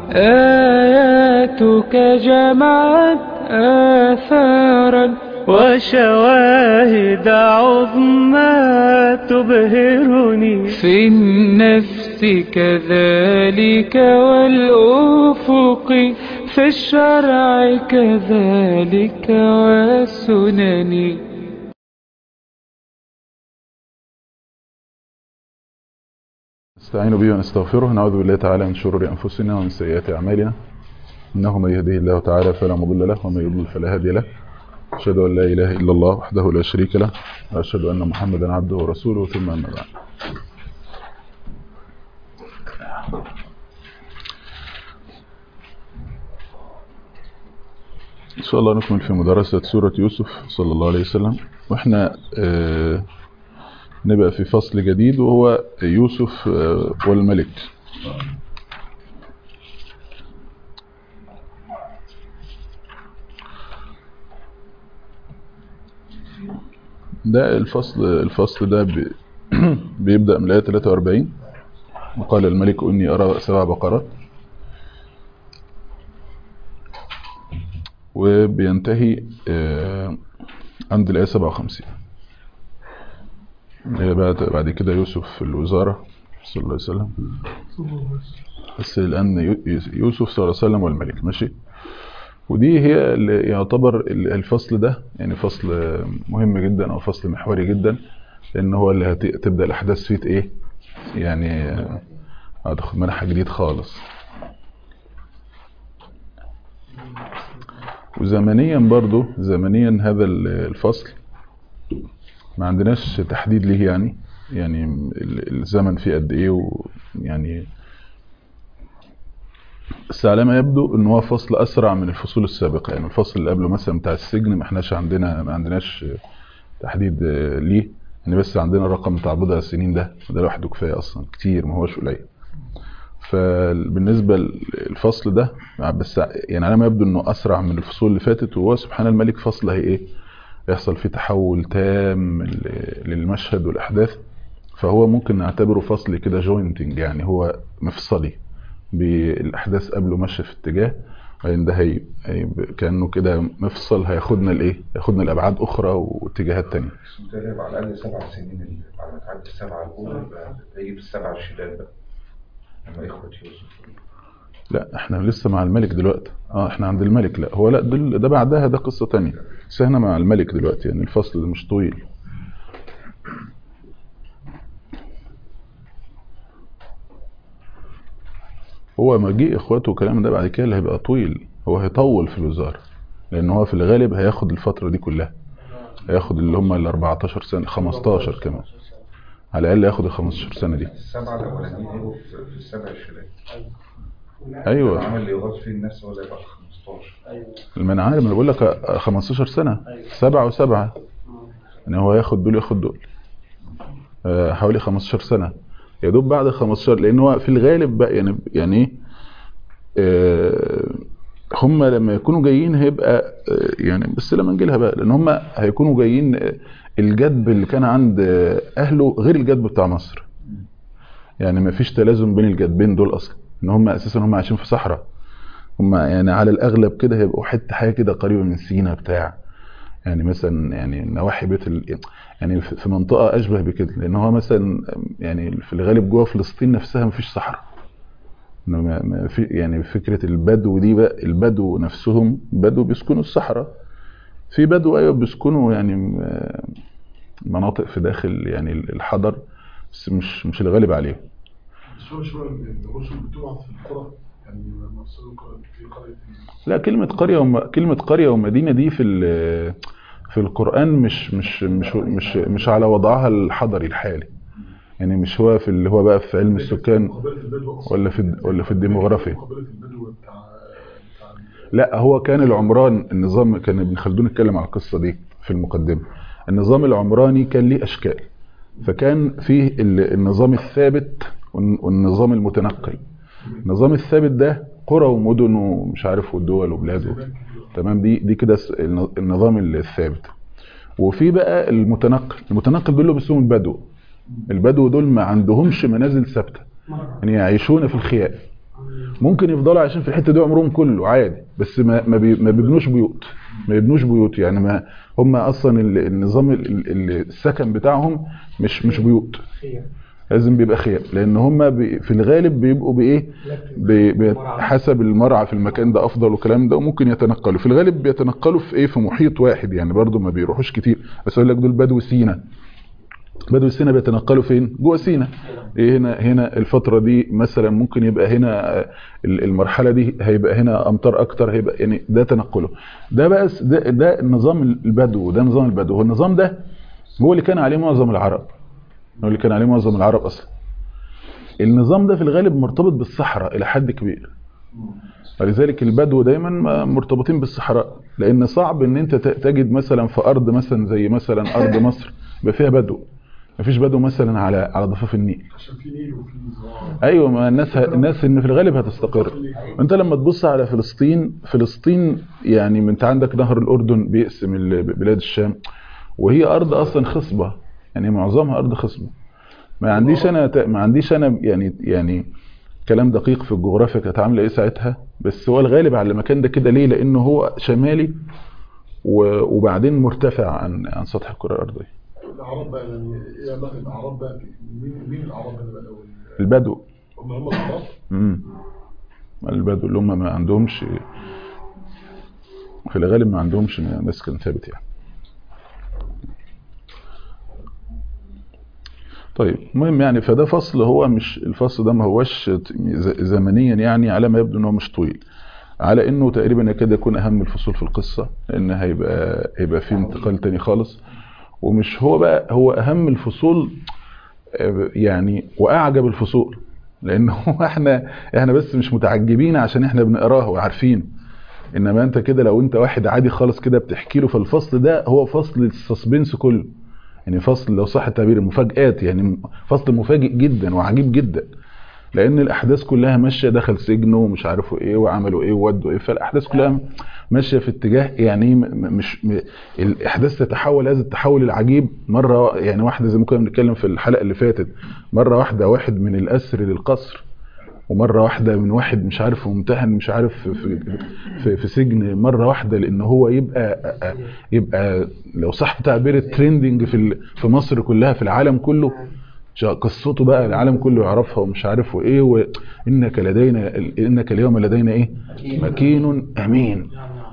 آياتك جمعت آثارا وشواهد عظمى تبهرني في النفس كذلك والأفق في الشرع كذلك والسنن نستعين به ونستغفره نعوذ بالله تعالى من شرور أنفسنا ومن سيئات أعمالنا إنه من يهده الله تعالى فلا مضل له ومن يضلل فلا هادي له أشهد أن لا إله إلا الله وحده لا شريك له وأشهد أن محمدا عبده ورسوله ثم أما بعد إن شاء الله نكمل في مدرسة سورة يوسف صلى الله عليه وسلم وإحنا آه نبقى في فصل جديد وهو يوسف آه والملك ده الفصل الفصل ده بي بيبدأ من الآية 43 وقال الملك إني أرى سبع بقرات وبينتهي آه عند الآية 57 بعد بعد كده يوسف في الوزارة صلى الله عليه وسلم بس الآن يوسف صلى الله عليه وسلم والملك ماشي ودي هي اللي يعتبر الفصل ده يعني فصل مهم جدا او فصل محوري جدا لان هو اللي هتبدا الاحداث فيه ايه يعني هتاخد منحى جديد خالص وزمنيا برضو زمنيا هذا الفصل ما عندناش تحديد ليه يعني يعني الزمن فيه قد ايه ويعني بس على ما يبدو ان هو فصل اسرع من الفصول السابقه يعني الفصل اللي قبله مثلا بتاع السجن ما احناش عندنا ما عندناش تحديد ليه يعني بس عندنا الرقم بتاع بضع سنين ده ده لوحده كفايه اصلا كتير ما هوش قليل فبالنسبه للفصل ده بس يعني على ما يبدو انه اسرع من الفصول اللي فاتت وهو سبحان الملك فصل هي ايه يحصل فيه تحول تام للمشهد والاحداث فهو ممكن نعتبره فصل كده جوينتنج يعني هو مفصلي بالاحداث قبله ماشيه في اتجاه وبعدين ده هي, هي كانه كده مفصل هياخدنا لايه ياخدنا لابعاد اخرى واتجاهات ثانيه هيبقى على الاقل سبع سنين بعد ما تعدي السبعه الاولى هيجيب السبع الشداد بقى لما اخوه يوسف لا احنا لسه مع الملك دلوقتي اه احنا عند الملك لا هو لا دل ده بعدها ده قصه ثانيه بس احنا مع الملك دلوقتي يعني الفصل مش طويل هو مجيء اخواته والكلام ده بعد كده اللي هيبقى طويل هو هيطول في الوزاره لان هو في الغالب هياخد الفتره دي كلها هياخد اللي هم ال 14 سنه 15 كمان على الاقل ياخد ال 15 سنه دي السبعه الاولانيين هيبقوا في السبع الشداد ايوه العمل اللي يغاظ فيه الناس هو اللي يبقى 15 ما انا عارف انا بقول لك 15 سنه سبعه وسبعه يعني هو ياخد دول ياخد دول حوالي 15 سنه يا دوب بعد 15 لان هو في الغالب بقى يعني يعني ايه هم لما يكونوا جايين هيبقى يعني بس لما نجي لها بقى لان هم هيكونوا جايين الجدب اللي كان عند اهله غير الجدب بتاع مصر يعني ما فيش تلازم بين الجدبين دول اصلا ان هم اساسا هم عايشين في صحراء هم يعني على الاغلب كده هيبقوا حته حاجه كده قريبه من سينا بتاع يعني مثلا يعني نواحي بيت ال... يعني في منطقه اشبه بكده لان هو مثلا يعني في الغالب جوه فلسطين نفسها مفيش صحراء ما في يعني فكره البدو دي بقى البدو نفسهم بدو بيسكنوا الصحراء في بدو ايوه بيسكنوا يعني مناطق في داخل يعني الحضر بس مش مش الغالب عليهم شو شو الرسل بتقع في القرى يعني في قريه لا كلمة قرية وم... كلمة قرية ومدينة دي في في القرآن مش مش مش مش مش على وضعها الحضري الحالي يعني مش هو في اللي هو بقى في علم السكان ولا في ولا في الديموغرافيا لا هو كان العمران النظام كان ابن خلدون اتكلم على القصة دي في المقدمة النظام العمراني كان ليه أشكال فكان فيه النظام الثابت والنظام المتنقل النظام الثابت ده قرى ومدن ومش عارف والدول وبلاد تمام دي دي كده النظام الثابت وفي بقى المتنقل المتنقل دول باسمهم البدو البدو دول ما عندهمش منازل ثابته يعني يعيشون في الخيام ممكن يفضلوا عايشين في الحته دي عمرهم كله عادي بس ما ما, بي ما بيبنوش بيوت ما يبنوش بيوت يعني ما هم اصلا ال- النظام ال- ال- السكن بتاعهم مش مش بيوت لازم بيبقى خيام لان هم بي في الغالب بيبقوا بايه بي بي حسب المرعى في المكان ده افضل والكلام ده وممكن يتنقلوا في الغالب بيتنقلوا في ايه في محيط واحد يعني برضو ما بيروحوش كتير بس اقول لك دول بدو سينا بدو سينا بيتنقلوا فين جوه سينا إيه هنا هنا الفتره دي مثلا ممكن يبقى هنا آه، ال- المرحله دي هيبقى هنا امطار اكتر هيبقى يعني ده تنقله ده بقى س- ده, ده نظام البدو ده نظام البدو والنظام ده هو اللي كان عليه معظم العرب هو اللي كان عليه معظم العرب اصلا النظام ده في الغالب مرتبط بالصحراء الى حد كبير ولذلك البدو دايما مرتبطين بالصحراء لان صعب ان انت ت- تجد مثلا في ارض مثلا زي مثلا ارض مصر يبقى فيها بدو مفيش بدو مثلا على على ضفاف النيل عشان في نيل وفي زراعه ايوه ما الناس ه... الناس ان في الغالب هتستقر انت لما تبص على فلسطين فلسطين يعني من انت عندك نهر الاردن بيقسم ال- بلاد الشام وهي ارض اصلا خصبه يعني معظمها ارض خصبه ما عنديش انا ت- ما عنديش انا يعني يعني كلام دقيق في الجغرافيا كانت عامله ايه ساعتها بس هو الغالب على المكان ده كده ليه لانه هو شمالي و- وبعدين مرتفع عن عن سطح الكره الارضيه الاعراب بقى يعني ايه علاقه الاعراب بقى في- مين مين الاعراب هنا بقى الاول؟ البدو هم هم الاعراب؟ امم البدو اللي هم ما عندهمش في الغالب ما عندهمش مسكن ثابت يعني طيب المهم يعني فده فصل هو مش الفصل ده ما هوش ت- ز- زمنيا يعني على ما يبدو ان هو مش طويل على انه تقريبا يكاد يكون اهم الفصول في القصه لان هيبقى هيبقى فيه انتقال تاني خالص ومش هو بقى هو اهم الفصول آه، يعني واعجب الفصول لان هو احنا احنا بس مش متعجبين عشان احنا بنقراه وعارفين انما انت كده لو انت واحد عادي خالص كده بتحكي له فالفصل ده هو فصل السسبنس كله يعني فصل لو صح التعبير المفاجآت يعني فصل مفاجئ جدا وعجيب جدا لان الاحداث كلها ماشيه دخل سجن ومش عارفوا ايه وعملوا ايه وودوا ايه فالاحداث كلها ماشيه في اتجاه يعني م- م- مش م- الاحداث تتحول هذا التحول العجيب مره يعني واحده زي ما كنا بنتكلم في الحلقه اللي فاتت مره واحده واحد من الاسر للقصر ومره واحده من واحد مش عارف ممتحن مش عارف في في, في, في سجن مره واحده لان هو يبقى يبقى لو صح تعبير الترندنج في ال- في مصر كلها في العالم كله شا- قصته بقى العالم كله يعرفها ومش عارف وايه وانك لدينا انك اليوم لدينا ايه مكين امين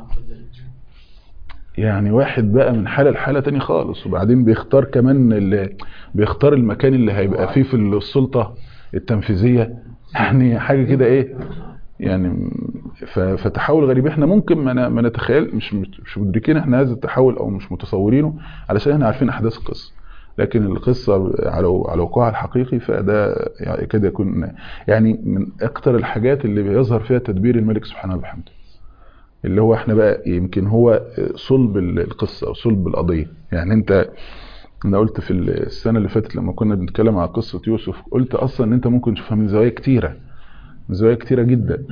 يعني واحد بقى من حاله لحاله تاني خالص وبعدين بيختار كمان اللي بيختار المكان اللي هيبقى فيه في السلطه التنفيذيه يعني حاجه كده ايه يعني ف- فتحول غريب احنا ممكن ما ن- ما نتخيل مش مش مدركين احنا هذا التحول او مش متصورينه علشان احنا عارفين احداث القصه لكن القصه على على وقوعها الحقيقي فده يعني يكاد يكون يعني من اكتر الحاجات اللي بيظهر فيها تدبير الملك سبحانه وبحمده اللي هو احنا بقى يمكن هو صلب القصه او صلب القضيه يعني انت انا قلت في السنه اللي فاتت لما كنا بنتكلم على قصه يوسف قلت اصلا ان انت ممكن تشوفها من زوايا كتيره من زوايا كتيره جدا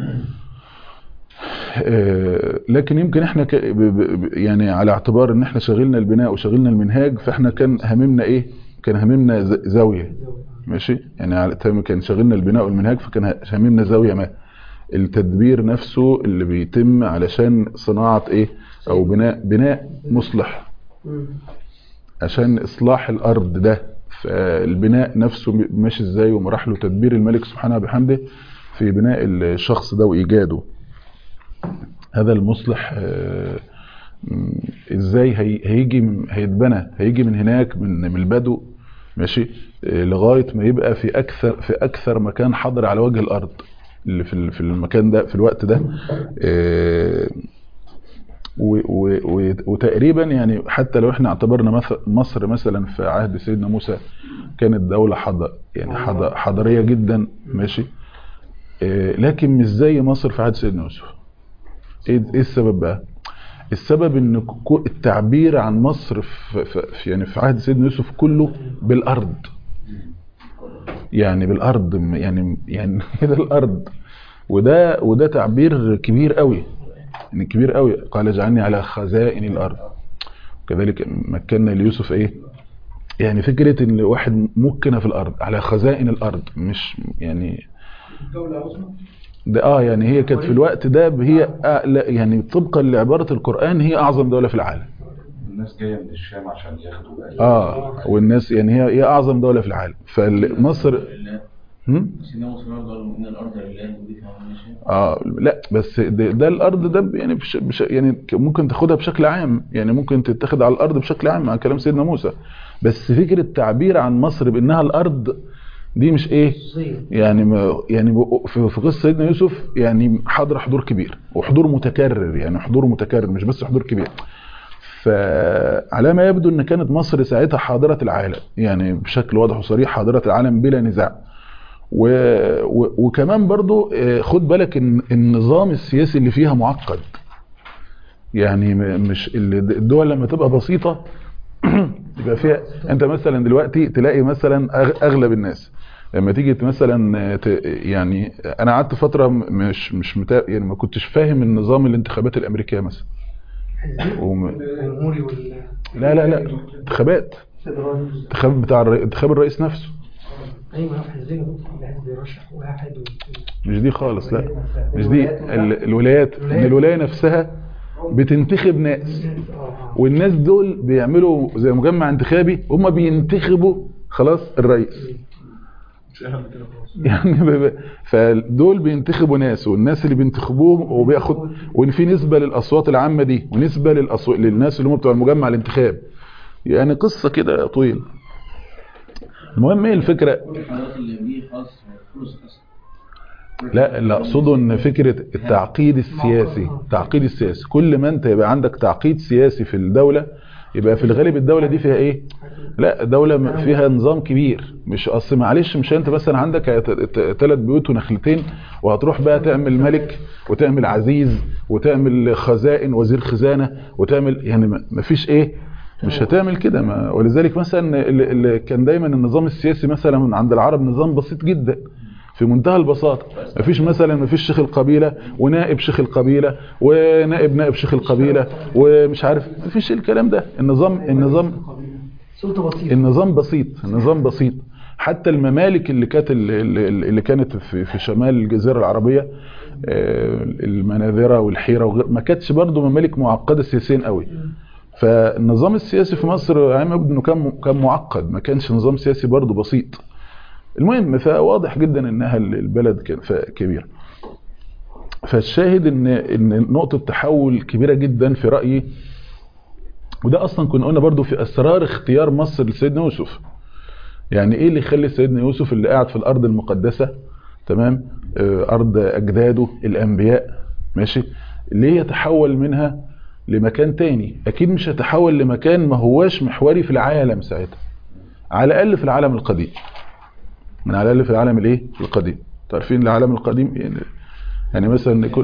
آه، لكن يمكن احنا ك... ب... ب... ب- يعني على اعتبار ان احنا شغلنا البناء وشغلنا المنهاج فاحنا كان هممنا ايه كان هممنا ز... زاويه ماشي يعني على تم- كان شغلنا البناء والمنهاج فكان هممنا زاويه ما التدبير نفسه اللي بيتم علشان صناعه ايه او بناء بناء مصلح عشان اصلاح الارض ده فالبناء نفسه ماشي ازاي ومراحله تدبير الملك سبحانه وبحمده في بناء الشخص ده وايجاده هذا المصلح آه، م، ازاي هي- هيجي من- هيتبنى هيجي من هناك من من البدو ماشي آه، لغايه ما يبقى في اكثر في اكثر مكان حاضر على وجه الارض اللي في ال- في المكان ده في الوقت ده آه، و- و- و- وتقريبا يعني حتى لو احنا اعتبرنا مث- مصر مثلا في عهد سيدنا موسى كانت دولة حضر يعني حض- حضارية جدا ماشي آه، لكن مش زي مصر في عهد سيدنا يوسف ايه إيه السبب بقى السبب ان كو- التعبير عن مصر في في- في- يعني في عهد سيدنا يوسف كله بالارض يعني بالارض يعني يعني كده الارض وده وده تعبير كبير قوي يعني كبير قوي قال اجعلني على خزائن الارض كذلك مكنا ليوسف ايه يعني فكرة ان واحد مكن في الارض على خزائن الارض مش يعني دولة عظمى ده اه يعني هي كانت في الوقت ده هي آه لا يعني طبقا لعباره القران هي اعظم دوله في العالم الناس جايه من الشام عشان ياخدوا بقى اه والناس يعني هي هي اعظم دوله في العالم فمصر لله هم؟ سيدنا موسى برضه قال ان الارض لله ودي فيها ماشي اه لا بس ده, ده الارض ده يعني بش بش يعني ك- ممكن تاخدها بشكل عام يعني ممكن تتاخد على الارض بشكل عام مع كلام سيدنا موسى بس فكره التعبير عن مصر بانها الارض دي مش ايه يعني ما يعني ب- في في قصه سيدنا يوسف يعني حاضر حضور كبير وحضور متكرر يعني حضور متكرر مش بس حضور كبير فعلى ما يبدو ان كانت مصر ساعتها حاضره العالم يعني بشكل واضح وصريح حاضره العالم بلا نزاع و... و... وكمان برضو آه، خد بالك ان النظام السياسي اللي فيها معقد يعني م- مش ال- الدول لما تبقى بسيطة يبقى فيها انت مثلا دلوقتي تلاقي مثلا أغ- اغلب الناس لما تيجي مثلا ت... يعني انا قعدت فترة م- مش مش متا... يعني ما كنتش فاهم النظام الانتخابات الامريكيه مثلا وم... الجمهوري وال لا لا لا انتخابات الفيدرالي. انتخاب بتاع الر... انتخاب الرئيس نفسه ايوه هو حزبين واحد بيرشح واحد و- مش دي خالص لا مش دي ال- الولايات ان الولايه نفسها بتنتخب ناس اه اه والناس دول بيعملوا زي مجمع انتخابي هم بينتخبوا خلاص الرئيس مش اهل كده خلاص يعني ب- ب- فدول بينتخبوا ناس والناس اللي بينتخبوهم وبياخد وان في نسبه للاصوات العامه دي ونسبه للأصوات للناس اللي هم بتوع المجمع الانتخاب يعني قصه كده طويله المهم ايه الفكره كل الحضارات اللي دي خلاص فلوس اصلا لا اللي اقصده ان فكره التعقيد السياسي التعقيد السياسي كل ما انت يبقى عندك تعقيد سياسي في الدوله يبقى في الغالب الدوله دي فيها ايه لا دوله م- فيها نظام كبير مش اصل معلش مش انت مثلا عندك ثلاث بيوت ونخلتين وهتروح بقى تعمل ملك وتعمل عزيز وتعمل خزائن وزير خزانه وتعمل يعني ما- ما فيش ايه مش هتعمل كده ما ولذلك مثلا اللي اللي كان دايما النظام السياسي مثلا عند العرب نظام بسيط جدا في منتهى البساطة مفيش مثلا مفيش شيخ القبيلة ونائب شيخ القبيلة ونائب نائب شيخ القبيلة ومش عارف مفيش الكلام ده النظام النظام سلطه بسيطه النظام بسيط النظام بسيط حتى الممالك اللي كانت اللي, اللي كانت في, في شمال الجزيرة العربية آه، المناذرة والحيرة وغير ما كانتش برضو ممالك معقدة سياسيا قوي فالنظام السياسي في مصر عام يبدو انه كان كان معقد ما كانش نظام سياسي برضو بسيط المهم فواضح جدا انها البلد كان ف- كبيره فالشاهد ان ان نقطه تحول كبيره جدا في رايي وده اصلا كنا قلنا برضو في اسرار اختيار مصر لسيدنا يوسف يعني ايه اللي يخلي سيدنا يوسف اللي قاعد في الارض المقدسه تمام آه، ارض اجداده الانبياء ماشي ليه يتحول منها لمكان تاني اكيد مش هيتحول لمكان ما هواش محوري في العالم ساعتها على الاقل في العالم القديم من على الاقل في العالم الايه القديم تعرفين العالم القديم يعني, يعني مثلا كل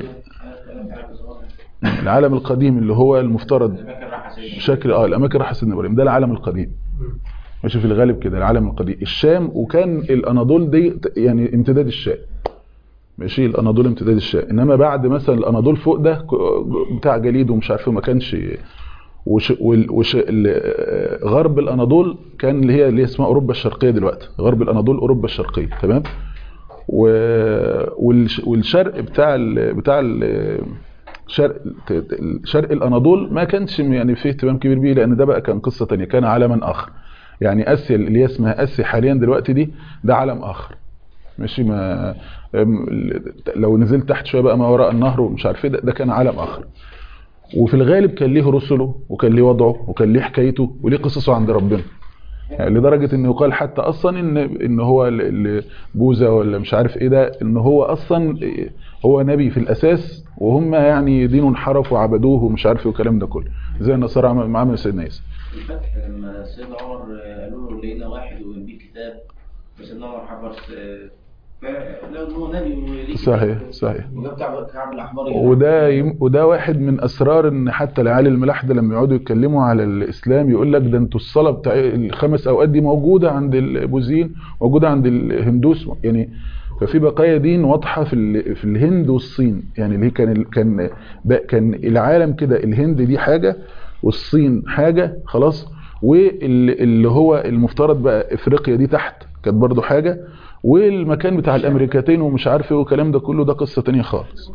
العالم القديم اللي هو المفترض الاماكن راحه سيدنا بشكل اه الاماكن راح سيدنا ابراهيم ده العالم القديم ماشي في الغالب كده العالم القديم الشام وكان الاناضول دي يعني امتداد الشام ماشي الاناضول امتداد الشام انما بعد مثلا الاناضول فوق ده ك- بتاع جليد ومش عارف إيه، ما كانش وش وال- وش ال- غرب الاناضول كان اللي هي اللي هي اسمها اوروبا الشرقيه دلوقتي غرب الاناضول اوروبا الشرقيه تمام و والش- والشرق بتاع ال بتاع ال شرق شرق الاناضول ما كانش يعني فيه اهتمام كبير بيه لان ده بقى كان قصه تانية كان عالما اخر يعني اسيا اللي هي اسمها اسيا حاليا دلوقتي دي ده عالم اخر ماشي ما أم- لو نزلت تحت شويه بقى ما وراء النهر ومش عارف ايه ده, ده كان عالم اخر وفي الغالب كان ليه رسله وكان ليه وضعه وكان ليه حكايته وليه قصصه عند ربنا يعني لدرجه انه يقال حتى اصلا ان ان هو ال- ال- بوذا ولا مش عارف ايه ده ان هو اصلا هو نبي في الاساس وهم يعني دينه انحرف وعبدوه ومش عارف ايه والكلام ده كله زي النصارى عمل- ما عمل سيدنا عيسى الفتح لما سيدنا عمر قالوا له لقينا واحد وجنبيه كتاب فسيدنا عمر حفظ فلو هو نبي وليه كتاب. صحيح صحيح وجاب كعب كعب الاحبار وده يم... وده واحد من اسرار ان حتى العيال الملاحده لما يقعدوا يتكلموا على الاسلام يقول لك ده انتوا الصلاه بتاع الخمس اوقات دي موجوده عند البوذيين موجوده عند الهندوس يعني ففي بقايا دين واضحه في ال... في الهند والصين يعني اللي هي كان ال... كان ب... كان العالم كده الهند دي حاجه والصين حاجه خلاص واللي هو المفترض بقى افريقيا دي تحت كانت برضو حاجه والمكان بتاع الامريكتين ومش عارف ايه والكلام ده كله ده قصه تانية خالص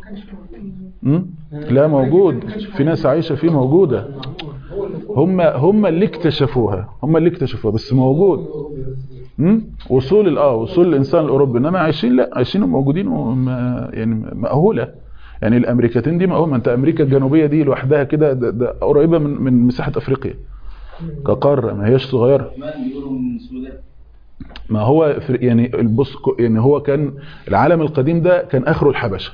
م? لا موجود في ناس عايشه فيه موجوده هم هم اللي اكتشفوها هم اللي اكتشفوها بس موجود م? وصول ال- اه وصول الانسان الاوروبي انما عايشين لا عايشين وموجودين وما يعني مأهوله يعني الامريكتين دي مأهوله ما انت امريكا الجنوبيه دي لوحدها كده ده, ده قريبه من من مساحه افريقيا كقاره ما هياش صغيره كمان بيقولوا من السودان ما هو في- يعني البص يعني هو كان العالم القديم ده كان اخره الحبشه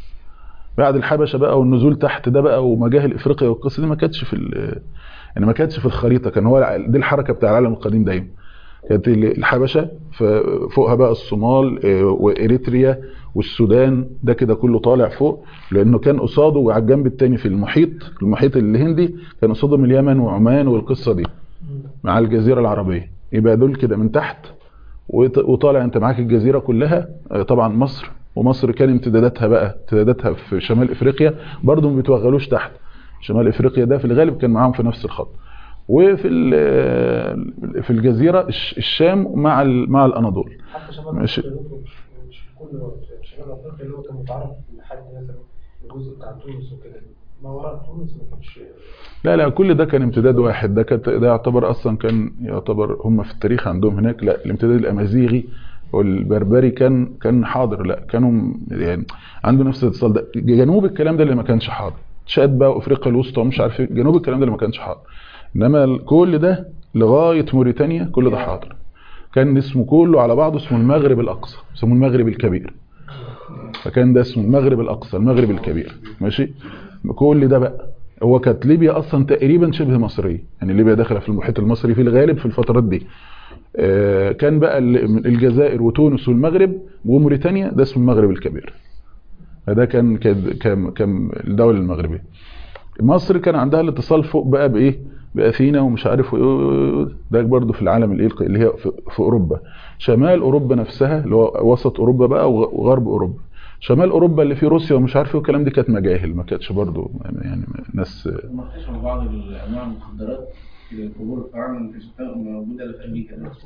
بعد الحبشه بقى والنزول تحت ده بقى ومجاهل افريقيا والقصه دي ما كانتش في ال- يعني ما كانتش في الخريطه كان هو الع- دي الحركه بتاع العالم القديم دايما كانت ال- الحبشه فوقها بقى الصومال آه، واريتريا والسودان ده كده كله طالع فوق لانه كان قصاده وعلى الجنب الثاني في المحيط المحيط الهندي كان قصادهم اليمن وعمان والقصه دي مع الجزيره العربيه يبقى دول كده من تحت وط- وطالع انت معاك الجزيره كلها آه، طبعا مصر ومصر كان امتداداتها بقى امتداداتها في شمال افريقيا برضه ما بيتوغلوش تحت شمال افريقيا ده في الغالب كان معاهم في نفس الخط وفي ال- في الجزيره الش- الشام مع ال- مع الاناضول حتى شمال ماشي. افريقيا مش مش في كل شمال افريقيا اللي هو كان متعرف لحد مثلا الجزء بتاع تونس وكده ما وراء تونس ما كانش لا لا كل ده كان امتداد واحد ده كانت ده يعتبر اصلا كان يعتبر هم في التاريخ عندهم هناك لا الامتداد الامازيغي والبربري كان كان حاضر لا كانوا يعني عنده نفس الاتصال ده جنوب الكلام ده اللي ما كانش حاضر تشاد بقى وافريقيا الوسطى ومش عارف ايه جنوب الكلام ده اللي ما كانش حاضر انما ال- كل ده لغايه موريتانيا كل ده حاضر كان اسمه كله على بعضه اسمه المغرب الاقصى اسمه المغرب الكبير فكان ده اسمه المغرب الاقصى المغرب الكبير ماشي كل ده بقى هو كانت ليبيا اصلا تقريبا شبه مصريه يعني ليبيا داخله في المحيط المصري في الغالب في الفترات دي آه، كان بقى ال- الجزائر وتونس والمغرب وموريتانيا ده اسمه المغرب الكبير فده كان كان كان, كان الدوله المغربيه مصر كان عندها الاتصال فوق بقى بايه باثينا ومش عارف ايه ده برضه في العالم الايه اللي هي في, في اوروبا شمال اوروبا نفسها اللي هو وسط اوروبا بقى وغ- وغرب اوروبا شمال اوروبا اللي فيه روسيا ومش عارف ايه والكلام دي كانت مجاهل ما كانتش برضه يعني ناس هم اكتشفوا بعض انواع المخدرات في قبور الفراعنه في السودان موجوده في امريكا دلوقتي.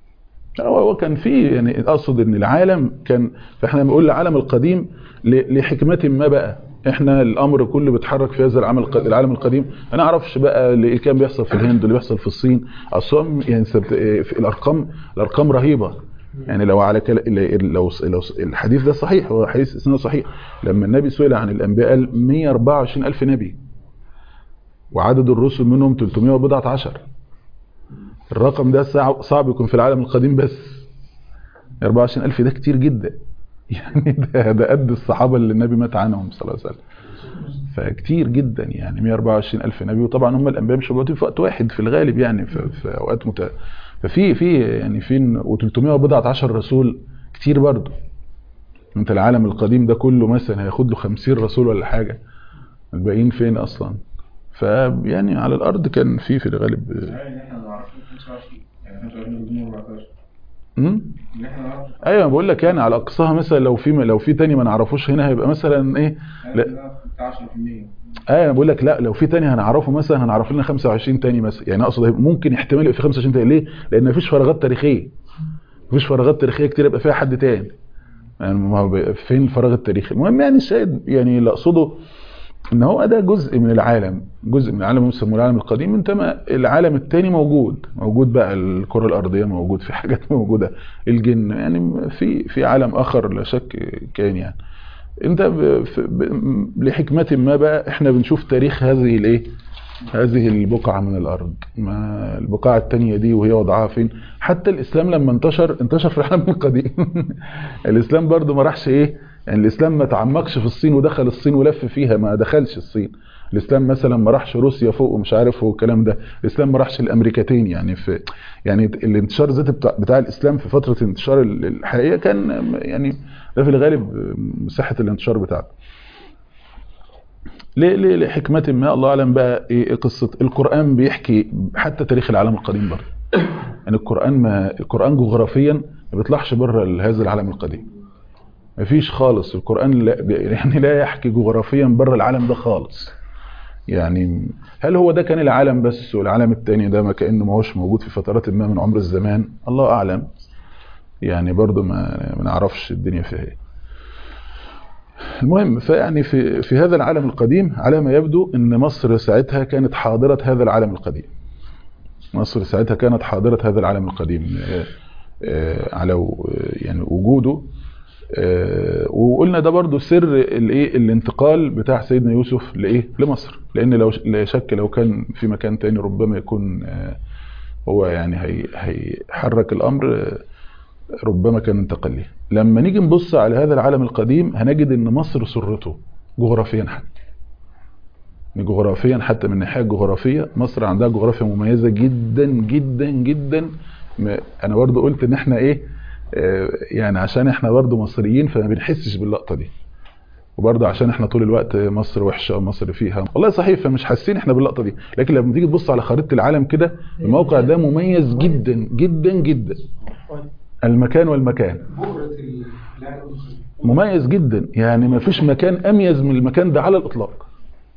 هو هو كان في يعني اقصد ان العالم كان فاحنا بنقول العالم القديم ل- لحكمه ما بقى احنا الامر كله بيتحرك في هذا العالم الق- العالم القديم انا اعرفش بقى اللي كان بيحصل في الهند واللي بيحصل في الصين اصلا يعني سبت- في الارقام الارقام رهيبه يعني لو على كلا لو لو الحديث ده صحيح هو حديث اسناده صحيح لما النبي سئل عن الانبياء قال 124 الف نبي وعدد الرسل منهم 300 وبضعة عشر الرقم ده صعب صعب يكون في العالم القديم بس 24000 ده كتير جدا يعني ده, ده قد الصحابة اللي النبي مات عنهم صلى الله عليه وسلم فكتير جدا يعني 124000 نبي وطبعا هم الانبياء مش موجودين في وقت واحد في الغالب يعني في, في اوقات مت... ففي في يعني في و300 وبضعة عشر رسول كتير برضه انت العالم القديم ده كله مثلا هياخد له 50 رسول ولا حاجه الباقيين فين اصلا فيعني على الارض كان في في الغالب العالم اللي احنا نعرفه 25 يعني 25 بدون 14 امم اللي احنا نعرفه ايوه بقول لك يعني على اقصاها مثلا لو في لو في تاني ما نعرفوش هنا هيبقى مثلا ايه لا. لا 10% ايوه بقول لك لا لو في تاني هنعرفه مثلا هنعرف لنا 25 تاني مثلا يعني اقصد ممكن احتمال يبقى في 25 تاني ليه؟ لان مفيش فراغات تاريخيه مفيش فراغات تاريخيه كتير يبقى فيها حد تاني يعني ما هو بيبقى فين الفراغ التاريخي المهم يعني الشاهد يعني اللي اقصده ان هو ده جزء من العالم جزء من العالم يسموه العالم القديم انما العالم التاني موجود موجود بقى الكره الارضيه موجود في حاجات موجوده الجن يعني في في عالم اخر لا شك كان يعني انت ب- في- ب- لحكمه ما بقى احنا بنشوف تاريخ هذه الايه هذه البقعة من الأرض ما البقعة التانية دي وهي وضعها فين حتى الإسلام لما انتشر انتشر في العالم القديم الإسلام برضو ما راحش إيه يعني الإسلام ما تعمقش في الصين ودخل الصين ولف فيها ما دخلش الصين الإسلام مثلا ما راحش روسيا فوق ومش عارف والكلام ده الإسلام ما راحش الأمريكتين يعني في يعني الانتشار ذات بتاع, بتاع الإسلام في فترة انتشار الحقيقة كان يعني ده في الغالب مساحة الانتشار بتاعته ليه ليه لحكمة ما الله أعلم بقى إيه قصة القرآن بيحكي حتى تاريخ العالم القديم برضه يعني القرآن ما القرآن جغرافيا ما بيطلعش بره هذا العالم القديم مفيش خالص القرآن لا يعني لا يحكي جغرافيا بره العالم ده خالص يعني هل هو ده كان العالم بس والعالم التاني ده ما كأنه ما هوش موجود في فترات ما من عمر الزمان الله أعلم يعني برضو ما ما نعرفش الدنيا فيها ايه المهم فيعني في في هذا العالم القديم على ما يبدو ان مصر ساعتها كانت حاضرة هذا العالم القديم مصر ساعتها كانت حاضرة هذا العالم القديم آه، آه، على و- يعني وجوده آه، وقلنا ده برضو سر الايه الانتقال بتاع سيدنا يوسف لايه لمصر لان لو لا شك لو كان في مكان تاني ربما يكون آه، هو يعني هي هيحرك الامر آه، ربما كان انتقل ليه لما نيجي نبص على هذا العالم القديم هنجد ان مصر سرته جغرافيا حتى جغرافيا حتى من الناحيه الجغرافيه مصر عندها جغرافيا مميزه جدا جدا جدا ما- انا برضو قلت ان احنا ايه آه، يعني عشان احنا برضو مصريين فما بنحسش باللقطه دي وبرضه عشان احنا طول الوقت مصر وحشه ومصر فيها والله صحيح فمش حاسين احنا باللقطه دي لكن لما تيجي تبص على خريطه العالم كده الموقع ده مميز جدا جدا جدا المكان والمكان بؤرة العالم الخليجي مميز جدا يعني ما فيش مكان اميز من المكان ده على الاطلاق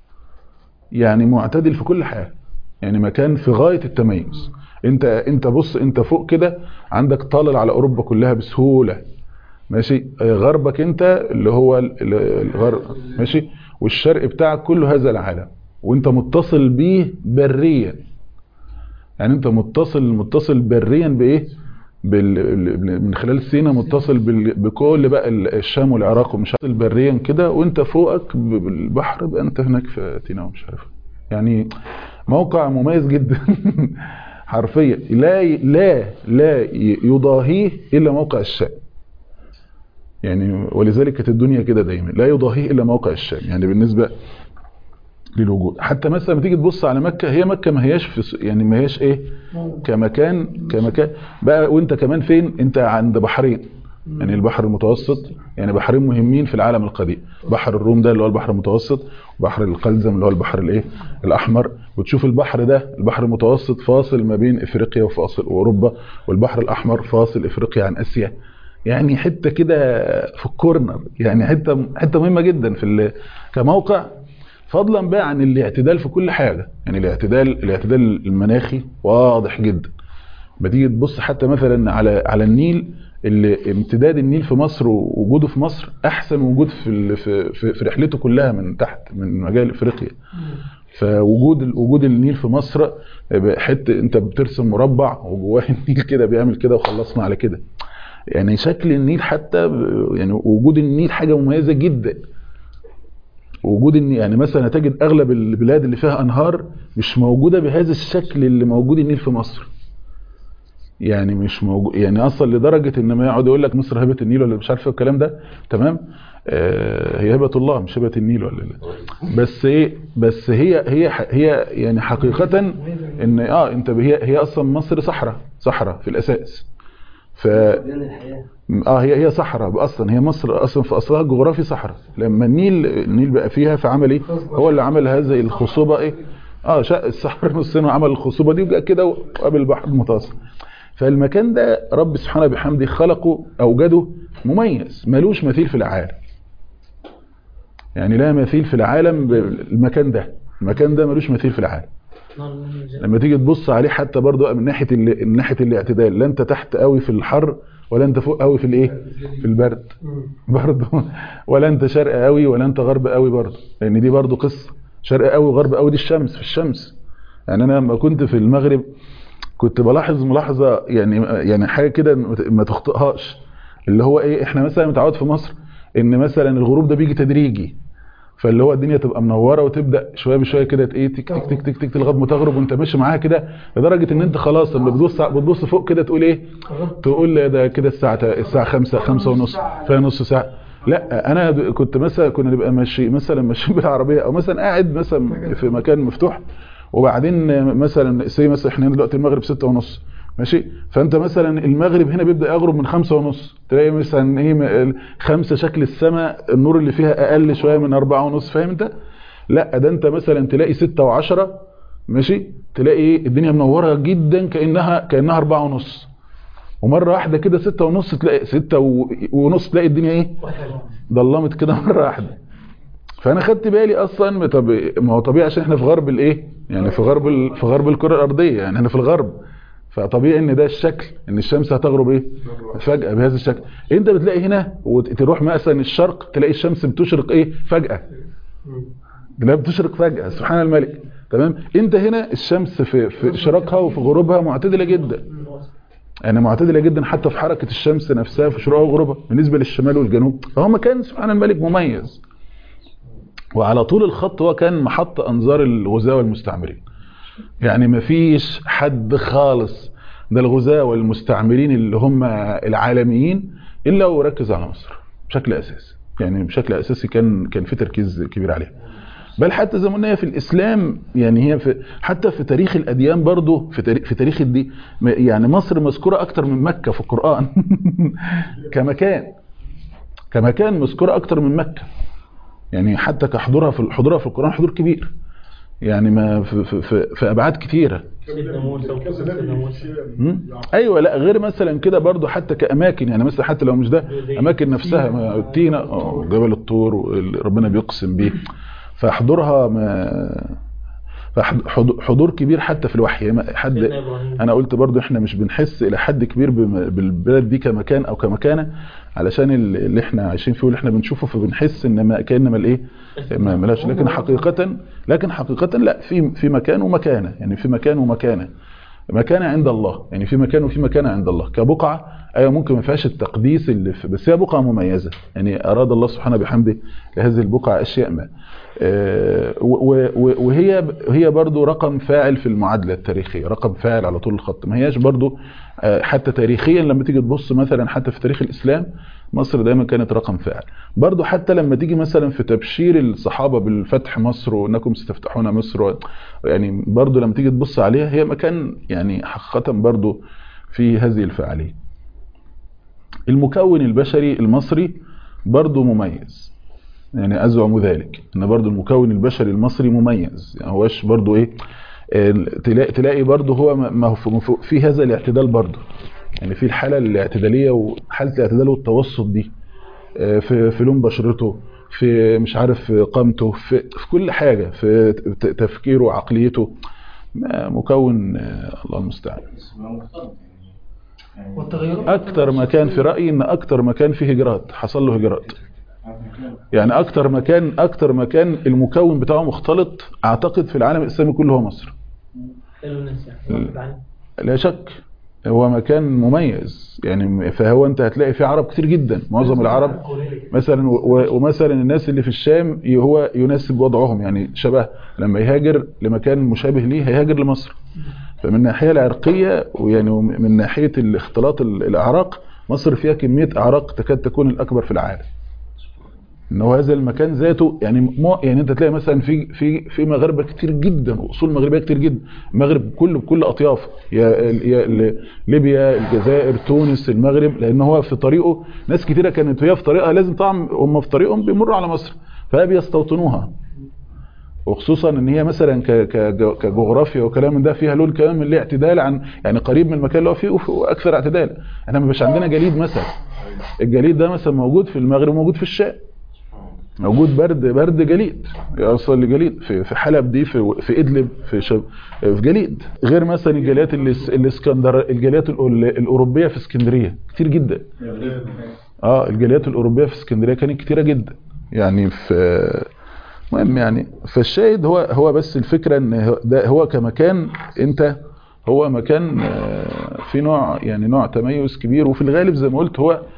يعني معتدل في كل حاجه يعني مكان في غايه التميز انت انت بص انت فوق كده عندك طالع على اوروبا كلها بسهوله ماشي آه، غربك انت اللي هو ال- ال- الغرب ماشي والشرق بتاعك كله هذا العالم وانت متصل بيه بريا يعني انت متصل متصل بريا بايه بال... من خلال سينا متصل بال... بكل بقى ال- الشام والعراق ومش عارف بريا كده وانت فوقك ب- بالبحر بقى انت هناك في تينا ومش عارف يعني موقع مميز جدا حرفيا لا لا لا ي- يضاهيه الا موقع الشام يعني ولذلك كانت الدنيا كده دايما لا يضاهيه الا موقع الشام يعني بالنسبه للوجود حتى مثلا لما تيجي تبص على مكه هي مكه ما هياش في س- يعني ما هياش ايه كمكان كمكان بقى وانت كمان فين انت عند بحرين يعني البحر المتوسط يعني بحرين مهمين في العالم القديم بحر الروم ده اللي هو البحر المتوسط وبحر القلزم اللي هو البحر الايه الاحمر وتشوف البحر ده البحر المتوسط فاصل ما بين افريقيا وفاصل اوروبا والبحر الاحمر فاصل افريقيا عن اسيا يعني حته كده في الكورنر يعني حته حته مهمه جدا في ال- كموقع فضلا بقى عن الاعتدال في كل حاجه يعني الاعتدال الاعتدال المناخي واضح جدا ما تيجي تبص حتى مثلا على على النيل اللي امتداد النيل في مصر ووجوده في مصر احسن وجود في ال- في في, في رحلته كلها من تحت من مجال افريقيا فوجود وجود النيل في مصر حته انت بترسم مربع وجواه النيل كده بيعمل كده وخلصنا على كده يعني شكل النيل حتى ب- يعني وجود النيل حاجه مميزه جدا وجود النيل يعني مثلا تجد اغلب البلاد اللي فيها انهار مش موجوده بهذا الشكل اللي موجود النيل في مصر يعني مش موجود يعني اصلا لدرجه ان ما يقعد يقول لك مصر هبه النيل ولا مش عارف إيه الكلام ده تمام آه هي هبه الله مش هبه النيل ولا لا بس ايه بس هي هي هي يعني حقيقه ان اه انت هي هي اصلا مصر صحراء صحراء في الاساس ف اه هي هي صحراء اصلا هي مصر اصلا في اصلها الجغرافي صحراء لما النيل النيل بقى فيها فعمل ايه هو اللي عمل هذه الخصوبه ايه اه شق الصحراء نصين وعمل الخصوبه دي وجاء كده وقابل البحر المتوسط فالمكان ده رب سبحانه بحمده خلقه اوجده مميز ملوش مثيل في العالم يعني لا مثيل في العالم بالمكان ده المكان ده ملوش مثيل في العالم لما تيجي تبص عليه حتى برضه من ناحيه ال- من ناحيه الاعتدال لا انت تحت قوي في الحر ولا انت فوق قوي في الايه في البرد برضه ولا انت شرق قوي ولا انت غرب قوي برضه لان دي برضه قصه شرق قوي وغرب قوي دي الشمس في الشمس يعني انا لما كنت في المغرب كنت بلاحظ ملاحظه يعني يعني حاجه كده ما تخطئهاش اللي هو ايه احنا مثلا متعود في مصر ان مثلا الغروب ده بيجي تدريجي فاللي هو الدنيا تبقى منوره وتبدا شويه بشويه كده ايه تك تك تك تك تك لغايه ما تغرب وانت ماشي معاها كده لدرجه ان انت خلاص لما بتبص بتبص فوق كده تقول ايه تقول ده كده الساعه الساعه 5 5 ونص فيها نص ساعه لا انا د- كنت مثلا كنا نبقى ماشي مثلا ماشيين بالعربيه او مثلا قاعد مثلا في مكان مفتوح وبعدين مثلا سي مثلا احنا دلوقتي المغرب 6 ونص ماشي فانت مثلا المغرب هنا بيبدا يغرب من خمسة ونص تلاقي مثلا ايه م- خمسة شكل السماء النور اللي فيها اقل شويه من أربعة ونص فاهم انت لا ده انت مثلا تلاقي ستة وعشرة ماشي تلاقي ايه الدنيا منوره جدا كانها كانها أربعة ونص ومره واحده كده ستة ونص تلاقي ستة و- ونص تلاقي الدنيا ايه ضلمت كده مره واحده فانا خدت بالي اصلا طب ما هو طبيعي عشان احنا في غرب الايه يعني في غرب ال- في غرب الكره الارضيه يعني احنا في الغرب فطبيعي ان ده الشكل ان الشمس هتغرب ايه فجأة بهذا الشكل انت بتلاقي هنا وتروح مثلا الشرق تلاقي الشمس بتشرق ايه فجأة لا بتشرق فجأة سبحان الملك تمام انت هنا الشمس في في اشراقها وفي غروبها معتدلة جدا يعني معتدلة جدا حتى في حركة الشمس نفسها في شروقها وغروبها بالنسبة للشمال والجنوب فهو مكان سبحان الملك مميز وعلى طول الخط هو كان محط انظار الغزاة والمستعمرين يعني ما فيش حد خالص ده الغزاة والمستعمرين اللي هم العالميين الا وركز على مصر بشكل اساسي يعني بشكل اساسي كان كان في تركيز كبير عليها بل حتى زي ما قلنا هي في الاسلام يعني هي في حتى في تاريخ الاديان برضه في تاريخ في تاريخ الدين يعني مصر مذكوره اكتر من مكه في القران كمكان كمكان مذكوره اكتر من مكه يعني حتى كحضورها في حضورها في القران حضور كبير يعني ما في, في, في, في ابعاد كثيره سيدنا موسى وقصة سيدنا موسى مم؟ ايوه لا غير مثلا كده برضو حتى كاماكن يعني مثلا حتى لو مش ده اماكن نفسها ما- تينا آه، جبل الطور واللي ربنا بيقسم بيه فحضورها ما فحض- حض- حضور كبير حتى في الوحي يعني ما- حد سيدنا إبراهيم انا قلت برضو احنا مش بنحس الى حد كبير بم- بالبلد دي كمكان او كمكانه علشان ال- اللي احنا عايشين فيه واللي احنا بنشوفه فبنحس ان ما كان ما الايه ما ملاش لكن حقيقه لكن حقيقه لا في في مكان ومكانه يعني في مكان ومكانه مكانه عند الله يعني في مكان وفي مكانه عند الله كبقعه ايوه ممكن ما فيهاش التقديس اللي في بس هي بقعه مميزه يعني اراد الله سبحانه بحمده لهذه البقعه اشياء ما آه، و- و- وهي هي برضو رقم فاعل في المعادله التاريخيه رقم فاعل على طول الخط ما هياش برضو آه، حتى تاريخيا لما تيجي تبص مثلا حتى في تاريخ الاسلام مصر دايما كانت رقم فاعل برضو حتى لما تيجي مثلا في تبشير الصحابه بالفتح مصر وانكم ستفتحون مصر و- يعني برضو لما تيجي تبص عليها هي مكان يعني حقيقه برضو في هذه الفعاليه المكون البشري المصري برضو مميز يعني أزعم ذلك ان برضو المكون البشري المصري مميز يعني هوش برضو ايه آه، تلاقي, تلاقي برضو هو ما ما هو في- في هذا الاعتدال برضو يعني في الحالة الاعتدالية وحالة الاعتدال والتوسط دي آه، في في لون بشرته في مش عارف في قامته في, في كل حاجة في ت- تفكيره وعقليته ما- مكون آه، الله المستعان بس ما مختلط يعني والتغيرات اكتر مكان في رأيي ان اكتر مكان فيه هجرات حصل له هجرات يعني اكتر مكان اكتر مكان المكون بتاعه مختلط اعتقد في العالم الاسلامي كله هو مصر قالوا الناس يعني واحد عنه. لا شك هو مكان مميز يعني فهو انت هتلاقي فيه عرب كتير جدا معظم العرب مثلا و- ومثلا الناس اللي في الشام ي- هو يناسب وضعهم يعني شبه لما يهاجر لمكان مشابه ليه هيهاجر لمصر فمن الناحيه العرقيه ويعني من ناحيه الاختلاط ال- الاعراق مصر فيها كميه اعراق تكاد تكون الاكبر في العالم ان هو هذا المكان ذاته يعني مو يعني انت تلاقي مثلا في في في مغاربه كتير جدا واصول مغربيه كتير جدا المغرب كله بكل اطيافه يا يا ل- ليبيا الجزائر تونس المغرب لان هو في طريقه ناس كتيره كانت وهي في طريقها لازم طبعا هم في طريقهم بيمروا على مصر فبيستوطنوها وخصوصا ان هي مثلا ك- ك- كجغرافيا وكلام من ده فيها لون كمان من الاعتدال عن يعني قريب من المكان اللي هو فيه وف- واكثر اعتدال احنا ما بيبقاش عندنا جليد مثلا الجليد ده مثلا موجود في المغرب وموجود في الشام موجود برد برد جليد يوصل لجليد في في حلب دي في في ادلب في شب في جليد غير مثلا الجاليات الاس- الاسكندر الجاليات الأول- الاوروبيه في اسكندريه كتير جدا اه الجاليات الاوروبيه في اسكندريه كانت كتيره جدا يعني في المهم يعني فالشاهد هو هو بس الفكره ان هو- ده هو كمكان انت هو مكان آه، في نوع يعني نوع تميز كبير وفي الغالب زي ما قلت هو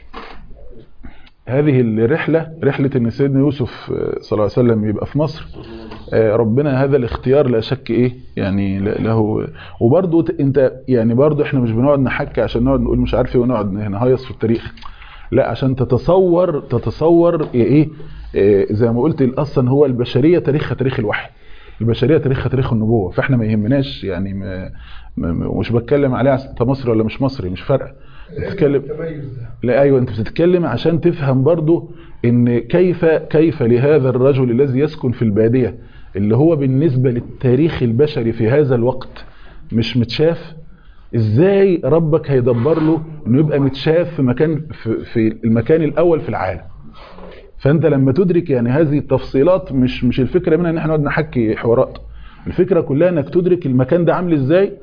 هذه الرحلة رحلة ان سيدنا يوسف آه، صلى الله عليه وسلم يبقى في مصر آه، ربنا هذا الاختيار لا شك ايه يعني ل- له وبرضه ت- انت يعني برضه احنا مش بنقعد نحكي عشان نقعد نقول مش عارف ايه ونقعد نهيص في التاريخ لا عشان تتصور تتصور ايه إيه زي ما قلت اصلا هو البشريه تاريخها تاريخ الوحي البشريه تاريخها تاريخ النبوه فاحنا ما يهمناش يعني ما ما- ما- مش بتكلم عليه عشان انت مصري ولا مش مصري مش فارقه بتتكلم التميز ده لا ايوه انت بتتكلم عشان تفهم برضو ان كيف كيف لهذا الرجل الذي يسكن في الباديه اللي هو بالنسبه للتاريخ البشري في هذا الوقت مش متشاف ازاي ربك هيدبر له انه يبقى متشاف في مكان في, في المكان الاول في العالم فانت لما تدرك يعني هذه التفصيلات مش مش الفكره منها ان احنا نقعد نحكي حوارات الفكره كلها انك تدرك المكان ده عامل ازاي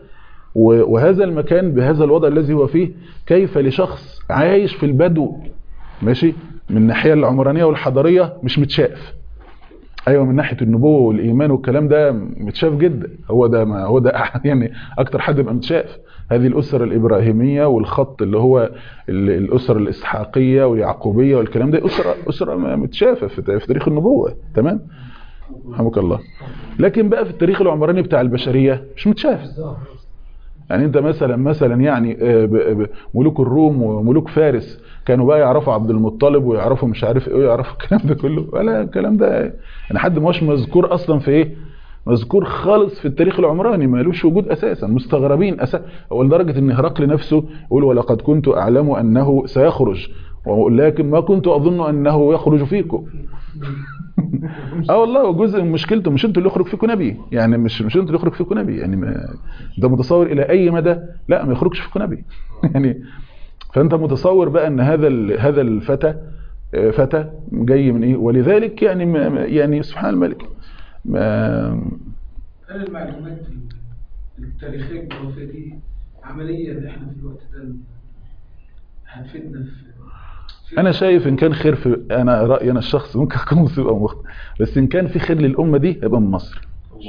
و- وهذا المكان بهذا الوضع الذي هو فيه كيف لشخص عايش في البدو ماشي من الناحيه العمرانيه والحضاريه مش متشاف ايوه من ناحيه النبوه والايمان والكلام ده متشاف جدا هو ده ما هو ده يعني اكتر حد يبقى متشاف هذه الاسره الابراهيميه والخط اللي هو ال- الاسره الاسحاقيه واليعقوبيه والكلام ده اسره اسره ما متشافه في في تاريخ النبوه تمام رحمك الله لكن بقى في التاريخ العمراني بتاع البشريه مش متشاف يعني انت مثلا مثلا يعني آه، ب- ب- ملوك الروم وملوك فارس كانوا بقى يعرفوا عبد المطلب ويعرفوا مش عارف ايه ويعرفوا الكلام ده كله ولا الكلام ده يعني حد ما هوش مذكور اصلا في ايه مذكور خالص في التاريخ العمراني مالوش وجود اساسا مستغربين اساسا ولدرجه ان هرقل نفسه يقول ولقد كنت اعلم انه سيخرج ولكن ما كنت اظن انه يخرج فيكم اه والله جزء من مشكلته مش انتوا اللي يخرج فيكم نبي يعني مش مش انتوا اللي يخرج فيكم نبي يعني ما ده متصور الى اي مدى لا ما يخرجش فيكم نبي يعني فانت متصور بقى ان هذا ال- هذا الفتى آه، فتى جاي من ايه ولذلك يعني ما- ما- يعني سبحان الملك ما هل المعلومات التاريخية الجغرافية دي عمليا احنا في الوقت ده هتفيدنا في في- انا شايف ان كان خير في انا رايي انا الشخصي ممكن اكون مصيب او مخطئ بس ان كان في خير للامه دي يبقى من مصر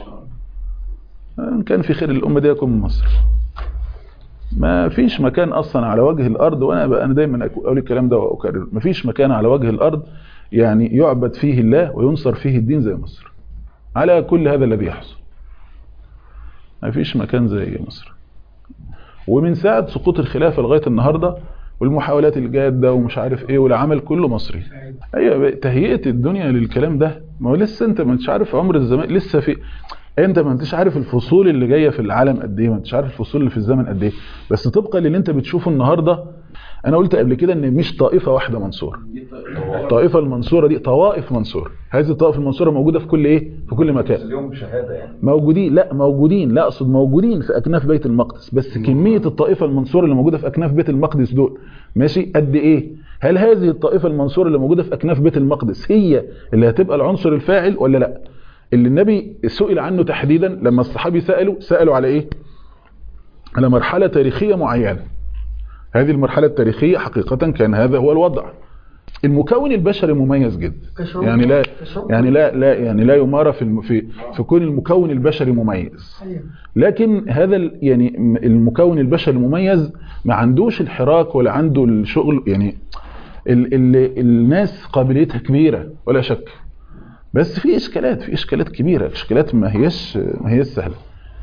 ان كان في خير للامه دي يكون من مصر ما فيش مكان اصلا على وجه الارض وانا بقى انا دايما أكو- اقول الكلام ده واكرر ما فيش مكان على وجه الارض يعني يعبد فيه الله وينصر فيه الدين زي مصر على كل هذا الذي يحصل ما فيش مكان زي مصر ومن ساعه سقوط الخلافه لغايه النهارده والمحاولات الجاده ومش عارف ايه والعمل كله مصري ايوه تهيئه الدنيا للكلام ده ما هو لسه انت ما انتش عارف عمر الزمان لسه في انت ما انتش عارف الفصول اللي جايه في العالم قد ايه ما انتش عارف الفصول اللي في الزمن قد ايه بس طبقا للي انت بتشوفه النهارده انا قلت قبل كده ان مش طائفه واحده منصوره الطائفه المنصوره دي طوائف منصوره هذه الطوائف المنصوره موجوده في كل ايه في كل مكان اليوم شهاده يعني موجودين لا موجودين لا اقصد موجودين في اكناف بيت المقدس بس كميه الطائفه المنصوره اللي موجوده في اكناف بيت المقدس دول ماشي قد ايه هل هذه الطائفه المنصوره اللي موجوده في اكناف بيت المقدس هي اللي هتبقى العنصر الفاعل ولا لا اللي النبي سئل عنه تحديدا لما الصحابي سالوا سالوا على ايه على مرحله تاريخيه معينه هذه المرحله التاريخيه حقيقه كان هذا هو الوضع المكون البشري مميز جدا كشعور- يعني لا كشعور. يعني لا لا يعني لا يمارى في الم- في في كون المكون البشري مميز أيوة. لكن هذا ال- يعني م- المكون البشري المميز ما عندوش الحراك ولا عنده الشغل يعني ال ال الناس قابليتها كبيره ولا شك بس في اشكالات في اشكالات كبيره اشكالات ما هيش ما هيش سهله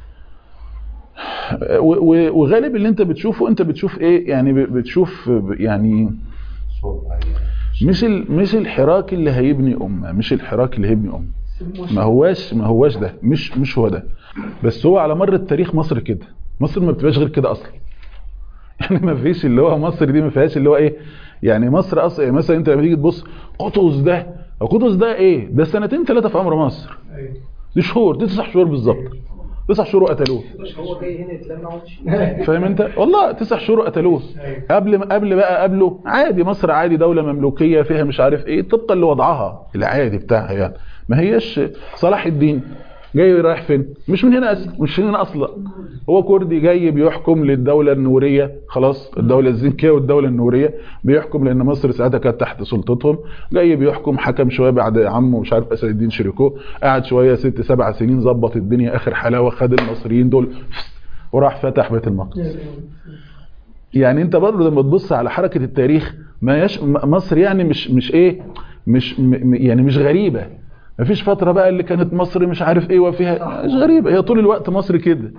و- و- وغالب اللي انت بتشوفه انت بتشوف ايه يعني ب- بتشوف ب- يعني صوت عالي مش ال- مش الحراك اللي هيبني امه مش الحراك اللي هيبني امه ما هواش ما هواش ده مش مش هو ده بس هو على مر التاريخ مصر كده مصر ما بتبقاش غير كده اصلا يعني ما فيش اللي هو مصر دي ما فيهاش اللي هو ايه يعني مصر اصلا يعني مثلا انت لما تيجي تبص قطز ده قطز ده ايه ده سنتين ثلاثه في عمر مصر أيوة. دي شهور دي تسع شهور بالظبط تسع شهور وقتلوه هو جاي هنا يتلمع وش فاهم انت والله تسع شهور قتلوه قبل قبل بقى قبله عادي مصر عادي دولة مملوكية فيها مش عارف ايه طبقا لوضعها العادي بتاعها يعني ما هيش صلاح الدين جاي رايح فين مش من هنا أصلا مش من هنا اصلا هو كردي جاي بيحكم للدولة النورية خلاص الدولة الزنكية والدولة النورية بيحكم لان مصر ساعتها كانت تحت سلطتهم جاي بيحكم حكم شوية بعد عمه مش عارف اسد الدين شريكو قعد شوية ست سبع سنين ظبط الدنيا اخر حلاوة خد المصريين دول وراح فتح بيت المقدس يعني انت برضه لما تبص على حركه التاريخ ما يش م- مصر يعني مش مش ايه مش م- م- يعني مش غريبه ما فيش فتره بقى اللي كانت مصر مش عارف ايه وفيها مش غريبه هي طول الوقت مصر كده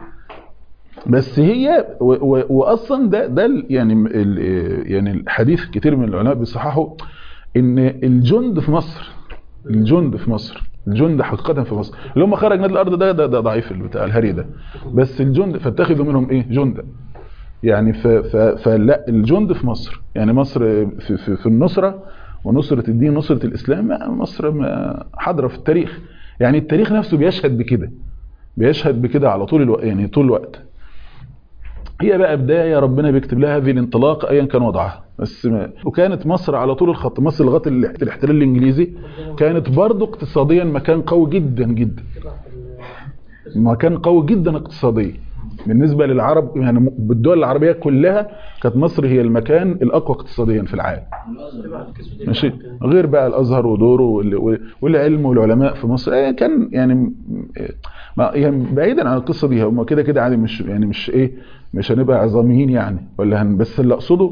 بس هي و و واصلا ده ده ال- يعني م- ال- يعني الحديث كتير من العلماء بيصححوا ان الجند في مصر الجند في مصر الجند حقيقة في مصر اللي هم خرج نادي الارض ده ده, ده ضعيف بتاع الهري ده بس الجند فاتخذوا منهم ايه جندا يعني ف ف فلا الجند في مصر يعني مصر في, في, في النصرة ونصرة الدين نصرة الإسلام لا، مصر ما- حاضرة في التاريخ يعني التاريخ نفسه بيشهد بكده بيشهد بكده على طول الوقت يعني طول الوقت هي بقى بداية ربنا بيكتب لها هذه الانطلاق أيا كان وضعها بس ما وكانت مصر على طول الخط مصر لغاية الاحت- الاحتلال الإنجليزي كانت برضو اقتصاديا مكان قوي جدا جدا مكان قوي جدا اقتصاديا بالنسبه للعرب يعني م- بالدول العربيه كلها كانت مصر هي المكان الاقوى اقتصاديا في العالم ماشي غير بقى الازهر ودوره وال- والعلم والعلماء في مصر آه، كان يعني م- ما يعني بعيدا عن القصه دي هم كده كده عادي مش يعني مش ايه مش هنبقى عظاميين يعني ولا هن بس اللي اقصده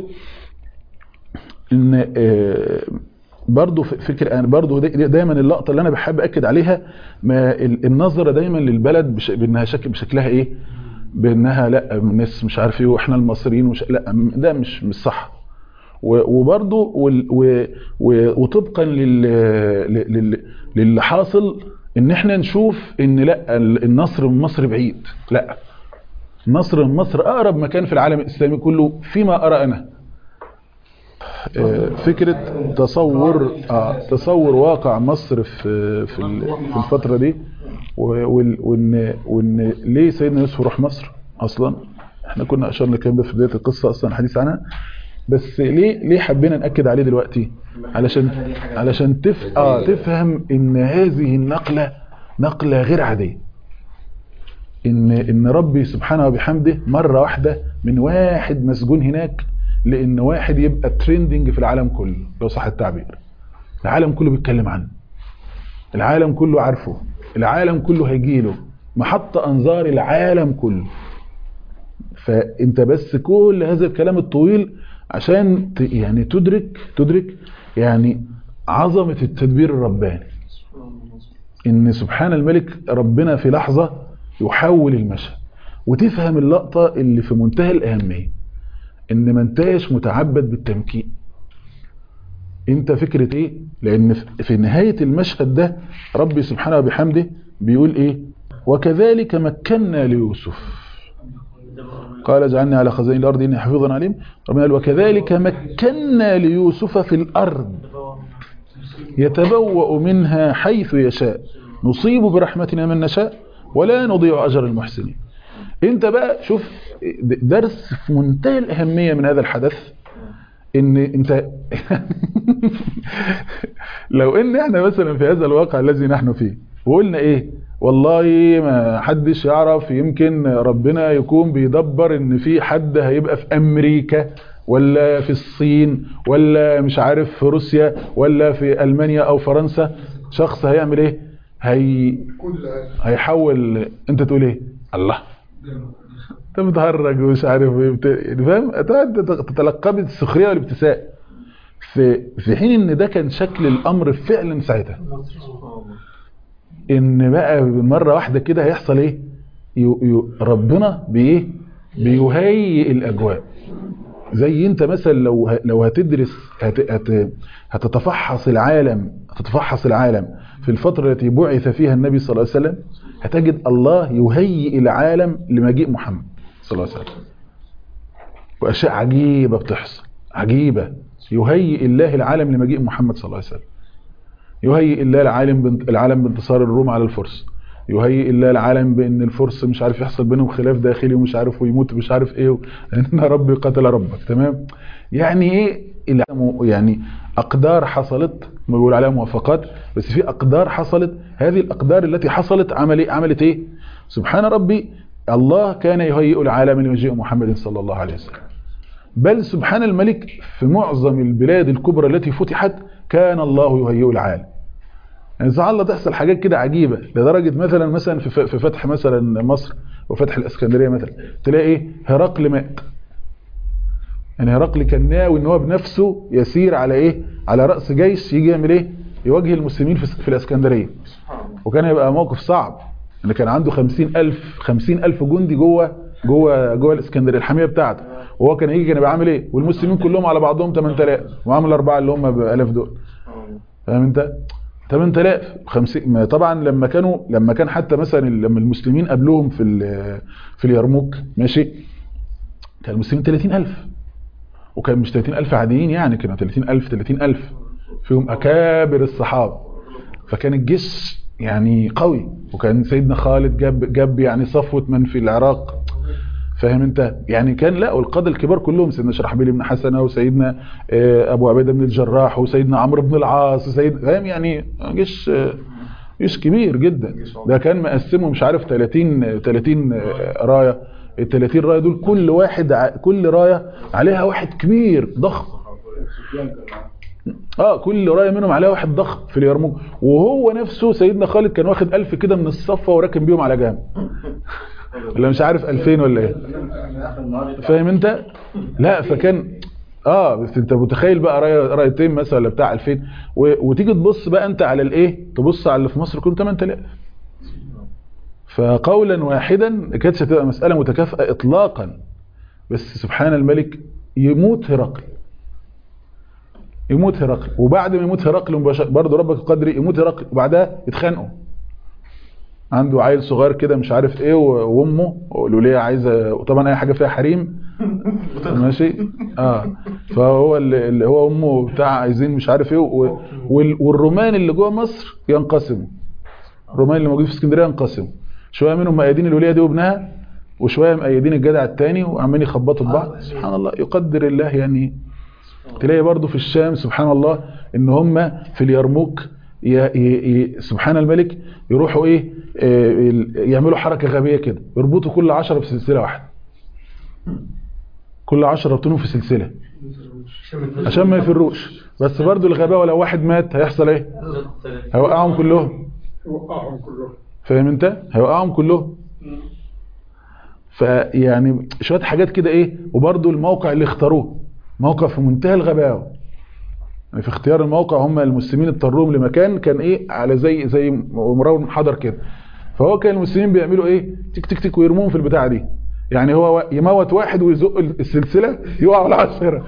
ان آه، برضو ف- فكر انا برضو دا- دا- دايما اللقطه اللي انا بحب اكد عليها ما ال- النظره دايما للبلد بش- بانها شكل بشكلها ايه بانها لا الناس مش عارف ايه واحنا المصريين وش لا م- ده مش مش صح و- وبرضو وال- و- و- وطبقا لل لل- لل- للي حاصل ان احنا نشوف ان لا ال- النصر من مصر بعيد لا النصر من مصر اقرب مكان في العالم الاسلامي كله فيما ارى انا آه، فكرة تصور آه تصور واقع مصر في في ال- في الفترة دي و- وال- وان وان ليه سيدنا يوسف راح مصر اصلا احنا كنا اشرنا الكلام ده في بداية القصة اصلا الحديث عنها بس ليه ليه حبينا ناكد عليه دلوقتي علشان علشان تف اه تفهم ان هذه النقلة نقلة غير عادية ان ان ربي سبحانه وبحمده مره واحده من واحد مسجون هناك لان واحد يبقى ترندنج في العالم كله لو صح التعبير العالم كله بيتكلم عنه العالم كله عارفه العالم كله هيجيله محط انظار العالم كله فانت بس كل هذا الكلام الطويل عشان ت- يعني تدرك تدرك يعني عظمه التدبير الرباني ان سبحان الملك ربنا في لحظة يحول المشهد وتفهم اللقطة اللي في منتهى الأهمية ان ما انتاش متعبد بالتمكين انت فكرة ايه لان في- في نهاية المشهد ده ربي سبحانه وبحمده بيقول ايه وكذلك مكنا ليوسف قال اجعلني على خزائن الارض اني حفيظ عليم ربنا قال وكذلك مكنا ليوسف في الارض يتبوأ منها حيث يشاء نصيب برحمتنا من نشاء ولا نضيع أجر المحسنين انت بقى شوف درس في منتهى الأهمية من هذا الحدث ان انت لو ان احنا مثلا في هذا الواقع الذي نحن فيه وقلنا ايه والله ما حدش يعرف يمكن ربنا يكون بيدبر ان في حد هيبقى في امريكا ولا في الصين ولا مش عارف في روسيا ولا في المانيا او فرنسا شخص هيعمل ايه هي كل هيحول انت تقول ايه الله انت بتهرج ومش عارف ايه بت- يعني فاهم تقعد تتلقى بالسخريه والابتساء في في حين ان ده كان شكل الامر فعلا ساعتها ان بقى مره واحده كده هيحصل ايه يو يو ربنا بايه بيهيئ الاجواء زي انت مثلا لو ه- لو هتدرس هت هت هتتفحص العالم هتتفحص العالم في الفترة التي بعث فيها النبي صلى الله عليه وسلم هتجد الله يهيئ العالم لمجيء محمد صلى الله عليه وسلم وأشياء عجيبة بتحصل عجيبة يهيئ الله العالم لمجيء محمد صلى الله عليه وسلم يهيئ الله العالم بانت- العالم بانتصار الروم على الفرس يهيئ الله العالم بان الفرس مش عارف يحصل بينهم خلاف داخلي ومش عارف ويموت مش عارف ايه و- ان ربي قتل ربك تمام يعني ايه العالم يعني اقدار حصلت ما بيقول عليها موافقات بس في اقدار حصلت هذه الاقدار التي حصلت عمل ايه عملت ايه سبحان ربي الله كان يهيئ العالم لمجيء محمد صلى الله عليه وسلم بل سبحان الملك في معظم البلاد الكبرى التي فتحت كان الله يهيئ العالم يعني سبحان الله تحصل حاجات كده عجيبة لدرجة مثلا مثلا في ف- في فتح مثلا مصر وفتح الاسكندرية مثلا تلاقي ايه هرقل مات يعني هرقل كان ناوي ان هو بنفسه يسير على ايه على رأس جيش يجي يعمل ايه يواجه المسلمين في, في الاسكندرية وكان هيبقى موقف صعب ان كان عنده خمسين الف خمسين الف جندي جوه جوه جوه الاسكندريه الحاميه بتاعته وهو كان هيجي كان يبقى عامل ايه والمسلمين كلهم على بعضهم 8000 وعامل الاربعه اللي هم بالاف دول فاهم انت 8000 50 ما طبعا لما كانوا لما كان حتى مثلا لما المسلمين قابلوهم في ال- في اليرموك ماشي كان المسلمين 30000 وكان مش 30000 عاديين يعني كانوا 30000 30000 فيهم اكابر الصحابه فكان الجيش يعني قوي وكان سيدنا خالد جاب جاب يعني صفوه من في العراق فاهم انت يعني كان لا والقاده الكبار كلهم سيدنا شرحبيل بن حسنه وسيدنا آه، ابو عبيده بن الجراح وسيدنا عمرو بن العاص وسيد فاهم يعني جيش آه، جيش كبير جدا ده كان مقسمه مش عارف 30 30 آه، رايه ال 30 رايه دول كل واحد ع- كل رايه عليها واحد كبير ضخم اه كل رايه منهم عليها واحد ضخم في اليرموك وهو نفسه سيدنا خالد كان واخد ألف كده من الصفه وراكن بيهم على جنب ولا مش عارف 2000 ولا ايه فاهم انت لا فكان اه بس انت متخيل بقى رايه رايتين مثلا ولا بتاع 2000 و... وتيجي تبص بقى انت على الايه تبص على اللي في مصر كله 8000 فقولا واحدا ما كانتش هتبقى مساله متكافئه اطلاقا بس سبحان الملك يموت هرقل يموت هرقل وبعد ما يموت هرقل مباشرة برضه ربك القدر يموت هرقل وبعدها يتخانقوا عنده عيل صغير كده مش عارف ايه و- وامه والوليه عايزه وطبعا اي حاجه فيها حريم ماشي اه فهو اللي اللي هو امه بتاع عايزين مش عارف ايه و- وال- والرومان اللي جوه مصر ينقسموا الرومان اللي موجودين في اسكندريه ينقسموا شويه منهم مأيدين الوليه دي وابنها وشويه مأيدين الجدع التاني وعمالين يخبطوا في بعض سبحان الله يقدر الله يعني تلاقي برضو في الشام سبحان الله ان هم في اليرموك ي... ي... ي... سبحان الملك يروحوا ايه آه، ال- يعملوا حركة غبية كده يربطوا كل عشرة في سلسلة واحدة كل عشرة ربطونهم في سلسلة عشان ما يفروش بس برضو الغباوة لو واحد مات هيحصل ايه هيوقعهم كلهم وقعهم كلهم فاهم انت هيوقعهم كلهم فيعني شويه حاجات كده ايه وبرضو الموقع اللي اختاروه موقع في منتهى الغباوه يعني في اختيار الموقع هم المسلمين اضطروهم لمكان كان ايه على زي زي مراون منحدر كده فهو كان المسلمين بيعملوا ايه تك تك تك ويرموهم في البتاعه دي يعني هو يموت واحد ويزق السلسله يقع العشره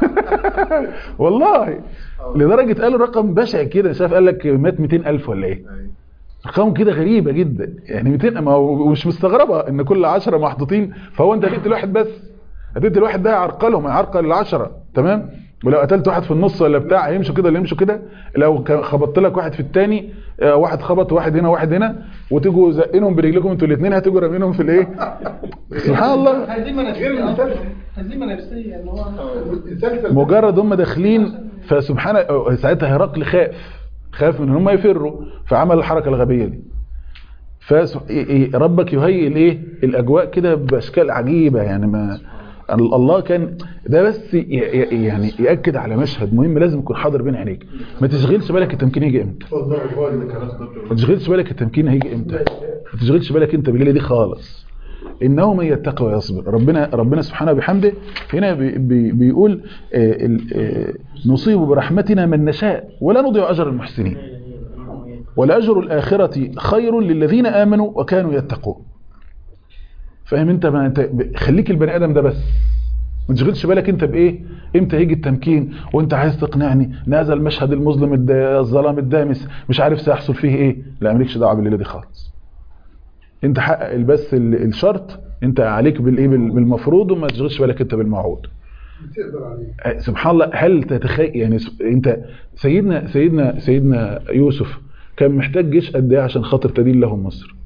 والله لدرجه قالوا رقم بشع كده شاف قال لك مات 200000 ولا ايه ارقام كده غريبه جدا يعني 200 ما هو مش مستغربه ان كل 10 محطوطين فهو انت هتقتل واحد بس هتقتل واحد ده هيعرقلهم هيعرقل العشرة تمام ولو قتلت واحد في النص ولا بتاع هيمشوا كده اللي يمشوا كده لو كان خبطت لك واحد في التاني آه، واحد خبط واحد هنا واحد هنا وتيجوا زقينهم برجلكم انتوا الاثنين هتيجوا رامينهم في الايه سبحان الله هزيمه نفسيه هزيمه نفسيه ان هو مجرد هم داخلين فسبحان آه، ساعتها هرقل خاف خاف من ان هم يفروا فعمل الحركه الغبيه دي فربك يهيئ الايه الاجواء كده باشكال عجيبه يعني ما الله كان ده بس ي- ي- يعني ياكد على مشهد مهم لازم يكون حاضر بين عينيك ما تشغلش بالك التمكين يجي امتى ما تشغلش بالك التمكين هيجي امتى ما تشغلش بالك انت بالليله دي خالص انه من يتقي ويصبر ربنا ربنا سبحانه وبحمده هنا بي بي بيقول آه، ال- آه، نصيب برحمتنا من نشاء ولا نضيع اجر المحسنين ولأجر الآخرة خير للذين آمنوا وكانوا يتقون فاهم انت ما انت ب- خليك البني ادم ده بس ما تشغلش بالك انت بايه امتى هيجي التمكين وانت عايز تقنعني ان هذا المشهد المظلم الد- الظلام الدامس مش عارف سيحصل فيه ايه لا مالكش دعوه بالليله دي خالص انت حقق بس ال- الشرط انت عليك بالايه بال- بالمفروض وما تشغلش بالك انت بالموعود تقدر عليه آه، سبحان الله هل تتخيل يعني س- انت سيدنا سيدنا سيدنا يوسف كان محتاج جيش قد ايه عشان خاطر تدين لهم مصر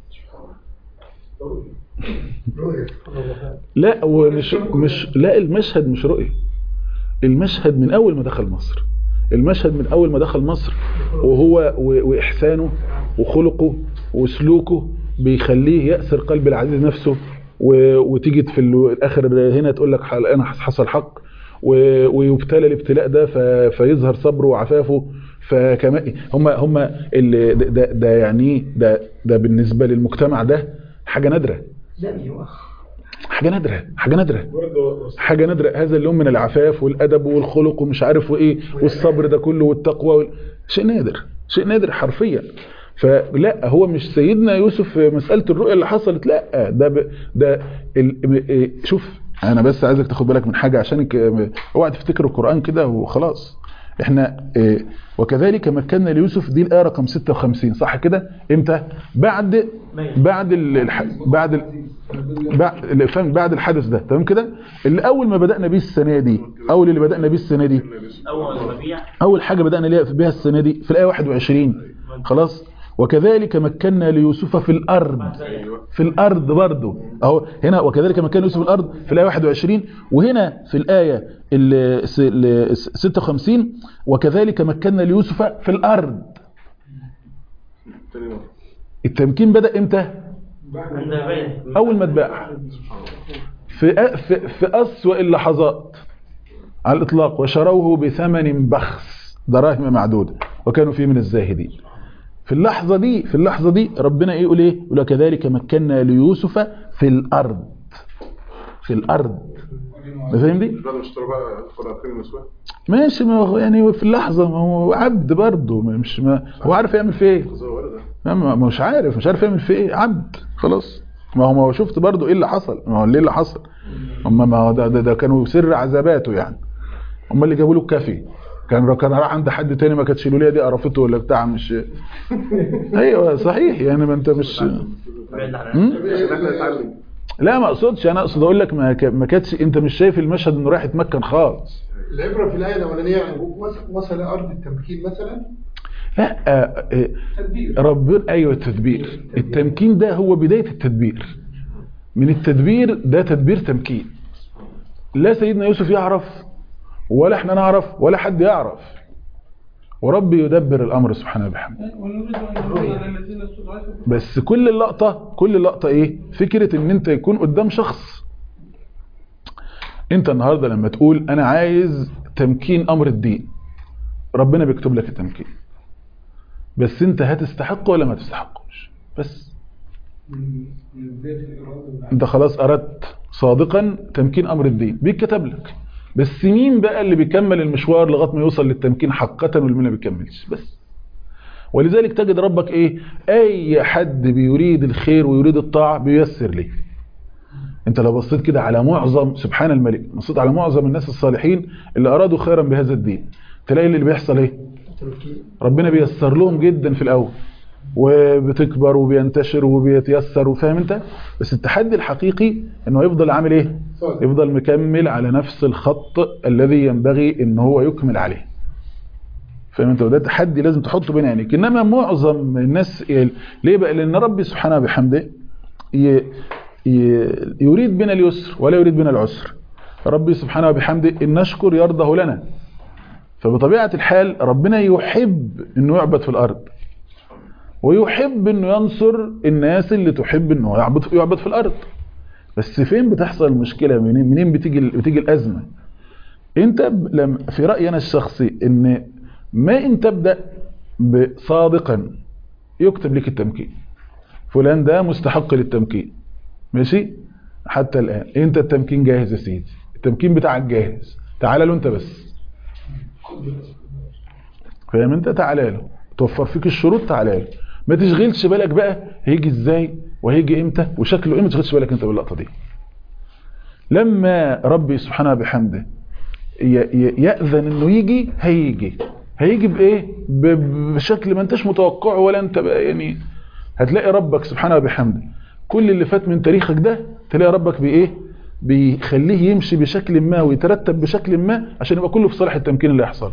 رؤية لا ومش مش لا المشهد مش رؤية المشهد من اول ما دخل مصر المشهد من اول ما دخل مصر وهو و- واحسانه وخلقه وسلوكه بيخليه يأسر قلب العزيز نفسه و- وتيجي في ال- الاخر هنا تقول لك حل- انا حصل حق و- ويبتلى الابتلاء ده ف- فيظهر صبره وعفافه فكما هم هم اللي ده, ده, ده يعني إيه؟ ده ده بالنسبه للمجتمع ده حاجه نادره حاجه نادره حاجه نادره حاجه نادره هذا اللون من العفاف والادب والخلق ومش عارف وايه والصبر ده كله والتقوى وال... شيء نادر شيء نادر حرفيا فلا هو مش سيدنا يوسف في مساله الرؤيه اللي حصلت لا ده ب... ده ال... إيه، شوف انا بس عايزك تاخد بالك من حاجه عشان اوعى تفتكر القران كده وخلاص احنا إيه، وكذلك مكنا ليوسف دي الايه رقم 56 صح كده امتى بعد بعد ال... الح- بعد ال... بعد اللي فاهم بعد الحدث ده تمام كده اللي اول ما بدانا بيه السنه دي اول اللي بدانا بيه السنه دي اول ربيع اول حاجه بدانا ليها بها السنه دي في الايه 21 خلاص وكذلك مكنا ليوسف في الارض في الارض برضه اهو هنا وكذلك مكنا يوسف في الارض في الايه 21 وهنا في الايه ال س- ال 56 وكذلك مكنا ليوسف في الارض التمكين بدا امتى اول ما اتباع في أ- في في اسوأ اللحظات على الاطلاق وشروه بثمن بخس دراهم معدوده وكانوا فيه من الزاهدين في اللحظه دي في اللحظه دي ربنا ايه يقول ايه يقول كذلك مكنا ليوسف في الارض في الارض فاهم دي مش بعد ما اشتروا بقى القراطين المسواه ماشي ما هو يعني في اللحظه ما هو عبد برضه مش ما هو عارف يعمل فيه ايه زي ولد ما- ما- مش عارف مش عارف يعمل فيه ايه عبد خلاص ما هو ما هو شفت برضه ايه اللي حصل ما هو ليه اللي حصل هم ما هو ده, ده, ده كانوا سر عذاباته يعني هم اللي جابوا له الكافي كان كان راح عند حد تاني ما كانتش الوليه دي قرفته ولا بتاع مش ايوه صحيح يعني ما انت مش هم؟ عشان احنا نتعلم لا ما اقصدش انا اقصد اقول لك ما ك- ما كانتش انت مش شايف المشهد انه رايح يتمكن خالص العبرة في الآية الأولانية يعني وصل- وصل أرض التمكين مثلا لا آه، آه، تدبير ربنا ايوه التدبير التمكين ده هو بدايه التدبير من التدبير ده تدبير تمكين لا سيدنا يوسف يعرف ولا احنا نعرف ولا حد يعرف وربي يدبر الامر سبحانه وبحمده ونريد ان نقول على الذين استضعفوا بس كل اللقطه كل اللقطه ايه فكره ان انت يكون قدام شخص انت النهارده لما تقول انا عايز تمكين امر الدين ربنا بيكتب لك التمكين بس انت هتستحقه ولا ما تستحقوش بس من من بدايه الاراده انت خلاص اردت صادقا تمكين امر الدين بيتكتب لك بس مين بقى اللي بيكمل المشوار لغايه ما يوصل للتمكين حقا واللي ما بيكملش بس ولذلك تجد ربك ايه اي حد بيريد الخير ويريد الطاعه بييسر ليه انت لو بصيت كده على معظم سبحان الملك بصيت على معظم الناس الصالحين اللي ارادوا خيرا بهذا الدين تلاقي اللي بيحصل ايه ربنا بيسر لهم جدا في الاول وبتكبر وبينتشر وبيتيسر وفاهم انت بس التحدي الحقيقي انه يفضل عامل ايه صادق. يفضل مكمل على نفس الخط الذي ينبغي ان هو يكمل عليه فاهم انت وده تحدي لازم تحطه بين عينيك انما معظم الناس ي- ليه بقى لان ربي سبحانه بحمده ي... ي... يريد بنا اليسر ولا يريد بنا العسر ربي سبحانه وبحمده ان نشكر يرضه لنا فبطبيعه الحال ربنا يحب انه يعبد في الارض ويحب انه ينصر الناس اللي تحب انه يعبد يعبد في الارض بس فين بتحصل المشكله منين منين بتيجي بتيجي الازمه انت ب- لم في رايي انا الشخصي ان ما ان تبدا بصادقا يكتب لك التمكين فلان ده مستحق للتمكين ماشي حتى الان انت التمكين جاهز يا سيدي التمكين بتاعك جاهز تعال له انت بس فاهم انت تعالى له توفر فيك الشروط تعالى له ما تشغلش بالك بقى هيجي ازاي وهيجي امتى وشكله ايه ما تشغلش بالك انت باللقطه دي لما ربي سبحانه بحمده ي- ي- يأذن انه يجي هيجي هيجي بايه ب- بشكل ما انتش متوقعه ولا انت بقى يعني هتلاقي ربك سبحانه وبحمده كل اللي فات من تاريخك ده تلاقي ربك بايه بيخليه يمشي بشكل ما ويترتب بشكل ما عشان يبقى كله في صالح التمكين اللي هيحصل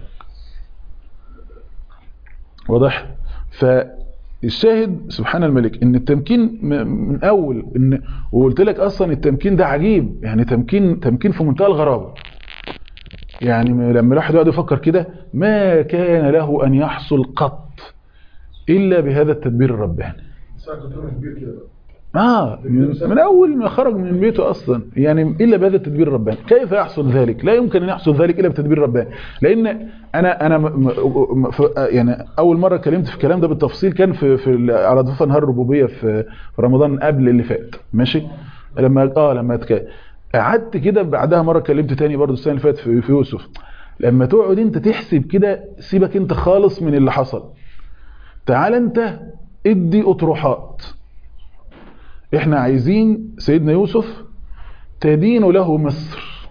واضح فالشاهد سبحان الملك ان التمكين م- من اول ان وقلت لك اصلا التمكين ده عجيب يعني تمكين تمكين في منتهى الغرابه يعني م- لما الواحد يقعد يفكر كده ما كان له ان يحصل قط الا بهذا التدبير الرباني ساعة كنت أنا كبير كده بقى. اه من, من اول ما خرج من بيته اصلا يعني الا بهذا التدبير الرباني كيف يحصل ذلك لا يمكن ان يحصل ذلك الا بتدبير رباني لان انا انا م- م- ف- يعني اول مره اتكلمت في الكلام ده بالتفصيل كان في في ال- على ضفه نهار الربوبيه في في رمضان قبل اللي فات ماشي لما اه لما اتك... قعدت كده بعدها مره اتكلمت تاني برضو السنه اللي فاتت في, في يوسف لما تقعد انت تحسب كده سيبك انت خالص من اللي حصل تعال انت ادي اطروحات احنا عايزين سيدنا يوسف تدين له مصر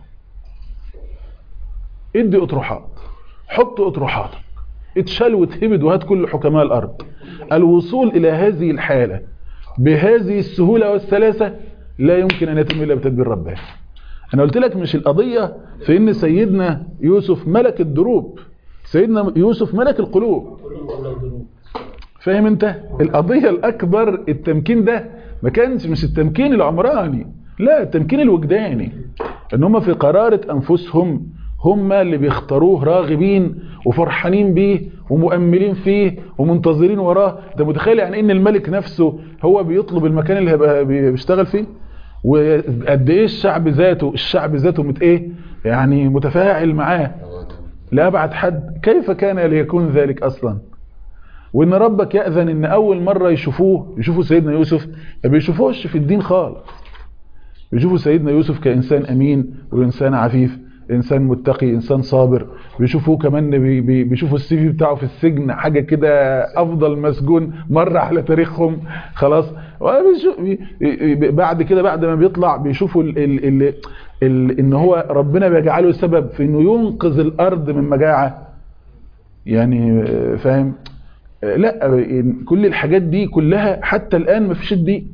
ادي اطروحات حط اطروحاتك اتشال واتهبد وهات كل حكماء الارض الوصول الى هذه الحالة بهذه السهولة والسلاسة لا يمكن ان يتم الا بتدبير رباني انا قلت لك مش القضية في ان سيدنا يوسف ملك الدروب سيدنا يوسف ملك القلوب فاهم انت القضية الاكبر التمكين ده ما كانش مش التمكين العمراني لا التمكين الوجداني ان هم في قرارة انفسهم هم اللي بيختاروه راغبين وفرحانين بيه ومؤملين فيه ومنتظرين وراه انت متخيل يعني ان الملك نفسه هو بيطلب المكان اللي هيبقى بي- بيشتغل فيه وقد ايه الشعب ذاته الشعب ذاته مت ايه يعني متفاعل معاه لأبعد حد كيف كان ليكون ذلك أصلا وإن ربك يأذن إن أول مرة يشوفوه يشوفوا سيدنا يوسف ما بيشوفوش في الدين خالص بيشوفوا سيدنا يوسف كإنسان أمين وإنسان عفيف إنسان متقي إنسان صابر بيشوفوه كمان بي بي بيشوفوا السي في بتاعه في السجن حاجة كده أفضل مسجون مرة على تاريخهم خلاص وبيشوف- بي- بي- بعد كده بعد ما بيطلع بيشوفوا ال ال ال ال إن هو ربنا بيجعله سبب في إنه ينقذ الأرض من مجاعة يعني آه، فاهم آه، لا آه، كل الحاجات دي كلها حتى الآن ما فيش الدين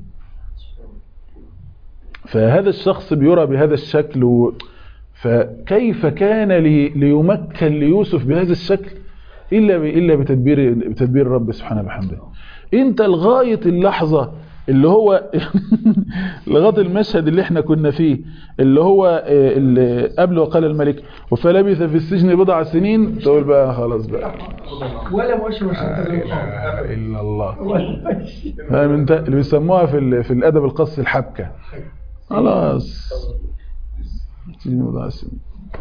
فهذا الشخص بيرى بهذا الشكل و... فكيف كان لي... ليمكن ليوسف بهذا الشكل إلا ب... إلا بتدبير بتدبير الرب سبحانه وبحمده انت لغاية اللحظة اللي هو لغاية المشهد اللي احنا كنا فيه اللي هو آه، اللي قبل وقال الملك وفلبث في السجن بضع سنين تقول بقى خلاص بقى ولا مؤشر مش لا اله الا الله فاهم انت اللي بيسموها في ال- في الادب القص الحبكه خلاص سنين وضع سنين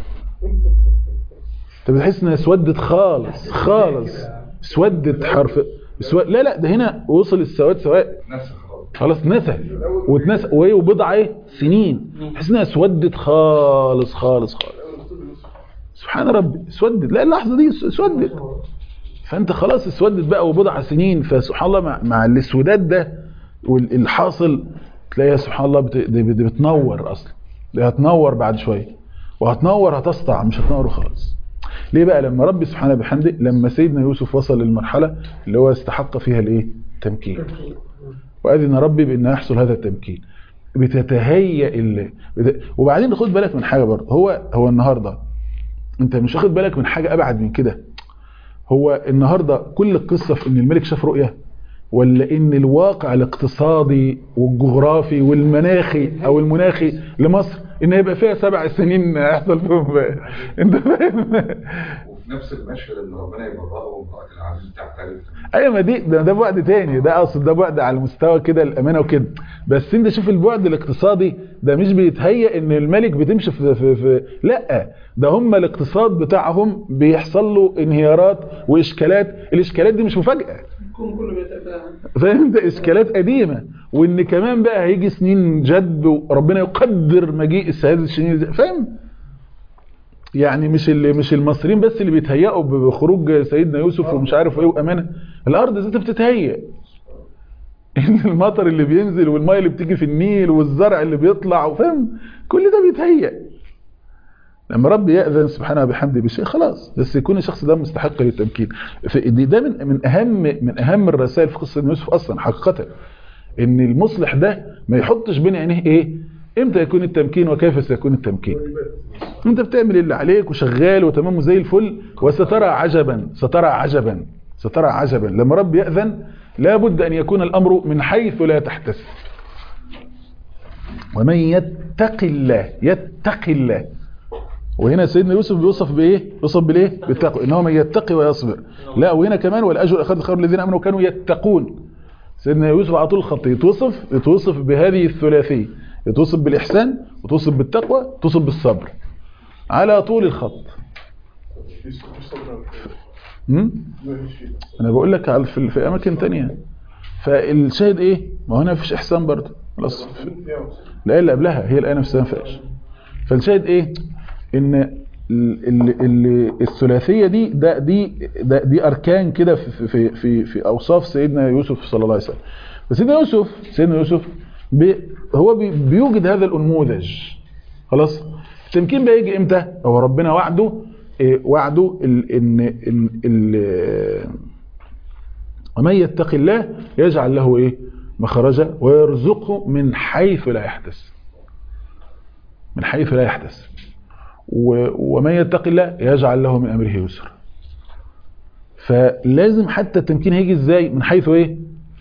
انت بتحس انها اسودت خالص خالص اسودت حرف اسود لا لا ده هنا وصل السواد سواء نفس خالص خلاص نسى واتنسى وايه وبضع ايه سنين تحس انها اسودت خالص خالص خالص سبحان ربي اسودت لا اللحظه دي اسودت فانت خلاص اسودت بقى وبضع سنين فسبحان الله مع, مع الاسوداد ده والحاصل تلاقيها سبحان الله بت... دي دي بتنور اصلا دي هتنور بعد شويه وهتنور هتسطع مش هتنور خالص ليه بقى لما ربي سبحانه بحمده لما سيدنا يوسف وصل للمرحله اللي هو استحق فيها الايه التمكين واذن ربي بان يحصل هذا التمكين بتتهيأ ال... بت... وبعدين خد بالك من حاجه برضه هو هو النهارده انت مش واخد بالك من حاجه ابعد من كده هو النهارده كل القصه في ان الملك شاف رؤيه ولا ان الواقع الاقتصادي والجغرافي والمناخي او المناخي لمصر ان هيبقى فيها سبع سنين هيحصل فيهم انت فاهم وفي نفس المشهد اللي ربنا يبرأه وامرأة العزيز تعترف ايوه ما دي ده, ده بعد تاني ده اقصد ده بعد على مستوى كده الامانه وكده بس انت شوف البعد الاقتصادي ده مش بيتهيأ ان الملك بتمشي في, في, في لا ده هم الاقتصاد بتاعهم بيحصل له انهيارات واشكالات الاشكالات دي مش مفاجاه الكون كله بيتفاهم فاهم انت اشكالات قديمه وان كمان بقى هيجي سنين جد وربنا يقدر مجيء هذه السنين دي. فاهم يعني مش اللي مش المصريين بس اللي بيتهيأوا بخروج سيدنا يوسف ومش عارف ايه وامانه الارض ذاتها بتتهيأ ان المطر اللي بينزل والميه اللي بتيجي في النيل والزرع اللي بيطلع فاهم كل ده بيتهيأ لما رب يأذن سبحانه بحمده بشيء خلاص بس يكون الشخص ده مستحق للتمكين دي ده من من اهم من اهم الرسائل في قصه يوسف اصلا حقيقه ان المصلح ده ما يحطش بين عينيه ايه امتى يكون التمكين وكيف سيكون التمكين انت بتعمل اللي عليك وشغال وتمام زي الفل وسترى عجبا سترى عجبا سترى عجبا لما رب يأذن لابد ان يكون الامر من حيث لا تحتسب ومن يتق الله يتق الله وهنا سيدنا يوسف بيوصف بايه بيوصف بالايه بالتقوى ان هو من يتقي ويصبر لا وهنا كمان والاجر الاخر خير الذين امنوا وكانوا يتقون سيدنا يوسف على طول الخط يتوصف يتوصف بهذه الثلاثيه يتوصف بالاحسان وتوصف بالتقوى توصف بالصبر على طول الخط امم انا بقول لك على في, في اماكن تانية فالشاهد ايه ما هنا مفيش احسان برضه خلاص الايه اللي قبلها هي الايه نفسها ما فيهاش فالشاهد ايه ان ال ال ال الثلاثيه دي ده دي ده دي اركان كده في في في في اوصاف سيدنا يوسف صلى الله عليه وسلم فسيدنا يوسف سيدنا يوسف بي هو بي بيوجد هذا الانموذج خلاص التمكين بقى يجي امتى هو ربنا وعده إيه وعده ال ان ال ال ومن يتق الله يجعل له ايه مخرجا ويرزقه من حيث لا يحتسب من حيث لا يحتسب ومن يتق الله يجعل له من امره يسرا فلازم حتى التمكين هيجي ازاي من حيث ايه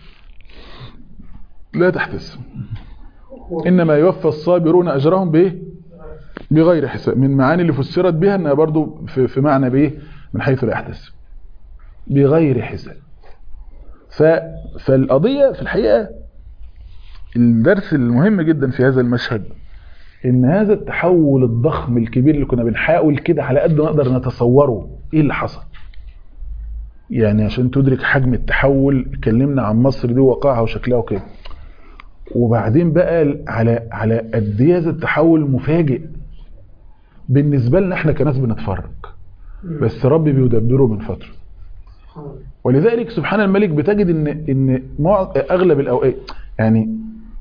لا تحتسب انما يوفى الصابرون اجرهم بايه بغير حساب من معاني اللي فسرت بها انها برضو في, في معنى بايه من حيث لا يحتسب بغير حساب ف... فالقضية في الحقيقة الدرس المهم جدا في هذا المشهد ان هذا التحول الضخم الكبير اللي كنا بنحاول كده على قد ما نقدر نتصوره ايه اللي حصل يعني عشان تدرك حجم التحول اتكلمنا عن مصر دي وقعها وشكلها وكده وبعدين بقى على على قد ايه هذا التحول مفاجئ بالنسبه لنا احنا كناس بنتفرج بس ربي بيدبره من فتره ولذلك سبحان الملك بتجد ان ان مع- اغلب الاوقات يعني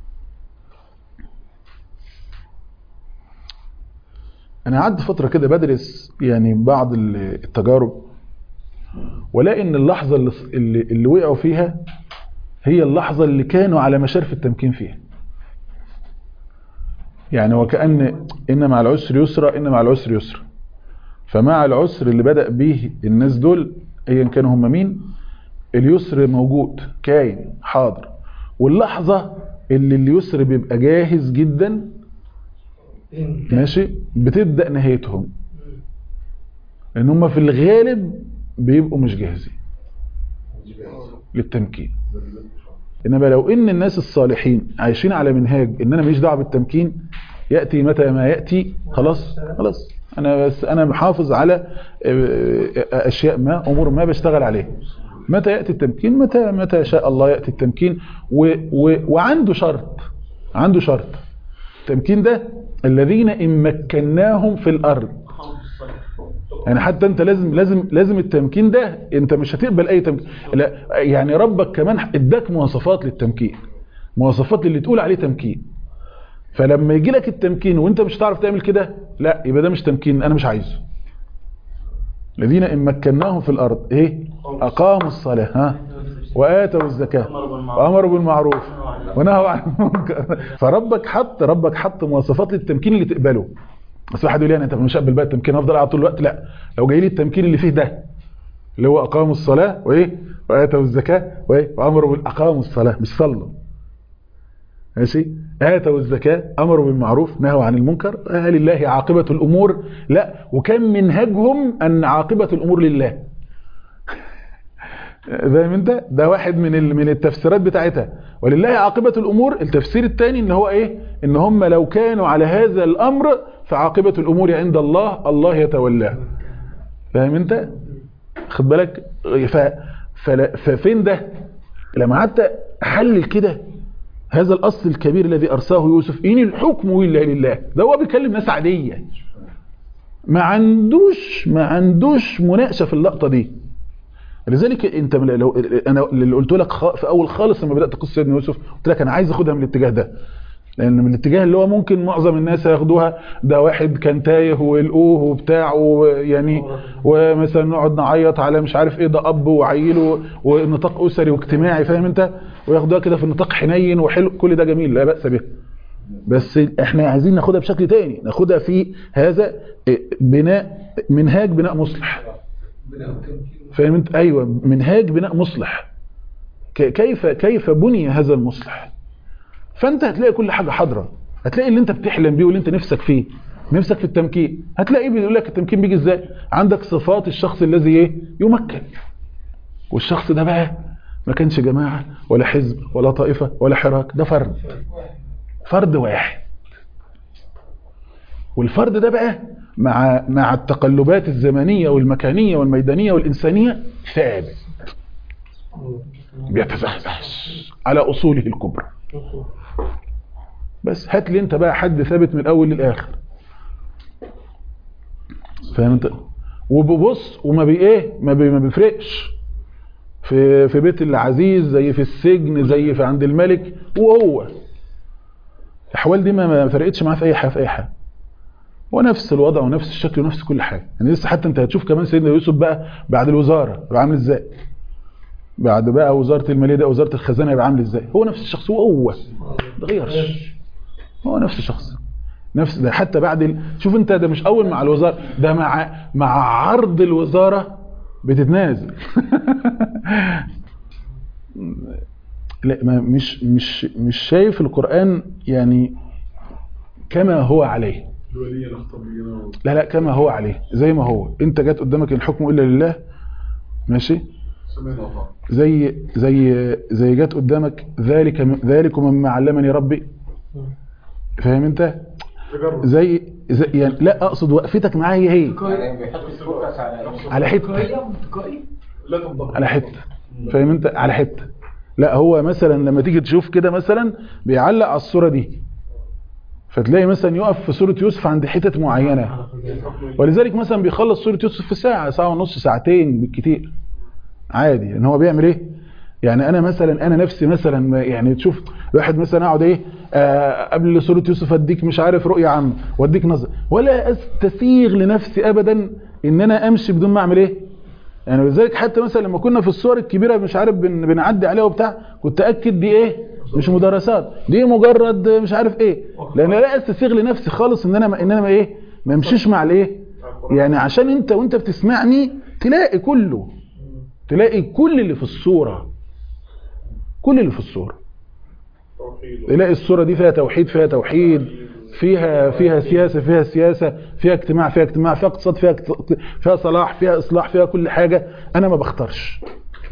انا قعدت فتره كده بدرس يعني بعض ال- التجارب ولاقي ان اللحظه اللي اللي, اللي وقعوا فيها هي اللحظه اللي كانوا على مشارف التمكين فيها يعني وكأن إن مع العسر يسرا إن مع العسر يسرا فمع العسر اللي بدأ به الناس دول أيا كانوا هم مين اليسر موجود كاين حاضر واللحظة اللي اليسر بيبقى جاهز جدا ماشي بتبدأ نهايتهم لأن هم في الغالب بيبقوا مش جاهزين للتمكين انما لو ان الناس الصالحين عايشين على منهاج ان انا ماليش دعوه بالتمكين ياتي متى ما ياتي خلاص خلاص انا بس انا محافظ على اشياء ما امور ما بشتغل عليها متى ياتي التمكين متى متى شاء الله ياتي التمكين و و وعنده شرط عنده شرط التمكين ده الذين ان مكناهم في الارض يعني حتى انت لازم لازم لازم التمكين ده انت مش هتقبل اي تمكين لا يعني ربك كمان اداك مواصفات للتمكين مواصفات اللي تقول عليه تمكين فلما يجي لك التمكين وانت مش هتعرف تعمل كده لا يبقى ده مش تمكين انا مش عايزه الذين ان مكناهم في الارض ايه اقاموا الصلاه ها واتوا الزكاه وامروا بالمعروف ونهوا عن المنكر فربك حط ربك حط مواصفات للتمكين اللي تقبله بس واحد يقول لي انا انت مش هقبل بقى التمكين افضل قاعد طول الوقت لا لو جاي لي التمكين اللي فيه ده اللي هو اقاموا الصلاه وايه واتوا الزكاه وايه وامروا بالاقاموا الصلاه مش صلوا ماشي اتوا الزكاه امروا بالمعروف نهوا عن المنكر هل لله عاقبه الامور لا وكان منهجهم ان عاقبه الامور لله فاهم انت ده واحد من من التفسيرات بتاعتها ولله عاقبه الامور التفسير الثاني ان هو ايه ان هم لو كانوا على هذا الامر فعاقبه الامور عند الله الله يتولاه فاهم انت خد بالك ف ففين ده لما قعدت احلل كده هذا الاصل الكبير الذي ارساه يوسف ان الحكم الا لله ده هو بيكلم ناس عاديه ما عندوش ما عندوش مناقشه في اللقطه دي لذلك انت لو انا اللي قلت لك في اول خالص لما بدات قصه سيدنا يوسف قلت لك انا عايز اخدها من الاتجاه ده لان من الاتجاه اللي هو ممكن معظم الناس ياخدوها ده واحد كان تايه ويلقوه وبتاع ويعني ومثلا نقعد نعيط على مش عارف ايه ده اب وعيله ونطاق اسري واجتماعي فاهم انت وياخدوها كده في نطاق حنين وحلو كل ده جميل لا باس به بس احنا عايزين ناخدها بشكل تاني ناخدها في هذا بناء منهاج بناء مصلح فاهم انت ايوه منهاج بناء مصلح كيف كيف بني هذا المصلح فانت هتلاقي كل حاجه حاضره هتلاقي اللي انت بتحلم بيه واللي انت نفسك فيه نفسك في التمكين هتلاقيه بيقول لك التمكين بيجي ازاي عندك صفات الشخص الذي ايه يمكن والشخص ده بقى ما كانش جماعه ولا حزب ولا طائفه ولا حراك ده فرد فرد واحد والفرد ده بقى مع مع التقلبات الزمنيه والمكانيه والميدانيه والانسانيه ثابت بيتزحزح على اصوله الكبرى بس هات لي انت بقى حد ثابت من الاول للاخر فاهم انت وببص وما بي ايه ما, بي ما بيفرقش في في بيت العزيز زي في السجن زي في عند الملك وهو الاحوال دي ما فرقتش معاه في اي حاجه في اي حاجه ونفس الوضع ونفس الشكل ونفس كل حاجه يعني لسه حتى انت هتشوف كمان سيدنا يوسف بقى بعد الوزاره بقى عامل ازاي بعد بقى وزاره الماليه ده وزاره الخزانه هيبقى عامل ازاي هو نفس الشخص هو هو ما اتغيرش هو نفس الشخص نفس ده حتى بعد ال... شوف انت ده مش اول مع الوزاره ده مع مع عرض الوزاره بتتنازل لا ما مش مش مش شايف القران يعني كما هو عليه لا لا كما هو عليه زي ما هو انت جات قدامك الحكم الا لله ماشي سمعنا زي زي زي جت قدامك ذلك ذلكم مما علمني ربي فاهم انت تجرب زي, زي يعني لا اقصد وقفتك معايا هي هي يعني بيحط الفوكس على على حته لا تنضبط على حته فاهم انت على حته لا هو مثلا لما تيجي تشوف كده مثلا بيعلق على الصوره دي فتلاقي مثلا يقف في سوره يوسف عند حتت معينه ولذلك مثلا بيخلص سوره يوسف في ساعه ساعه ونص ساعتين بالكتير عادي ان هو بيعمل ايه يعني انا مثلا انا نفسي مثلا ما- يعني تشوف الواحد مثلا اقعد ايه آه قبل سوره يوسف اديك مش عارف رؤيه عامه واديك نظر ولا استسيغ لنفسي ابدا ان انا امشي بدون ما اعمل ايه يعني لذلك حتى مثلا لما كنا في الصور الكبيره مش عارف بن بنعدي عليها وبتاع كنت اكد دي ايه مش مدرسات دي مجرد مش عارف ايه لان لا استسيغ لنفسي خالص ان انا ما ان انا ما ايه ما امشيش مع الايه يعني عشان انت وانت بتسمعني تلاقي كله تلاقي كل اللي في الصوره كل اللي في الصوره توحيد تلاقي الصوره دي فيها توحيد فيها توحيد فيها فيها سياسه فيها سياسه فيها اجتماع فيها اجتماع فيها اقتصاد فيها اقت- فيها صلاح فيها اصلاح فيها كل حاجه انا ما بختارش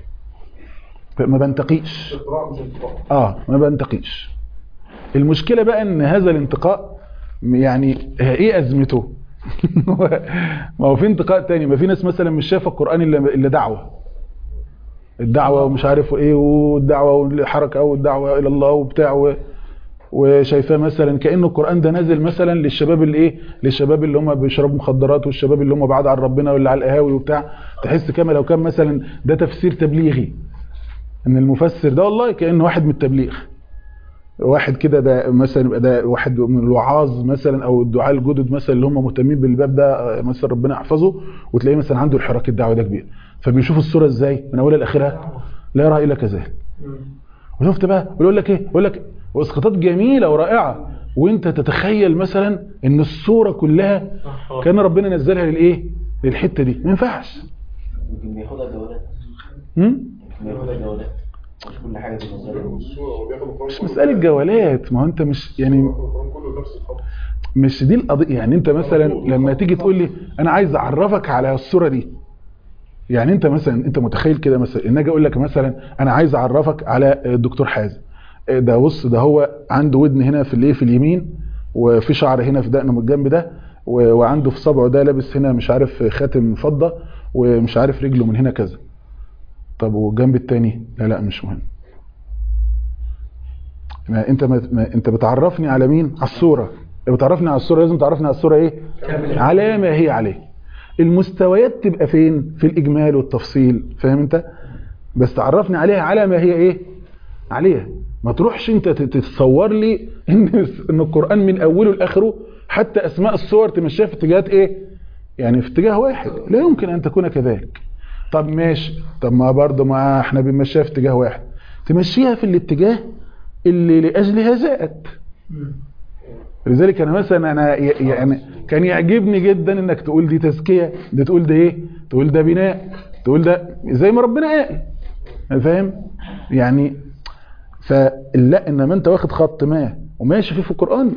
ما بنتقيش اقراء مش انتقاء اه ما بنتقيش المشكله بقى ان هذا الانتقاء يعني ايه ازمته ما هو في انتقاء تاني ما في ناس مثلا مش شايفه القران الا الا دعوه الدعوه ومش عارف ايه والدعوه والحركه والدعوه الى الله وبتاع و- وشايفاه مثلا كأن القرآن ده نازل مثلا للشباب اللي ايه للشباب اللي هم بيشربوا مخدرات والشباب اللي هم بعاد عن ربنا واللي على القهاوي وبتاع تحس كما لو كان مثلا ده تفسير تبليغي ان المفسر ده والله كأنه واحد من التبليغ واحد كده ده مثلا يبقى ده واحد من الوعاظ مثلا او الدعاة الجدد مثلا اللي هم مهتمين بالباب ده آه، مثلا ربنا يحفظه وتلاقيه مثلا عنده الحراك الدعوه ده كبير فبيشوف الصوره ازاي من اولها لاخرها لا يرى الا كذلك وشفت بقى ويقول لك ايه يقول لك واسقاطات جميله ورائعه وانت تتخيل مثلا ان الصوره كلها كان ربنا نزلها للايه للحته دي ما ينفعش يمكن بياخدها جولات هم؟ بياخدها جولات مش كل حاجه بالنظر الصورة وبياخد القرآن مش كله. مساله جولات ما هو انت مش يعني بياخد القرآن كله نفس الخط مش دي القضيه يعني انت مثلا لما تيجي تقول لي انا عايز اعرفك على الصوره دي يعني انت مثلا انت متخيل كده مثلا ان اجي اقول لك مثلا انا عايز اعرفك على الدكتور حازم ده بص ده هو عنده ودن هنا في الايه في اليمين وفي شعر هنا في دقنه من الجنب ده و- وعنده في صبعه ده لابس هنا مش عارف خاتم فضه ومش عارف رجله من هنا كذا طب والجنب التاني لا لا مش مهم ما انت ما ما انت بتعرفني على مين على الصوره بتعرفني على الصوره لازم تعرفني على الصوره ايه على ما هي عليه المستويات تبقى فين في الاجمال والتفصيل فاهم انت بس تعرفني عليها على ما هي ايه عليها ما تروحش انت تت- تتصور لي ان ان القران من اوله لاخره حتى اسماء الصور تمشيها في اتجاهات ايه يعني في اتجاه واحد لا يمكن ان تكون كذلك طب ماشي طب ما برضه ما احنا بنمشيها في اتجاه واحد تمشيها في الاتجاه اللي لاجلها جاءت لذلك انا مثلا انا ي- يعني كان يعجبني جدا انك تقول دي تزكيه دي تقول ده ايه تقول ده بناء تقول ده زي ما ربنا قال أنا فاهم يعني فلا انما انت واخد خط ما وماشي فيه في القران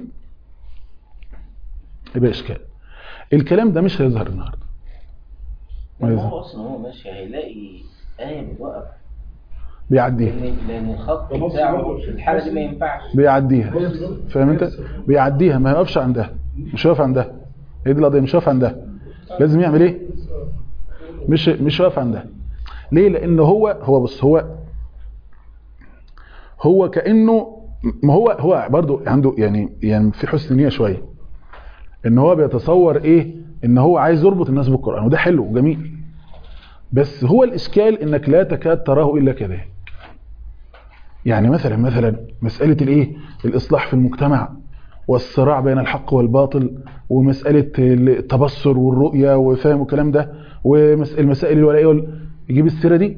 يبقى اشكال الكلام ده مش هيظهر النهارده ما لأن يظهر هو اصلا هو ماشي هيلاقي آية بتوقف بيعديها لأن لأن الخط بتاعه في الحالة دي ما ينفعش بيعديها فاهم انت بيعديها ما يقفش عندها مش واقف عندها هي دي القضيه مش واقف عندها لازم يعمل ايه مش مش واقف عندها ليه لان هو هو بص هو هو كانه ما هو هو برضو عنده يعني يعني في حسن نيه شويه ان هو بيتصور ايه ان هو عايز يربط الناس بالقران وده حلو وجميل بس هو الاشكال انك لا تكاد تراه الا كذلك يعني مثلا مثلا مسألة الايه الإصلاح في المجتمع والصراع بين الحق والباطل ومسألة التبصر والرؤية وفهم الكلام ده والمسائل الولائية وال- يجيب السيرة دي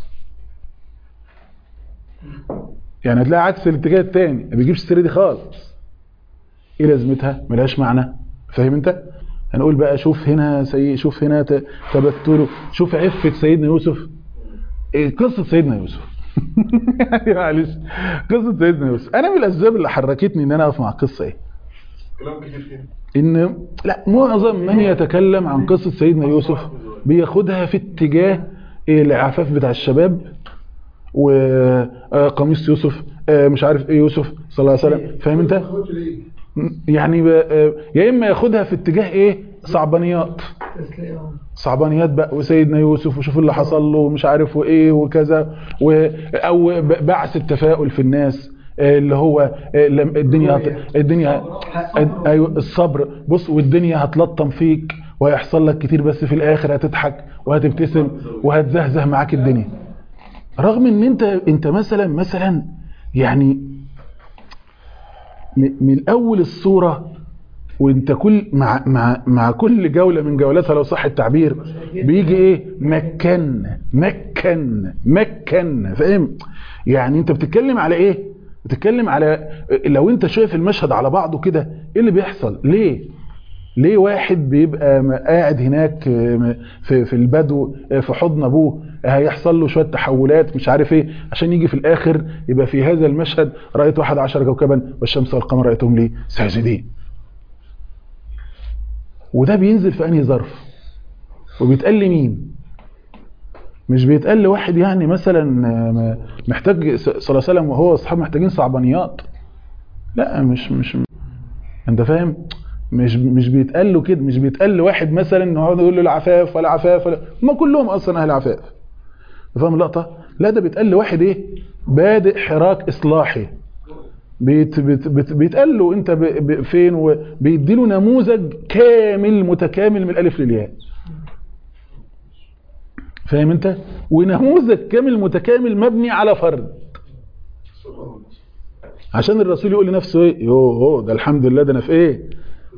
يعني هتلاقي عكس الاتجاه التاني ما بيجيبش السيرة دي خالص ايه لازمتها ملهاش معنى فاهم انت هنقول بقى شوف هنا سي شوف هنا ت- تبتله شوف عفة سيدنا يوسف إيه قصة سيدنا يوسف يعني معلش قصة سيدنا يوسف انا من الاسباب اللي حركتني ان انا اقف مع القصة ايه كلام كتير فيه ان لا معظم من يتكلم عن قصة سيدنا يوسف بياخدها في اتجاه ايه العفاف بتاع الشباب وقميص يوسف آه، مش عارف ايه يوسف صلى الله عليه وسلم فاهم انت قلت ليه؟ يعني ب- آه، يا اما ياخدها في اتجاه ايه صعبانيات صعبانيات بقى وسيدنا يوسف وشوف اللي حصل له ومش عارف وايه وكذا و او ب- بعث التفاؤل في الناس آه، اللي هو آه، لم- الدنيا هت- الدنيا ايوه الصبر بص والدنيا هتلطم فيك وهيحصل لك كتير بس في الاخر هتضحك وهتبتسم وهتزهزه معاك الدنيا رغم ان انت انت مثلا مثلا يعني م- من اول الصوره وانت كل مع مع مع كل جوله من جولاتها لو صح التعبير بيجي ايه مكن مكن مكن فاهم يعني انت بتتكلم على ايه بتتكلم على لو انت شايف المشهد على بعضه كده ايه اللي بيحصل ليه ليه واحد بيبقى م- قاعد هناك م- في في البدو في حضن ابوه هيحصل له شويه تحولات مش عارف ايه عشان يجي في الاخر يبقى في هذا المشهد رايت واحد عشر كوكبا والشمس والقمر رايتهم لي ساجدين وده بينزل في انهي ظرف وبيتقال لمين مش بيتقال لواحد يعني مثلا م- محتاج صلى الله عليه وسلم وهو اصحابه محتاجين صعبانيات لا مش مش انت فاهم مش مش بيتقال له كده مش بيتقال لواحد مثلا انه يقعد يقول له العفاف ولا عفاف ولا هم كلهم اصلا اهل عفاف فاهم اللقطه لا ده بيتقال لواحد ايه بادئ حراك اصلاحي بيت بيت بيت بيتقال له انت ب ب فين وبيدي له نموذج كامل متكامل من الالف للياء فاهم انت ونموذج كامل متكامل مبني على فرد عشان الرسول يقول لنفسه ايه يوه هو ده الحمد لله ده انا في ايه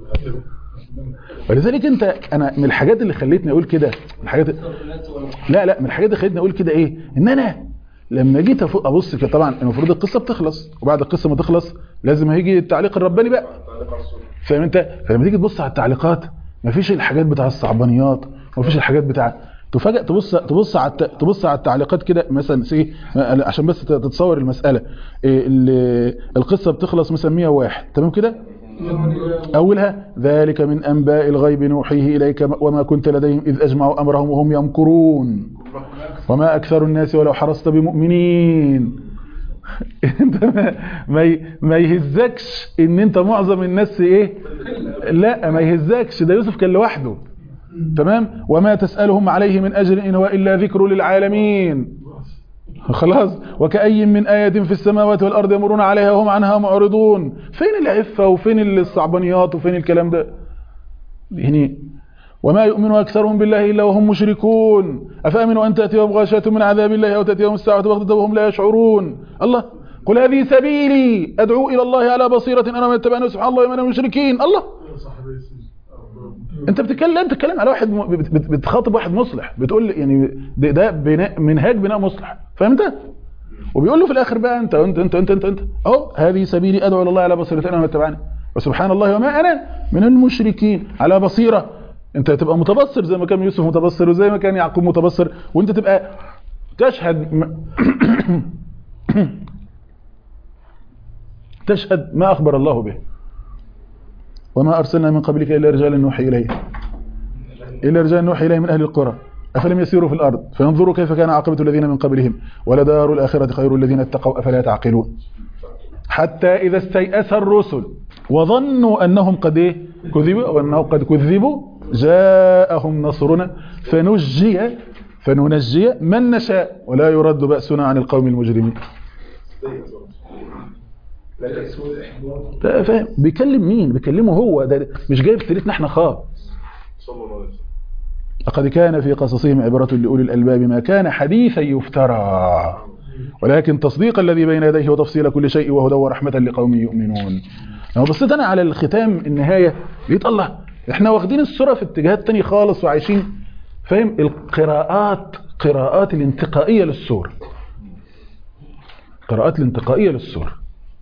ولذلك انت انا من الحاجات اللي خلتني اقول كده من الحاجات لا لا من الحاجات اللي خلتني اقول كده ايه ان انا لما جيت أف- ابص كده طبعا المفروض القصه بتخلص وبعد القصه ما تخلص لازم هيجي التعليق الرباني بقى فاهم انت فلما تيجي تبص على التعليقات مفيش الحاجات بتاع الصعبانيات مفيش الحاجات بتاع تفاجئ تبص تبص على الت- تبص على التعليقات كده مثلا سي عشان بس تتصور المساله إيه ال- القصه بتخلص مثلا 101 تمام كده أولها ذلك من أنباء الغيب نوحيه إليك وما كنت لديهم إذ أجمعوا أمرهم وهم يمكرون وما أكثر الناس ولو حرصت بمؤمنين انت ما, ما ي- ما يهزكش ان انت معظم الناس ايه لا ما يهزكش ده يوسف كان لوحده تمام وما تسألهم عليه من أجر إن هو إلا ذكر للعالمين خلاص وكأي من آية في السماوات والأرض يمرون عليها وهم عنها معرضون فين العفة وفين الصعبانيات وفين الكلام ده يعني وما يؤمن أكثرهم بالله إلا وهم مشركون أفأمنوا أن تأتيهم غاشية من عذاب الله أو تأتيهم الساعة بغتة وهم لا يشعرون الله قل هذه سبيلي أدعو إلى الله على بصيرة أنا من اتبعني سبحان الله ومن المشركين الله انت بتتكلم انت بتتكلم على واحد م- بت- بت- بتخاطب واحد مصلح بتقول لي يعني ده, ده بناء منهاج بناء مصلح فهمت وبيقول له في الاخر بقى انت انت انت انت انت, انت. اهو هذه سبيلي ادعو الى الله على بصيره انا ومن اتبعني وسبحان الله وما انا من المشركين على بصيره انت تبقى متبصر زي ما كان يوسف متبصر وزي ما كان يعقوب متبصر وانت تبقى تشهد م- تشهد ما اخبر الله به وما أرسلنا من قبلك إلا رجالا نوحي إليه إلا رجالا نوحي إليه من أهل القرى أفلم يسيروا في الأرض فينظروا كيف كان عاقبة الذين من قبلهم ولدار الآخرة خير الذين اتقوا أفلا تعقلون حتى إذا استيأس الرسل وظنوا أنهم قد إيه كذبوا أو أنهم قد كذبوا جاءهم نصرنا فنجي فننجي من نشاء ولا يرد بأسنا عن القوم المجرمين ده فاهم بيكلم مين بيكلمه هو ده مش جايب سيرتنا احنا خالص لقد كان في قصصهم عبرة لأولي الألباب ما كان حديثا يفترى ولكن تصديق الذي بين يديه وتفصيل كل شيء وهدى ورحمة لقوم يؤمنون لما بصيت أنا على الختام النهاية لقيت الله احنا واخدين الصورة في اتجاهات تاني خالص وعايشين فاهم القراءات قراءات الانتقائية للسورة قراءات الانتقائية للسورة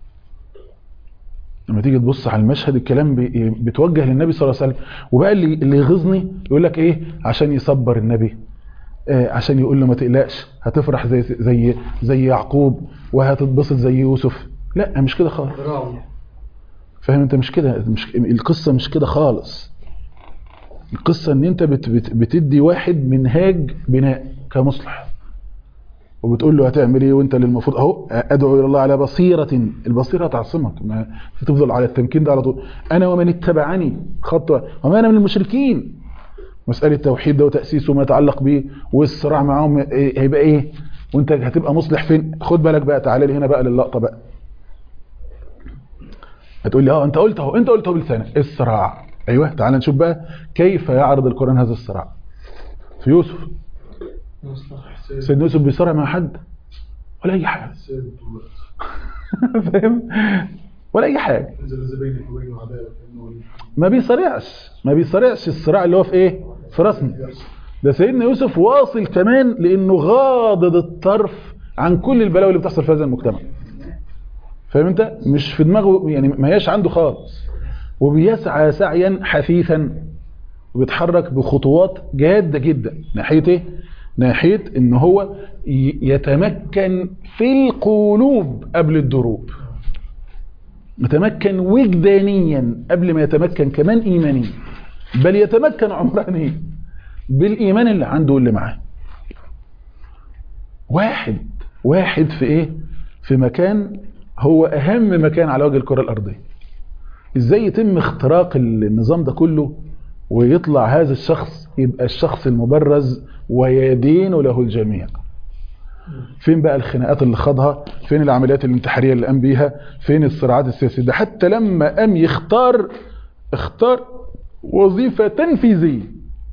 لما تيجي تبص على المشهد الكلام بي- بيتوجه للنبي صلى الله عليه وسلم وبقى اللي اللي يغيظني يقول لك ايه عشان يصبر النبي آه عشان يقول له ما تقلقش هتفرح زي زي زي يعقوب وهتتبسط زي يوسف لا مش كده خالص فاهم انت مش كده مش القصه مش كده خالص القصه ان انت بت بت بتدي واحد منهاج بناء كمصلح وبتقول له هتعمل ايه وانت اللي المفروض اهو ادعو الى الله على بصيره البصيره تعصمك ما تفضل على التمكين ده على طول انا ومن اتبعني خطوه وما انا من المشركين مساله التوحيد ده وتاسيسه وما يتعلق بيه والصراع معاهم إيه- هيبقى ايه وانت هتبقى مصلح فين خد بالك بقى تعالى لي هنا بقى للقطه بقى هتقول لي اه انت قلت اهو انت قلت اهو بلسانك الصراع ايوه تعالى نشوف بقى كيف يعرض القران هذا الصراع في يوسف سيدنا يوسف بيصارع مع حد ولا اي حاجه فاهم ولا اي حاجه انزل ذا بينك وبينه عداوه كانه ولي. ما بيصارعش ما بيصارعش الصراع اللي هو في ايه في رسمه ده سيدنا يوسف واصل كمان لانه غاضض الطرف عن كل البلاوي اللي بتحصل في هذا المجتمع فاهم انت مش في دماغه يعني ما هياش عنده خالص وبيسعى سعيا حثيثا وبيتحرك بخطوات جاده جدا ناحيه ايه ناحيه ان هو ي- يتمكن في القلوب قبل الدروب يتمكن وجدانيا قبل ما يتمكن كمان ايمانيا بل يتمكن عمرانيا بالايمان اللي عنده واللي معاه واحد واحد في ايه في مكان هو اهم مكان على وجه الكره الارضيه ازاي يتم اختراق النظام ده كله ويطلع هذا الشخص يبقى الشخص المبرز ويدين له الجميع فين بقى الخناقات اللي خاضها فين العمليات الانتحاريه اللي قام بيها فين الصراعات السياسيه ده حتى لما قام يختار اختار وظيفه تنفيذيه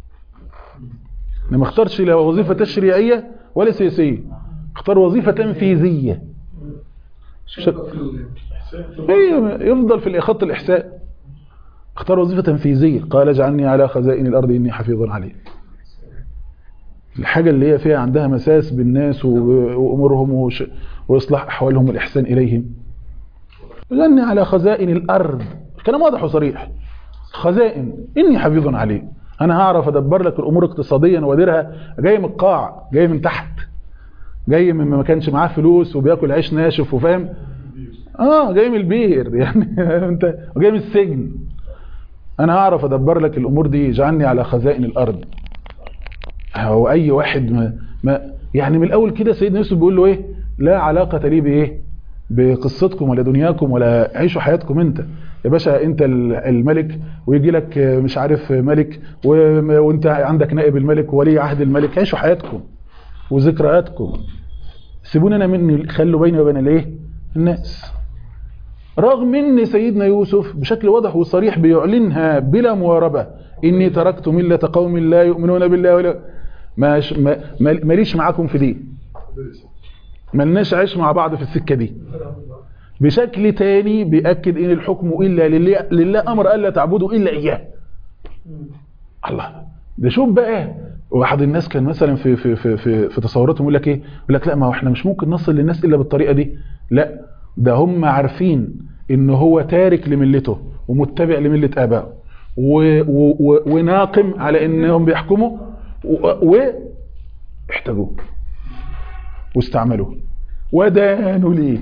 ما اختارش لا وظيفه تشريعيه ولا سياسيه اختار وظيفه تنفيذيه ش- ايوه يفضل في خط الاحساء اختار وظيفه تنفيذيه قال اجعلني على خزائن الارض اني حفيظ عليم الحاجة اللي هي فيها عندها مساس بالناس و- وأمورهم وش- وإصلاح أحوالهم والإحسان إليهم لأني على خزائن الأرض كلام واضح وصريح خزائن إني حفيظ عليه أنا هعرف أدبر لك الأمور اقتصاديا وأديرها جاي من القاع جاي من تحت جاي من ما كانش معاه فلوس وبياكل عيش ناشف وفاهم اه جاي من البير يعني انت جاي من السجن انا هعرف ادبر لك الامور دي اجعلني على خزائن الارض هو اي واحد ما, ما يعني من الاول كده سيدنا يوسف بيقول له ايه لا علاقه لي بايه بقصتكم ولا دنياكم ولا عيشوا حياتكم انت يا باشا انت ال- الملك ويجي لك مش عارف ملك و- وانت عندك نائب الملك وولي عهد الملك عيشوا حياتكم وذكرياتكم سيبوني انا مني خلوا بيني وبين الايه الناس رغم ان سيدنا يوسف بشكل واضح وصريح بيعلنها بلا مواربه اني تركت مله قوم لا يؤمنون بالله ولا ماش- ما ما- ماليش معاكم في دي ملناش عيش مع بعض في السكه دي بشكل تاني بيأكد ان الحكم الا لله لله امر الا تعبدوا الا اياه الله ده شوف بقى واحد الناس كان مثلا في في في في, في تصوراتهم يقول لك ايه يقول لك لا ما هو احنا مش ممكن نصل للناس الا بالطريقه دي لا ده هم عارفين ان هو تارك لملته ومتبع لمله ابائه و- و- و- وناقم على انهم بيحكموا و- واحتاجوه واستعملوه ودانوا ليه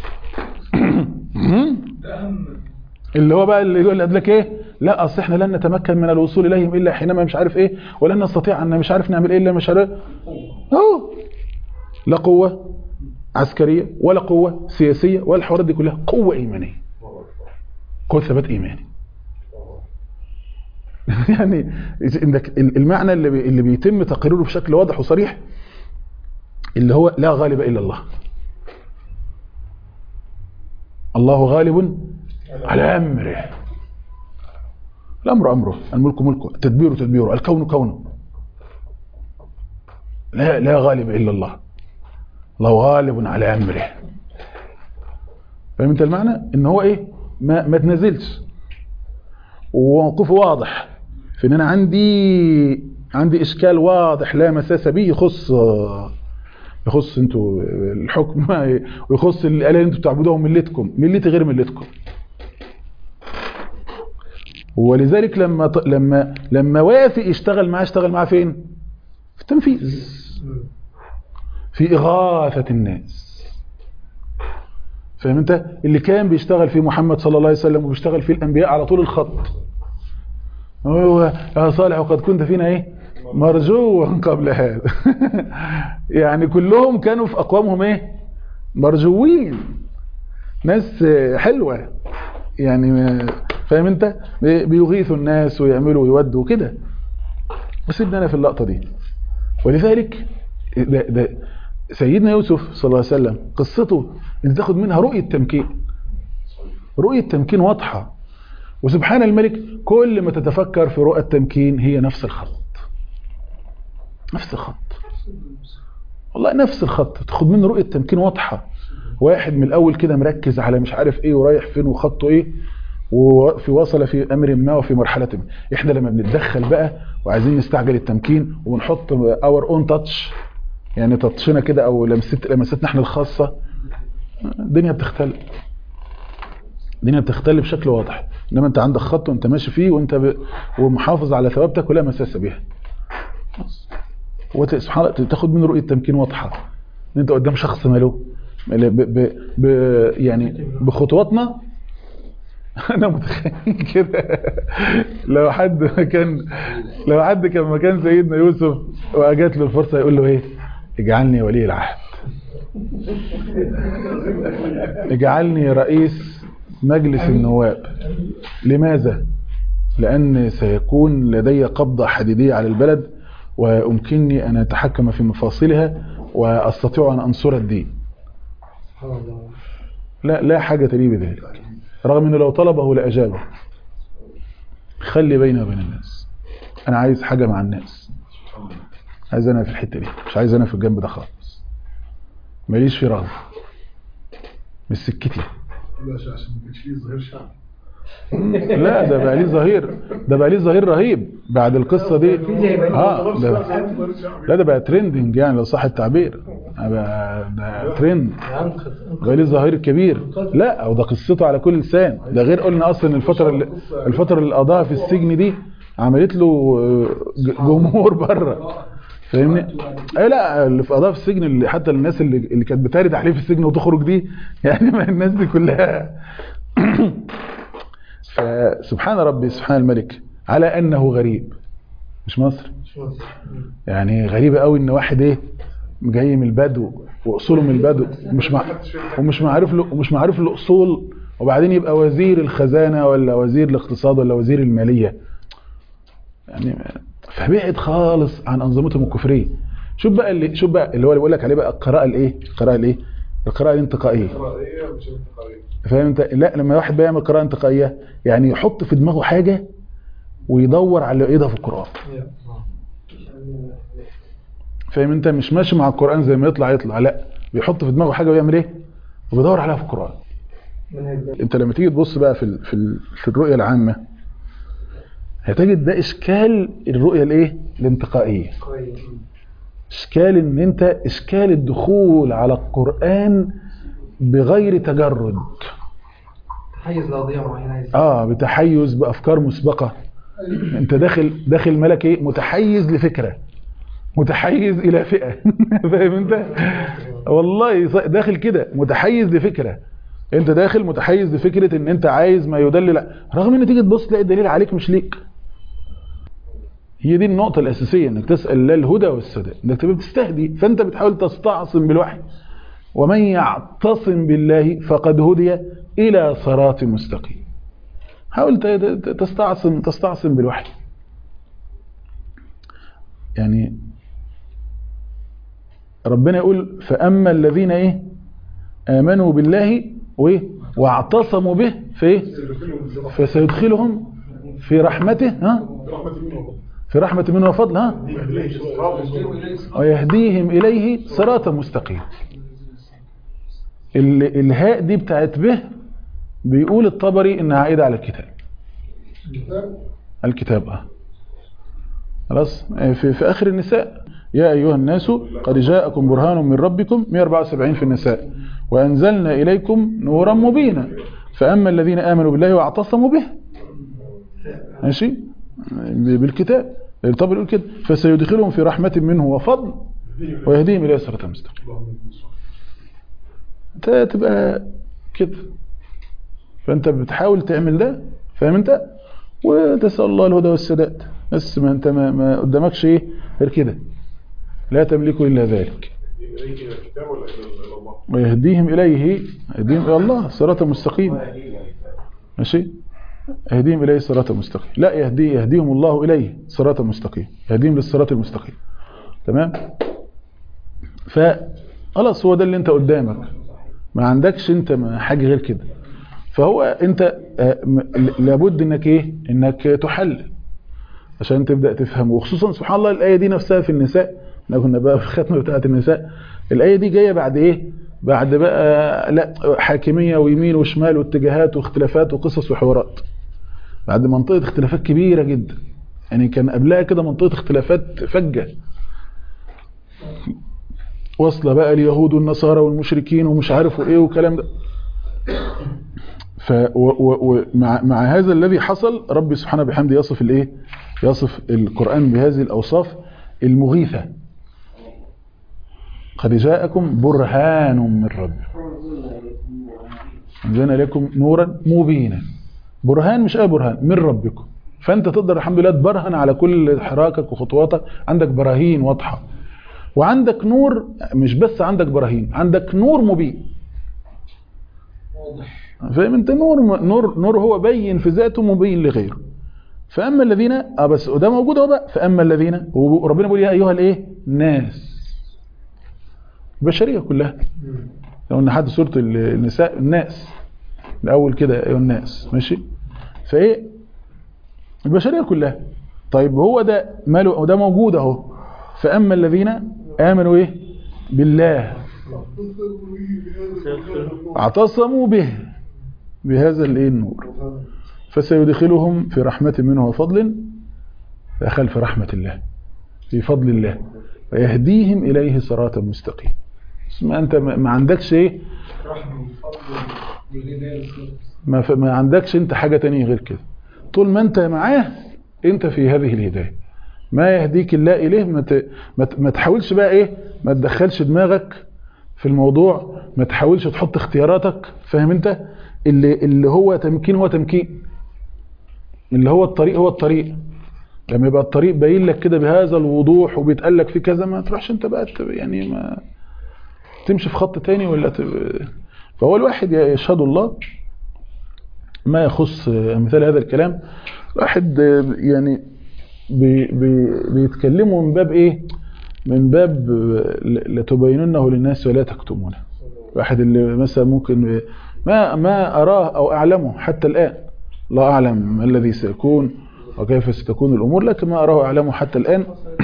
اللي هو بقى اللي يقول لك ايه لا اصل احنا لن نتمكن من الوصول اليهم الا حينما مش عارف ايه ولن نستطيع ان مش عارف نعمل ايه الا مش عارف اهو لا قوه عسكريه ولا قوه سياسيه ولا الحوارات دي كلها قوه ايمانيه قوه ثبات ايماني يعني عندك المعنى اللي بي اللي بيتم تقريره بشكل واضح وصريح اللي هو لا غالب الا الله الله غالب على امره الامر امره الملك ملكه التدبير تدبيره الكون كونه لا لا غالب الا الله الله غالب على امره فاهم انت المعنى ان هو ايه ما ما تنزلش وموقفه واضح في ان انا عندي عندي اشكال واضح لا مساس به يخص يخص انتوا الحكم ويخص الاله اللي انتوا بتعبدوهم ملتكم ملتي غير ملتكم ولذلك لما ط- لما لما وافق يشتغل معاه اشتغل معاه فين في التنفيذ في إغاثة الناس فاهم انت اللي كان بيشتغل فيه محمد صلى الله عليه وسلم وبيشتغل فيه الأنبياء على طول الخط هو يا صالح وقد كنت فينا ايه مرجوا قبل هذا يعني كلهم كانوا في اقوامهم ايه مرجوين ناس حلوه يعني فاهم انت بي- بيغيثوا الناس ويعملوا ويودوا كده وسيبنا انا في اللقطه دي ولذلك ده ده سيدنا يوسف صلى الله عليه وسلم قصته انت تاخد منها رؤيه تمكين رؤيه تمكين واضحه وسبحان الملك كل ما تتفكر في رؤى التمكين هي نفس الخط نفس الخط والله نفس الخط تاخد منه رؤيه تمكين واضحه واحد من الاول كده مركز على مش عارف ايه ورايح فين وخطه ايه وفي وصل في امر ما وفي مرحله ما احنا لما بنتدخل بقى وعايزين نستعجل التمكين ونحط اور اون تاتش يعني تاتشنا كده او لمست لمستنا احنا الخاصه الدنيا بتختل الدنيا بتختل بشكل واضح انما انت عندك خط وانت ماشي فيه وانت ب... ومحافظ على ثوابتك ولا مساس بها وت- سبحان الله تاخد منه رؤيه تمكين واضحه ان انت قدام شخص ماله ب... ب... ب... يعني بخطواتنا انا متخيل كده لو حد كان لو حد كان مكان سيدنا يوسف واجت له الفرصه يقول له ايه اجعلني ولي العهد اجعلني رئيس مجلس النواب لماذا لان سيكون لدي قبضه حديديه على البلد ويمكنني ان اتحكم في مفاصلها واستطيع ان انصر الدين لا لا حاجه لي بذلك رغم انه لو طلبه لاجابه خلي بيني وبين الناس انا عايز حاجه مع الناس عايز انا في الحته دي مش عايز انا في الجنب ده خالص ماليش في رغبه مش سكتي بلاش عشان ما كانش فيه ظهير شعبي لا ده بقى ليه ظهير ده بقى ليه ظهير رهيب بعد القصه دي اه ده لا ده بقى ترندنج يعني لو صح التعبير بقى ده ترند بقى ليه ظهير كبير لا او ده قصته على كل لسان ده غير قلنا اصلا الفتره اللي الفتره اللي قضاها في السجن دي عملت له آه، ج- جمهور بره فاهمني؟ اي لا اللي في قضاها في السجن اللي حتى الناس اللي اللي كانت بتارد عليه في السجن وتخرج دي يعني ما الناس دي كلها فسبحان ربي سبحان الملك على انه غريب مش مصري يعني غريبة قوي ان واحد ايه جاي من البدو واصوله من البدو ومش مع ومش معروف له ومش معروف له اصول وبعدين يبقى وزير الخزانة ولا وزير الاقتصاد ولا وزير المالية يعني فبعد خالص عن انظمتهم الكفرية شوف بقى اللي شوف بقى اللي هو اللي بقول لك عليه بقى القراءة الايه القراءة الايه القراءة الانتقائية قراءة مش انتقائية فاهم انت لا لما واحد بيعمل قراءة انتقائية يعني يحط في دماغه حاجة ويدور على ايه ده في القرآن فاهم انت مش ماشي مع القرآن زي ما يطلع يطلع لا بيحط في دماغه حاجة ويعمل ايه وبيدور عليها في القرآن انت لما تيجي تبص بقى في ال- في ال- في الرؤية العامة هتجد ده اشكال الرؤية الايه الانتقائية اشكال ان انت اشكال الدخول على القرآن بغير تجرد تحيز لقضية معينة عايز اه بتحيز بافكار مسبقه انت داخل داخل ملك ايه متحيز لفكره متحيز الى فئه فاهم انت والله ص- داخل كده متحيز لفكره انت داخل متحيز لفكره ان انت عايز ما يدلل رغم ان تيجي تبص تلاقي الدليل عليك مش ليك هي دي النقطة الأساسية انك تسأل لا الهدى والسدى انك تبقى بتستهدي فانت بتحاول تستعصم بالوحي ومن يعتصم بالله فقد هدي إلى صراط مستقيم حاول ت- ت- تستعصم تستعصم بالوحي يعني ربنا يقول فأما الذين إيه آمنوا بالله وإيه واعتصموا به في إيه فسيدخلهم في رحمته ها رحمة منه في رحمة منه وفضل ها ويهديهم إليه صراطا مستقيم ال- الهاء دي بتاعت به بيقول الطبري انها عائدة على الكتاب الكتاب اه خلاص آه، في, في اخر النساء يا ايها الناس قد جاءكم برهان من ربكم 174 في النساء وانزلنا اليكم نورا مبينا فاما الذين امنوا بالله واعتصموا به ماشي ب- بالكتاب الطبري يقول كده فسيدخلهم في رحمة منه وفضل ويهديهم الى صراط مستقيم انت تبقى كده فانت بتحاول تعمل ده فاهم انت وتسأل الله الهدى والسداد بس ما انت ما, ما قدامكش ايه غير كده لا تملك الا ذلك إليك إلى الكتاب ولا إلى الله؟ ويهديهم اليه يهديهم الى الله صراطا مستقيما ماشي يهديهم اليه صراطا مستقيما لا يهدي يهديهم الله اليه صراطا مستقيما يهديهم للصراط المستقيم تمام فخلاص هو ده اللي انت قدامك ما عندكش انت ما- حاجه غير كده فهو انت آه، م- لابد انك ايه انك تحلل عشان تبدا تفهم وخصوصا سبحان الله الايه دي نفسها في النساء احنا كنا بقى في الختمه بتاعه النساء الايه دي جايه بعد ايه بعد بقى لا حاكميه ويمين وشمال واتجاهات واختلافات وقصص وحوارات بعد منطقه اختلافات كبيره جدا يعني كان قبلها كده منطقه اختلافات فجه واصله بقى اليهود والنصارى والمشركين ومش عارف وايه والكلام ده ف و و و مع, مع هذا الذي حصل ربي سبحانه بحمده يصف الايه يصف القرآن بهذه الأوصاف المغيثة قد جاءكم برهان من ربكم أنزلنا لكم نورا مبينا برهان مش أي برهان من ربكم فأنت تقدر الحمد لله تبرهن على كل حراكك وخطواتك عندك براهين واضحة وعندك نور مش بس عندك براهين عندك نور مبين فاهم انت نور نور نور هو بين في ذاته مبين لغيره فاما الذين اه بس وده موجود اهو بقى فاما الذين وربنا بيقول يا ايها الايه ناس البشريه كلها لو ان حد سوره النساء الناس الاول كده ايها الناس ماشي فايه البشريه كلها طيب هو ده ماله وده موجود اهو فاما الذين امنوا ايه بالله اعتصموا به بهذا الايه النور فسيدخلهم في رحمة منه وفضل دخل في رحمة الله في فضل الله ويهديهم إليه صراطا مستقيم ما أنت ما عندكش إيه ما, ما عندكش أنت حاجة تانية غير كده طول ما أنت معاه أنت في هذه الهداية ما يهديك الله إليه ما, ت... ما, ت... ما تحاولش بقى إيه ما تدخلش دماغك في الموضوع ما تحاولش تحط اختياراتك فاهم أنت اللي, اللي هو تمكين هو تمكين اللي هو الطريق هو الطريق لما يبقى الطريق باين لك كده بهذا الوضوح وبيتقال لك في كذا ما تروحش انت بقى يعني ما تمشي في خط تاني ولا ت... فهو الواحد يشهد الله ما يخص مثال هذا الكلام الواحد يعني بي بي بيتكلموا من باب ايه من باب لتبيننه للناس ولا تكتمونه الواحد اللي مثلا ممكن ما ما اراه او اعلمه حتى الان لا أعلم ما الذي سيكون وكيف ستكون الأمور لكن ما أراه أعلمه حتى الآن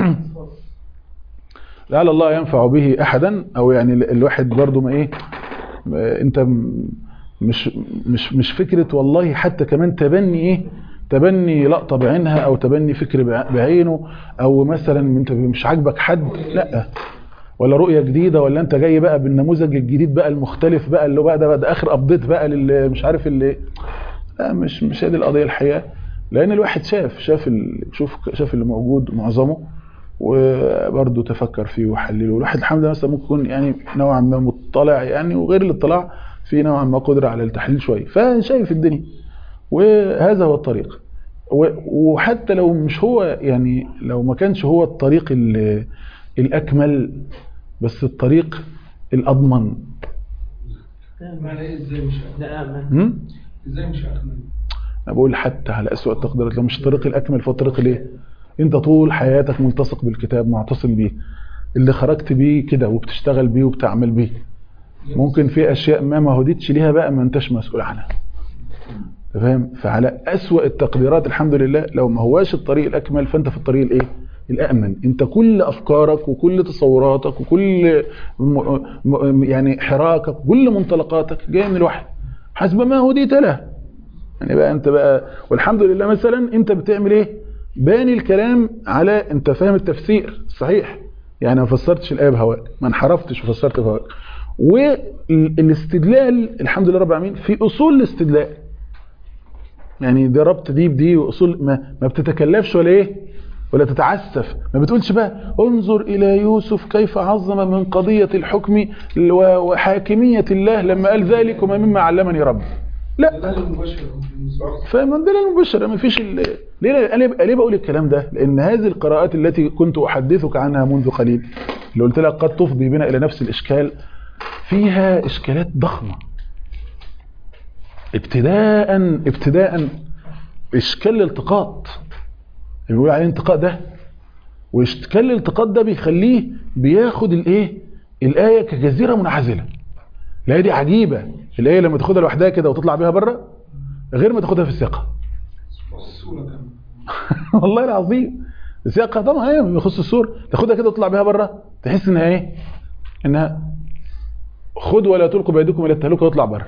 لعل الله ينفع به أحدا أو يعني الواحد برضو ما إيه أنت مش مش مش فكرة والله حتى كمان تبني إيه تبني لقطة بعينها أو تبني فكر بعينه أو مثلا أنت مش عاجبك حد لا ولا رؤية جديدة ولا أنت جاي بقى بالنموذج الجديد بقى المختلف بقى اللي بقى ده, بقى ده آخر أبديت بقى اللي مش عارف اللي لا مش مش هذه القضية الحقيقة لأن الواحد شاف شاف شوف شاف اللي موجود معظمه وبرضه تفكر فيه وحلله الواحد الحمد لله مثلا ممكن يكون يعني نوعا ما مطلع يعني وغير الاطلاع في نوعا ما قدرة على التحليل شوية فشايف الدنيا وهذا هو الطريق وحتى لو مش هو يعني لو ما كانش هو الطريق الأكمل بس الطريق الأضمن معنى ازاي مش ده امن ازاي مش اكمل انا بقول حتى على اسوء التقديرات لو مش الطريق الاكمل فهو الطريق الايه انت طول حياتك ملتصق بالكتاب معتصم بيه اللي خرجت بيه كده وبتشتغل بيه وبتعمل بيه ممكن في اشياء ما ما هديتش ليها بقى ما انتش مسؤول عنها فاهم فعلى اسوأ التقديرات الحمد لله لو ما هواش الطريق الاكمل فانت في الطريق الايه الامن انت كل افكارك وكل تصوراتك وكل م... م... يعني حراكك كل منطلقاتك جايه من الوحي حسب ما هديت له يعني بقى انت بقى والحمد لله مثلا انت بتعمل ايه باني الكلام على انت فاهم التفسير صحيح يعني ما فسرتش الايه بهواك ما انحرفتش وفسرت بهواك والاستدلال الحمد لله رب العالمين في اصول الاستدلال يعني ده ربط دي بدي واصول ما, ما بتتكلفش ولا ايه ولا تتعسف ما بتقولش بقى انظر الى يوسف كيف عظم من قضيه الحكم وحاكميه الله لما قال ذلك وما مما علمني ربي لا ده المباشر فمن دلالة المباشرة ما فيش ال... ليه أنا ليه بقول الكلام ده لأن هذه القراءات التي كنت أحدثك عنها منذ قليل اللي قلت لك قد تفضي بنا إلى نفس الإشكال فيها إشكالات ضخمة ابتداء ابتداء إشكال الالتقاط اللي بيقول عليه انتقاء ده وإشكال الالتقاط ده بيخليه بياخد الإيه الآية كجزيرة منعزلة الآية دي عجيبة الآية لما تاخدها لوحدها كده وتطلع بيها بره غير ما تاخدها في الثقة الصورة كمان والله العظيم السياقة طبعا ايه يخص السور تاخدها كده وتطلع بيها بره تحس انها ايه انها خد ولا تلقوا بايديكم الى التهلكه وتطلع بره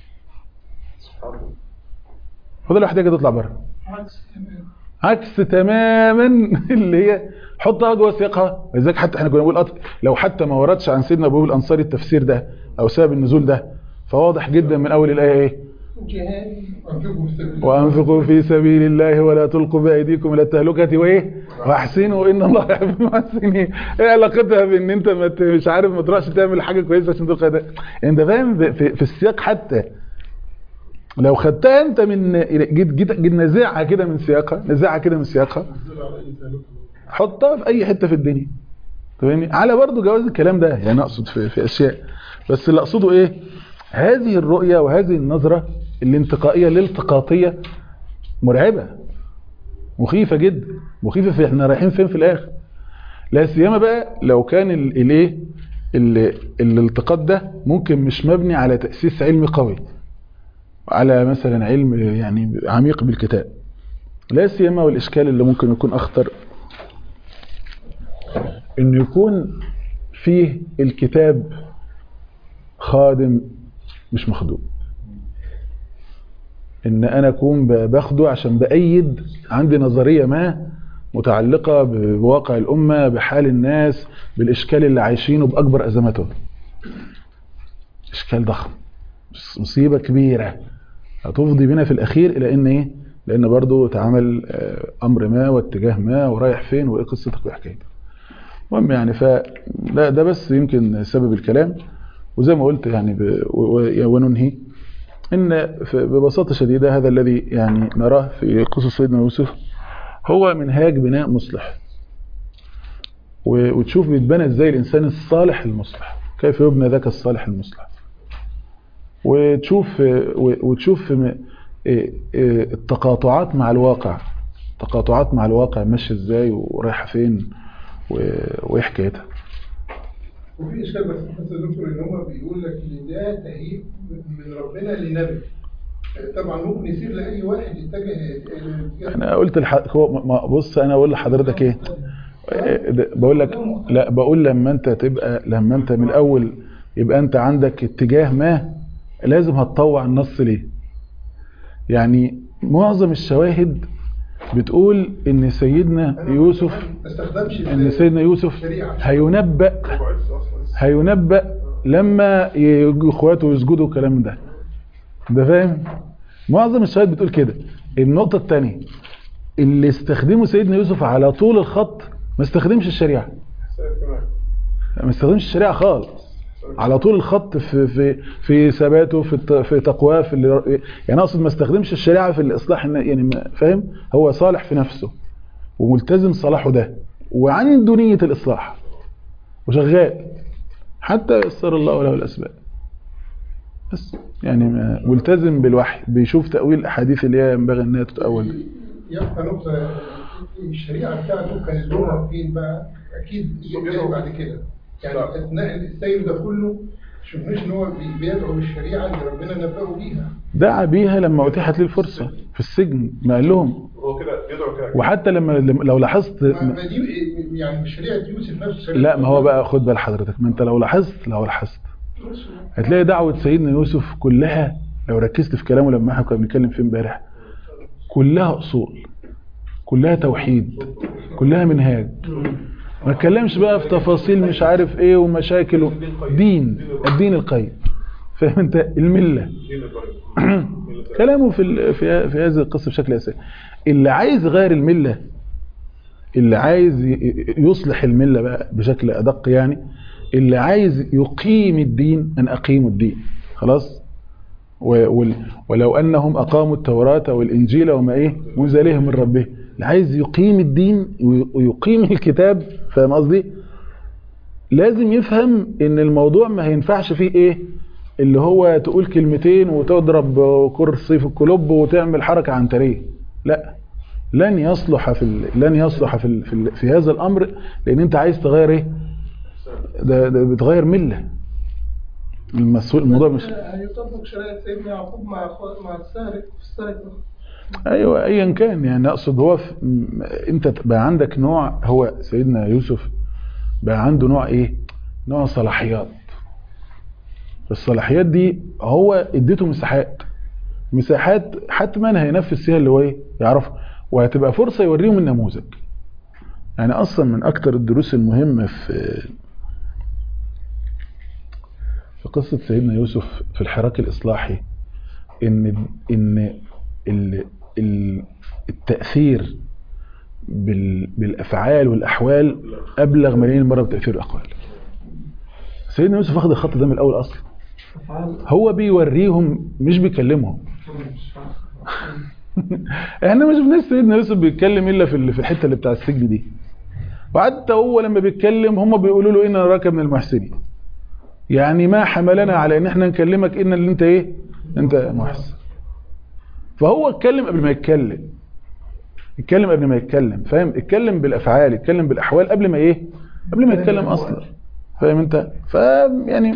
خدها لوحدها كده تطلع بره عكس تمام عكس تماما اللي هي حطها جوه سياقها ولذلك حتى احنا كنا بنقول أط- لو حتى ما وردش عن سيدنا ابو الانصاري التفسير ده او سبب النزول ده فواضح جدا من اول الايه ايه جهاد أنفقوا في سبيل الله. وأنفقوا في سبيل الله ولا تلقوا بأيديكم إلى التهلكة وإيه وأحسنوا إن الله يحب المحسنين إيه علاقتها بإن أنت ما ت- مش عارف ما تروحش تعمل حاجة كويسة عشان تلقى ده أنت فاهم في, في, في السياق حتى لو خدتها أنت من جيت جيت, جيت نزعها كده من سياقها نزعها كده من سياقها نزل على أي تهلكة. حطها في أي حتة في الدنيا فاهمني على برضو جواز الكلام ده يعني أقصد في, في أشياء بس اللي أقصده إيه هذه الرؤية وهذه النظرة الانتقائية الالتقاطية مرعبة مخيفة جدا مخيفة في احنا رايحين فين في الاخر لا سيما بقى لو كان ال- الايه ال- الالتقاط ده ممكن مش مبني على تأسيس علمي قوي على مثلا علم يعني عميق بالكتاب لا سيما والاشكال اللي ممكن يكون اخطر انه يكون فيه الكتاب خادم مش مخدوم ان انا اكون ب- باخده عشان بايد عندي نظريه ما متعلقه بواقع الامه بحال الناس بالاشكال اللي عايشينه باكبر ازماتهم اشكال ضخم مصيبه كبيره هتفضي بنا في الاخير الى ان ايه لان برضو اتعمل آه، امر ما واتجاه ما ورايح فين وايه قصتك وحكايتك المهم يعني ف ده, ده بس يمكن سبب الكلام وزي ما قلت يعني ب... و... و... وننهي ان ف- ببساطه شديده هذا الذي يعني نراه في قصص سيدنا يوسف هو منهاج بناء مصلح و... وتشوف بيتبنى ازاي الانسان الصالح المصلح كيف يبنى ذاك الصالح المصلح وتشوف و... وتشوف م- إيه- إيه التقاطعات مع الواقع تقاطعات مع الواقع ماشيه ازاي ورايحه فين و... وايه حكايتها وفي اشكال بس بس يا دكتور ان هم بيقول لك ان ده تهيئ من ربنا لنبي طبعا ممكن يصير لاي واحد يتجه اتجاه- انا قلت الح... هو ما- بص انا اقول لحضرتك ايه إيه ده- بقول لك لا بقول لما انت تبقى لما انت من الاول يبقى انت عندك اتجاه ما لازم هتطوع النص ليه يعني معظم الشواهد بتقول ان سيدنا يوسف ما استخدمش ان سيدنا يوسف الشريعة. هينبأ هينبأ لما يجوا اخواته يسجدوا الكلام ده ده فاهم معظم الشواهد بتقول كده النقطة الثانية اللي استخدموا سيدنا يوسف على طول الخط ما استخدمش الشريعة ما استخدمش الشريعة خالص على طول الخط في في في ثباته في الت- في تقواه في اللي يعني اقصد ما استخدمش الشريعة في الاصلاح الن- يعني ما- فاهم هو صالح في نفسه وملتزم صلاحه ده وعنده نية الاصلاح وشغال حتى يسر الله له الاسباب بس يعني ما- ملتزم بالوحي بيشوف تأويل الاحاديث اللي هي ينبغي انها تتأول يبقى نقطة الشريعة بتاعته كان لونها فين بقى أكيد جاي بعد كده يعني أثناء السير ده كله شفناش إن هو بي- بيدعو بالشريعة اللي ربنا نبأه بيها دعا بيها لما اتيحت له الفرصة في السجن ما قال لهم هو كده بيدعو كده وحتى لما لما- لو لاحظت ما ما دي يعني مش شريعة يوسف نفسه لا ما هو بقى خد بال حضرتك ما انت لو لاحظت لو لاحظت هتلاقي دعوة سيدنا يوسف كلها لو ركزت في كلامه لما احنا كنا بنتكلم فيه امبارح كلها اصول كلها توحيد كلها منهاج ما اتكلمش بقى في تفاصيل مش عارف ايه ومشاكل و... دين الدين القيم فاهم انت المله دين البركة كلامه في ال- في في هذه القصه بشكل اساسي اللي عايز يغير المله اللي عايز ي- يصلح المله بقى بشكل ادق يعني اللي عايز يقيم الدين ان اقيم الدين خلاص و- وال- ولو انهم اقاموا التوراة والانجيل وما ايه منزلهم من ربهم اللي عايز يقيم الدين وي- ويقيم الكتاب فاهم قصدي لازم يفهم ان الموضوع ما هينفعش فيه ايه اللي هو تقول كلمتين وتضرب كرسي في الكلوب وتعمل حركة عنترية لا لن يصلح في ال... لن يصلح في ال... في, ال... في هذا الامر لان انت عايز تغير ايه ده, ده بتغير مله المسؤول الموضوع مش هيطبق شريعة سيدنا يعقوب مع أخوه- مع السارق في السرقة ايوه ايا كان يعني اقصد هو في... م- انت بقى عندك نوع هو سيدنا يوسف بقى عنده نوع ايه نوع صلاحيات الصلاحيات دي هو اديته مساحات مساحات حتما هينفذ فيها اللي هو ايه يعرفه وهتبقى فرصه يوريهم النموذج يعني اصلا من اكتر الدروس المهمه في في قصه سيدنا يوسف في الحراك الاصلاحي ان ان ال ال التاثير بال بالافعال والاحوال ابلغ ملايين المره بتاثير الاقوال سيدنا يوسف واخد الخط ده من الاول اصلا هو بيوريهم مش بيكلمهم احنا ما شفناش سيدنا يوسف بيتكلم الا في ال- في الحته اللي بتاع السجن دي وحتى هو لما بيتكلم هم بيقولوا له ان نراك من المحسنين يعني ما حملنا على ان احنا نكلمك ان اللي انت ايه انت محسن فهو اتكلم قبل ما يتكلم اتكلم قبل ما يتكلم فاهم اتكلم بالافعال اتكلم بالاحوال قبل ما ايه قبل ما يتكلم اصلا فاهم انت ف يعني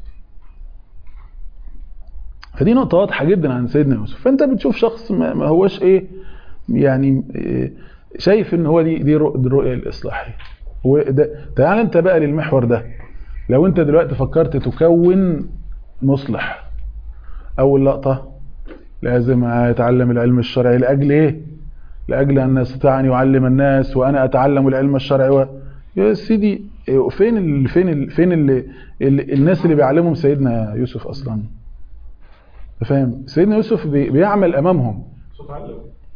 فدي نقطة واضحة جدا عن سيدنا يوسف فانت بتشوف شخص ما ما هوش ايه يعني إيه شايف ان هو دي دي الرؤ- دي الرؤية الاصلاحية وده تعال انت بقى للمحور ده لو انت دلوقتي فكرت تكون مصلح اول لقطة لازم اتعلم العلم الشرعي لاجل ايه لاجل ان استطيع ان يعلم الناس وانا اتعلم العلم الشرعي و... يا سيدي إيه، فين ال... فين ال... فين ال... ال... الناس اللي بيعلمهم سيدنا يوسف اصلا فاهم سيدنا يوسف بي... بيعمل امامهم صوت علم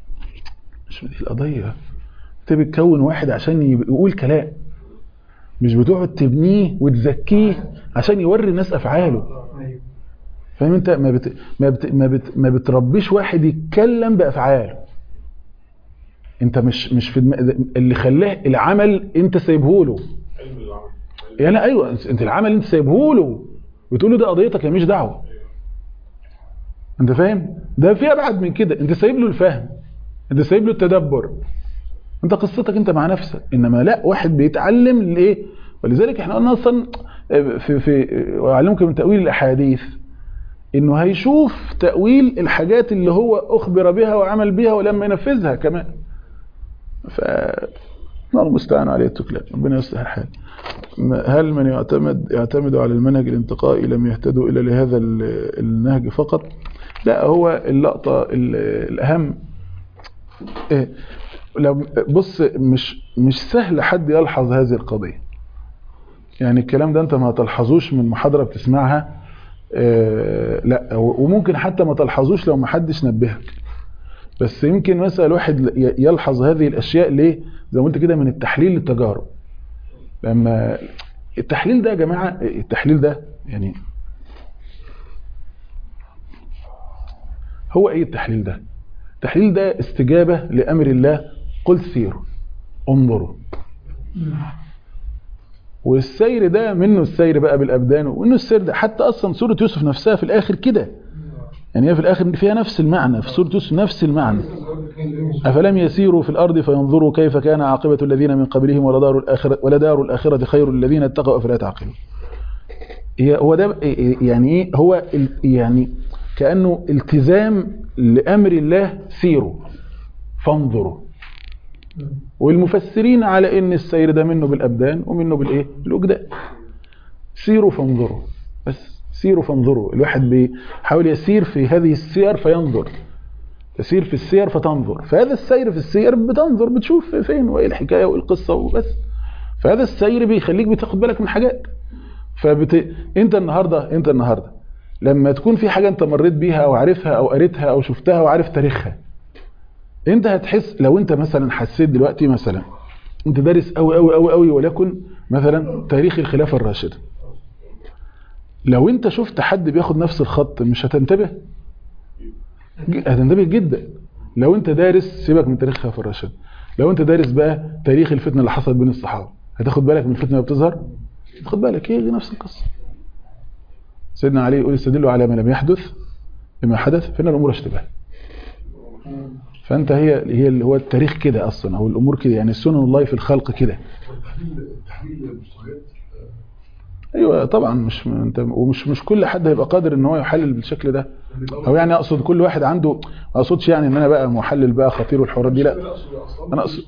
مش دي القضيه انت بتكون واحد عشان يب- يقول كلام مش بتقعد تبنيه وتزكيه عشان يوري الناس افعاله ايوه فاهم انت ما بت... ما بت... ما, بت... ما بتربيش واحد يتكلم بافعاله انت مش مش في دم... اللي خلاه العمل انت سايبه له علم العمل يا لا ايوه انت العمل انت سايبه له بتقول له ده قضيتك يا مش دعوه انت فاهم ده في ابعد من كده انت سايب له الفهم انت سايب له التدبر انت قصتك انت مع نفسك انما لا واحد بيتعلم لايه ولذلك احنا قلنا اصلا في في واعلمك من تاويل الاحاديث انه هيشوف تاويل الحاجات اللي هو اخبر بها وعمل بها ولما ينفذها كمان ف الله المستعان عليه التكلان ربنا يصلح الحال ما- هل من يعتمد يعتمد على المنهج الانتقائي لم يهتدوا الى لهذا ال- النهج فقط لا هو اللقطه ال- الاهم إيه، لو بص مش مش سهل حد يلحظ هذه القضيه يعني الكلام ده انت ما تلحظوش من محاضره بتسمعها آه، لا و- وممكن حتى ما تلحظوش لو ما حدش نبهك بس يمكن مثلا الواحد ي- يلحظ هذه الاشياء ليه زي ما قلت كده من التحليل للتجارب لما التحليل ده يا جماعه التحليل ده يعني هو ايه التحليل ده التحليل ده استجابه لامر الله قل سيروا انظروا والسير ده منه السير بقى بالابدان وانه السير ده حتى اصلا سوره يوسف نفسها في الاخر كده يعني هي في الاخر فيها نفس المعنى في سوره يوسف نفس المعنى أفلم يسيروا في الأرض فينظروا كيف كان عاقبة الذين من قبلهم ولدار الآخرة, ولدار الآخرة خير الذين اتقوا أفلا تعقلون هي هو ده يعني إيه هو ال- يعني كأنه التزام لأمر الله سيروا فانظروا والمفسرين على ان السير ده منه بالابدان ومنه بالايه بالاجداد سيروا فانظروا بس سيروا فانظروا الواحد بيحاول يسير في هذه السير فينظر تسير في السير فتنظر فهذا السير في السير بتنظر بتشوف فين وايه الحكايه وايه القصه وبس فهذا السير بيخليك بتاخد بالك من حاجات فبت... انت النهارده انت النهارده لما تكون في حاجه انت مريت بيها او عارفها او قريتها او شفتها وعارف تاريخها انت هتحس لو انت مثلا حسيت دلوقتي مثلا انت دارس قوي قوي قوي قوي ولكن مثلا تاريخ الخلافه الراشده لو انت شفت حد بياخد نفس الخط مش هتنتبه ج- هتندمج جدا لو انت دارس سيبك من تاريخ خلف الراشد لو انت دارس بقى تاريخ الفتنه اللي حصلت بين الصحابه هتاخد بالك من الفتنه اللي بتظهر خد بالك هي دي نفس القصه سيدنا علي يقول استدلوا على ما لم يحدث بما حدث فإن الأمور اشتباه فأنت هي هي اللي هو التاريخ كده أصلا أو الأمور كده يعني سنن الله في الخلق كده تحليل المستويات ايوه طبعا مش انت ومش مش كل حد هيبقى قادر ان هو يحلل بالشكل ده او يعني اقصد كل واحد عنده ما اقصدش يعني ان انا بقى محلل بقى خطير والحوارات دي لا انا اقصد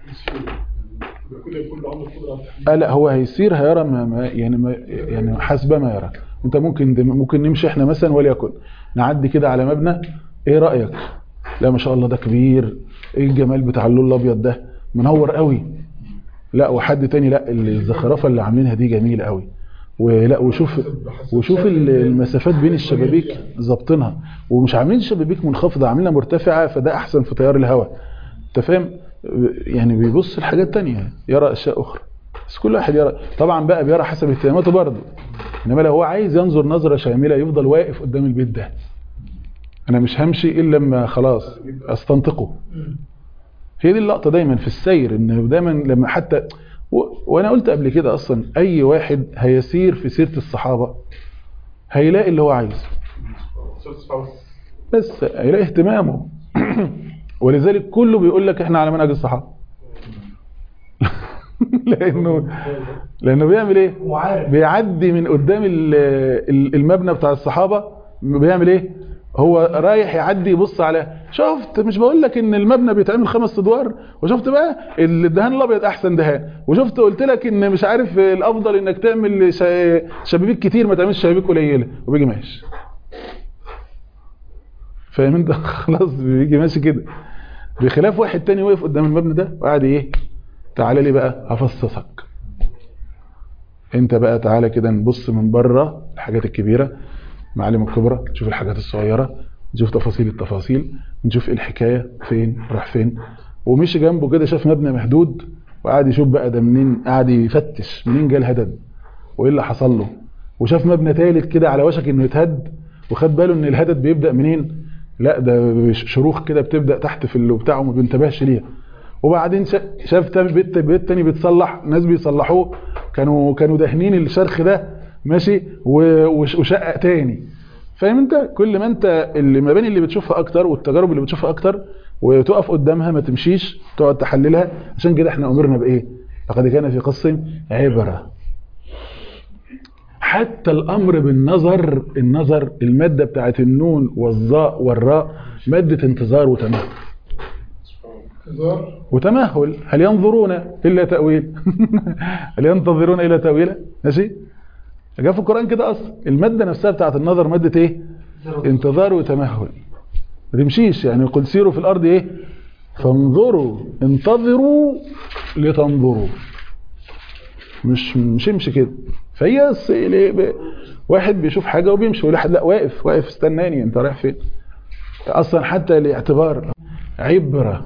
كل كل عنده قدره على التحليل آه لا هو هيسير هيرى ما ما يعني ما يعني حسب ما يرى انت ممكن ممكن نمشي احنا مثلا وليكن نعدي كده على مبنى ايه رايك لا ما شاء الله ده كبير ايه الجمال بتاع اللون الابيض ده منور قوي لا وحد تاني لا الزخرفه اللي عاملينها دي جميله قوي ولا وشوف وشوف ال- المسافات بين الشبابيك ظابطينها ومش عاملين شبابيك منخفضه عاملينها مرتفعه فده احسن في تيار الهواء انت فاهم يعني بيبص لحاجات تانية يرى اشياء اخرى بس كل واحد يرى طبعا بقى بيرى حسب اهتماماته برضه انما لو هو عايز ينظر نظره شامله يفضل واقف قدام البيت ده انا مش همشي الا لما خلاص استنطقه هي دي اللقطه دايما في السير ان دايما لما حتى و... وانا قلت قبل كده اصلا اي واحد هيسير في سيره الصحابه هيلاقي اللي هو عايزه بس هيلاقي اهتمامه ولذلك كله بيقول لك احنا على منهج الصحابه لانه لانه بيعمل ايه بيعدي من قدام ال- ال- المبنى بتاع الصحابه بيعمل ايه هو رايح يعدي يبص على شفت مش بقول لك ان المبنى بيتعمل خمس ادوار وشفت بقى الدهان الابيض احسن دهان وشفت قلت لك ان مش عارف الافضل انك تعمل ش- شبابيك كتير ما تعملش شبابيك قليله وبيجي ماشي فاهم انت خلاص بيجي ماشي كده بخلاف واحد تاني واقف قدام المبنى ده وقاعد ايه تعالى لي بقى هفصصك انت بقى تعالى كده نبص من بره الحاجات الكبيره المعالم الكبرى نشوف الحاجات الصغيره نشوف تفاصيل التفاصيل نشوف ايه الحكايه فين راح فين ومشي جنبه كده شاف مبنى محدود وقعد يشوف بقى ده منين قعد يفتش منين جه الهدد وايه اللي حصل له وشاف مبنى ثالث كده على وشك انه يتهد وخد باله ان الهدد بيبدا منين لا ده شروخ كده بتبدا تحت في اللي بتاعه ما بينتبهش ليها وبعدين شا- شاف تاني بيت بيت تاني بيتصلح ناس بيصلحوه كانوا كانوا دهنين الشرخ ده ماشي و- وش- وشقق تاني فاهم انت كل ما انت المباني اللي بتشوفها اكتر والتجارب اللي بتشوفها اكتر وتقف قدامها ما تمشيش تقعد تحللها عشان كده احنا امرنا بايه لقد كان في قص عبره حتى الامر بالنظر النظر الماده بتاعت النون والظاء والراء ماده انتظار وتمهل انتظار وتمهل هل ينظرون الا تاويل هل ينتظرون الا تاويله ماشي جاء في القران كده اصلا الماده نفسها بتاعت النظر ماده ايه انتظار وتمهل ما تمشيش يعني قل سيروا في الارض ايه فانظروا انتظروا لتنظروا مش مش امشي كده فهي الس- ليه ب- واحد بيشوف حاجه وبيمشي وواحد لا واقف واقف استناني انت رايح فين اصلا حتى الاعتبار عبره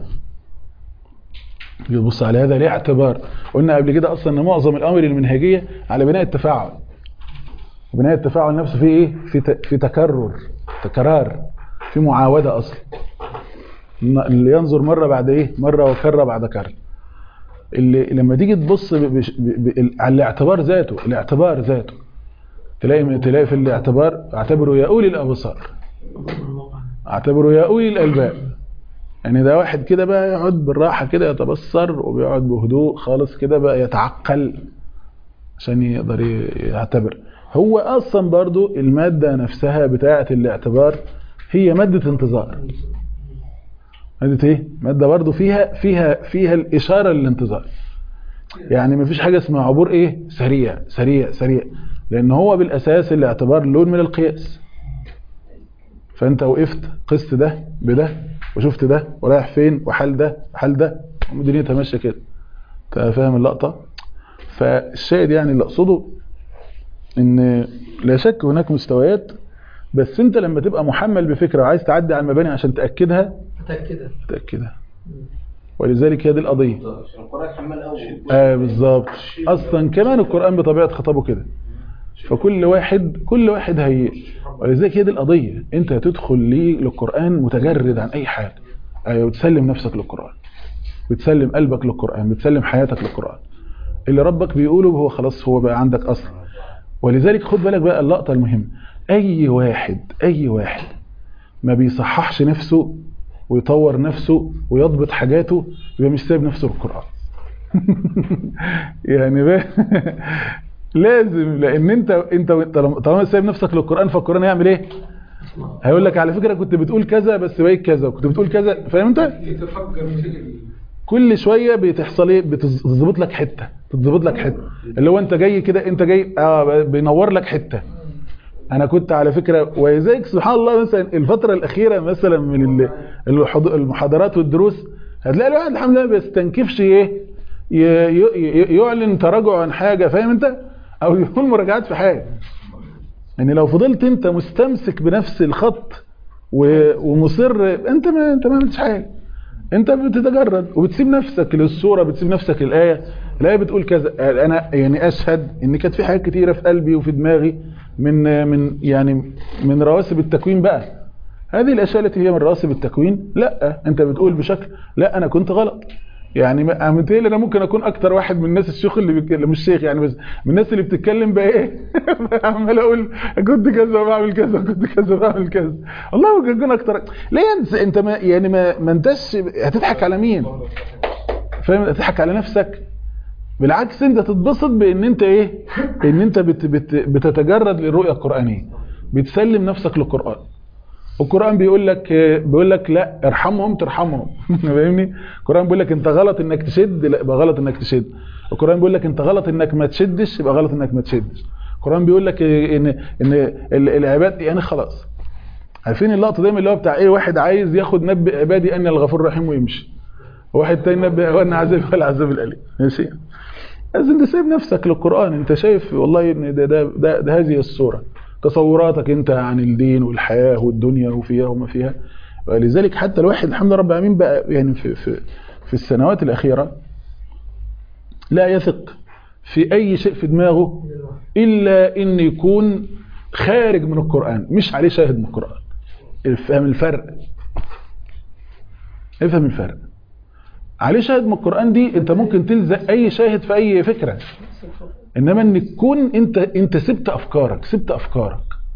يبص على هذا ليه اعتبار قلنا قبل كده اصلا ان معظم الامر المنهجيه على بناء التفاعل بناء التفاعل نفسه فيه ايه في ت- في تكرر تكرار في معاوده اصلا إن- اللي ينظر مره بعد ايه مره وكره بعد كره اللي لما تيجي تبص ب- بش- ب- ب- على الاعتبار ذاته الاعتبار ذاته تلاقي تلاقي في الاعتبار اعتبروا يا اولي الابصار اعتبروا يا اولي الالباب يعني ده واحد كده بقى يقعد بالراحه كده يتبصر وبيقعد بهدوء خالص كده بقى يتعقل عشان يقدر ي- يعتبر هو اصلا برضو الماده نفسها بتاعه الاعتبار هي ماده انتظار ماده ايه ماده برضو فيها فيها فيها الاشاره للانتظار يعني مفيش حاجه اسمها عبور ايه سريع سريع سريع لان هو بالاساس الاعتبار لون من القياس فانت وقفت قست ده بده وشفت ده ورايح فين وحال ده وحال ده ودنيتها ماشيه كده انت فاهم اللقطه فالشاهد يعني اللي اقصده ان لا شك هناك مستويات بس انت لما تبقى محمل بفكره وعايز تعدي على المباني عشان تاكدها متأكدة تاكدها ولذلك هي دي القضيه عشان القرآن حمال قوي اه بالظبط اصلا كمان القران بطبيعه خطابه كده فكل واحد كل واحد هي ولذلك هي دي القضيه انت هتدخل ليه للقران متجرد عن اي حاجه ايوه بتسلم نفسك للقران بتسلم قلبك للقران بتسلم حياتك للقران اللي ربك بيقوله هو خلاص هو بقى عندك اصل ولذلك خد بالك بقى اللقطه المهمه اي واحد اي واحد ما بيصححش نفسه ويطور نفسه ويضبط حاجاته يبقى مش سايب نفسه للقران يعني بقى لازم لان انت انت طالما سايب نفسك للقران فالقران هيعمل ايه هيقول لك على فكره كنت بتقول كذا بس بقيت كذا وكنت بتقول كذا فاهم انت يتفكر في كل شويه بتحصل ايه بتظبط لك حته تظبط لك حته اللي هو انت جاي كده انت جاي اه بينور لك حته انا كنت على فكره ولذلك سبحان الله مثلا الفتره الاخيره مثلا من المحاضرات والدروس هتلاقي الواحد الحمد لله ما بيستنكفش ايه يعلن تراجع عن حاجه فاهم انت او يكون مراجعات في حاجه يعني لو فضلت انت مستمسك بنفس الخط ومصر انت ما انت ما عملتش حاجه انت بتتجرد وبتسيب نفسك للصوره بتسيب نفسك للايه الايه بتقول كذا انا يعني اشهد ان كانت في حاجات كتيره في قلبي وفي دماغي من من يعني من رواسب التكوين بقى هذه الاشياء التي هي من رواسب التكوين لا انت بتقول بشكل لا انا كنت غلط يعني متهيألي انا ممكن اكون اكتر واحد من الناس الشيوخ اللي بيتكلم مش شيخ يعني بس من الناس اللي بتتكلم بقى ايه عمال اقول كنت كذا وبعمل كذا كنت كذا وبعمل كذا والله ممكن اكون اكتر ليه انت ما يعني ما, ما انتش هتضحك على مين فاهم هتضحك على نفسك بالعكس انت تتبسط بان انت ايه ان انت بت بت بتتجرد للرؤيه القرانيه بتسلم نفسك للقران القران بيقول لك بيقول لك لا ارحمهم ترحمهم فاهمني القران بيقول لك انت غلط انك تشد لا يبقى غلط انك تشد القران بيقول لك انت غلط انك ما تشدش يبقى غلط انك ما تشدش القران بيقول لك ان ان العباد يعني خلاص عارفين اللقطه دايما اللي هو بتاع ايه واحد عايز ياخد نبئ عبادي اني الغفور الرحيم ويمشي واحد تاني نبئ ان عذابي هو العذاب الاليم ماشي بس انت سايب نفسك للقران انت شايف والله ان ده ده, ده, ده هذه الصوره تصوراتك انت عن الدين والحياه والدنيا وفيها وما فيها ولذلك حتى الواحد الحمد لله رب العالمين بقى يعني في في في السنوات الاخيره لا يثق في اي شيء في دماغه الا ان يكون خارج من القران مش عليه شاهد من القران افهم الفرق افهم الفرق عليه شاهد من القران دي انت ممكن تلزق اي شاهد في اي فكره انما ان تكون انت انت سبت افكارك سبت افكارك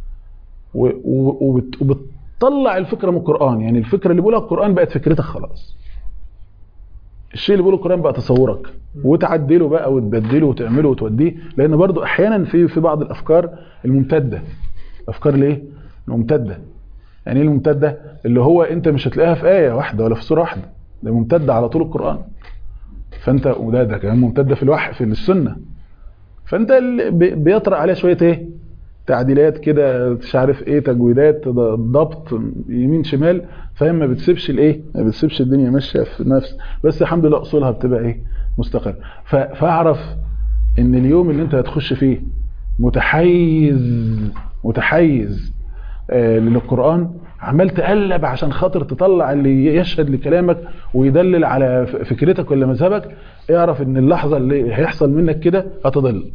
وبتطلع الفكره من القران يعني الفكره اللي بيقولها القران بقت فكرتك خلاص الشيء اللي بيقوله القران بقى تصورك وتعدله بقى وتبدله وتعمله وتوديه لان برضو احيانا في في بعض الافكار الممتده افكار الايه الممتده يعني ايه الممتده اللي هو انت مش هتلاقيها في ايه واحده ولا في سوره واحده ده ممتده على طول القران فانت وده ده كمان ممتده في الوحي في السنه فانت بيطرأ عليها شويه ايه تعديلات كده مش عارف ايه تجويدات ضبط يمين شمال فاهم ما بتسيبش الايه ما بتسيبش الدنيا ماشيه في نفس بس الحمد لله اصولها بتبقى ايه مستقر فاعرف ان اليوم اللي انت هتخش فيه متحيز متحيز آه للقران عمال تقلب عشان خاطر تطلع اللي يشهد لكلامك ويدلل على فكرتك ولا مذهبك اعرف ان اللحظه اللي هيحصل منك كده هتضل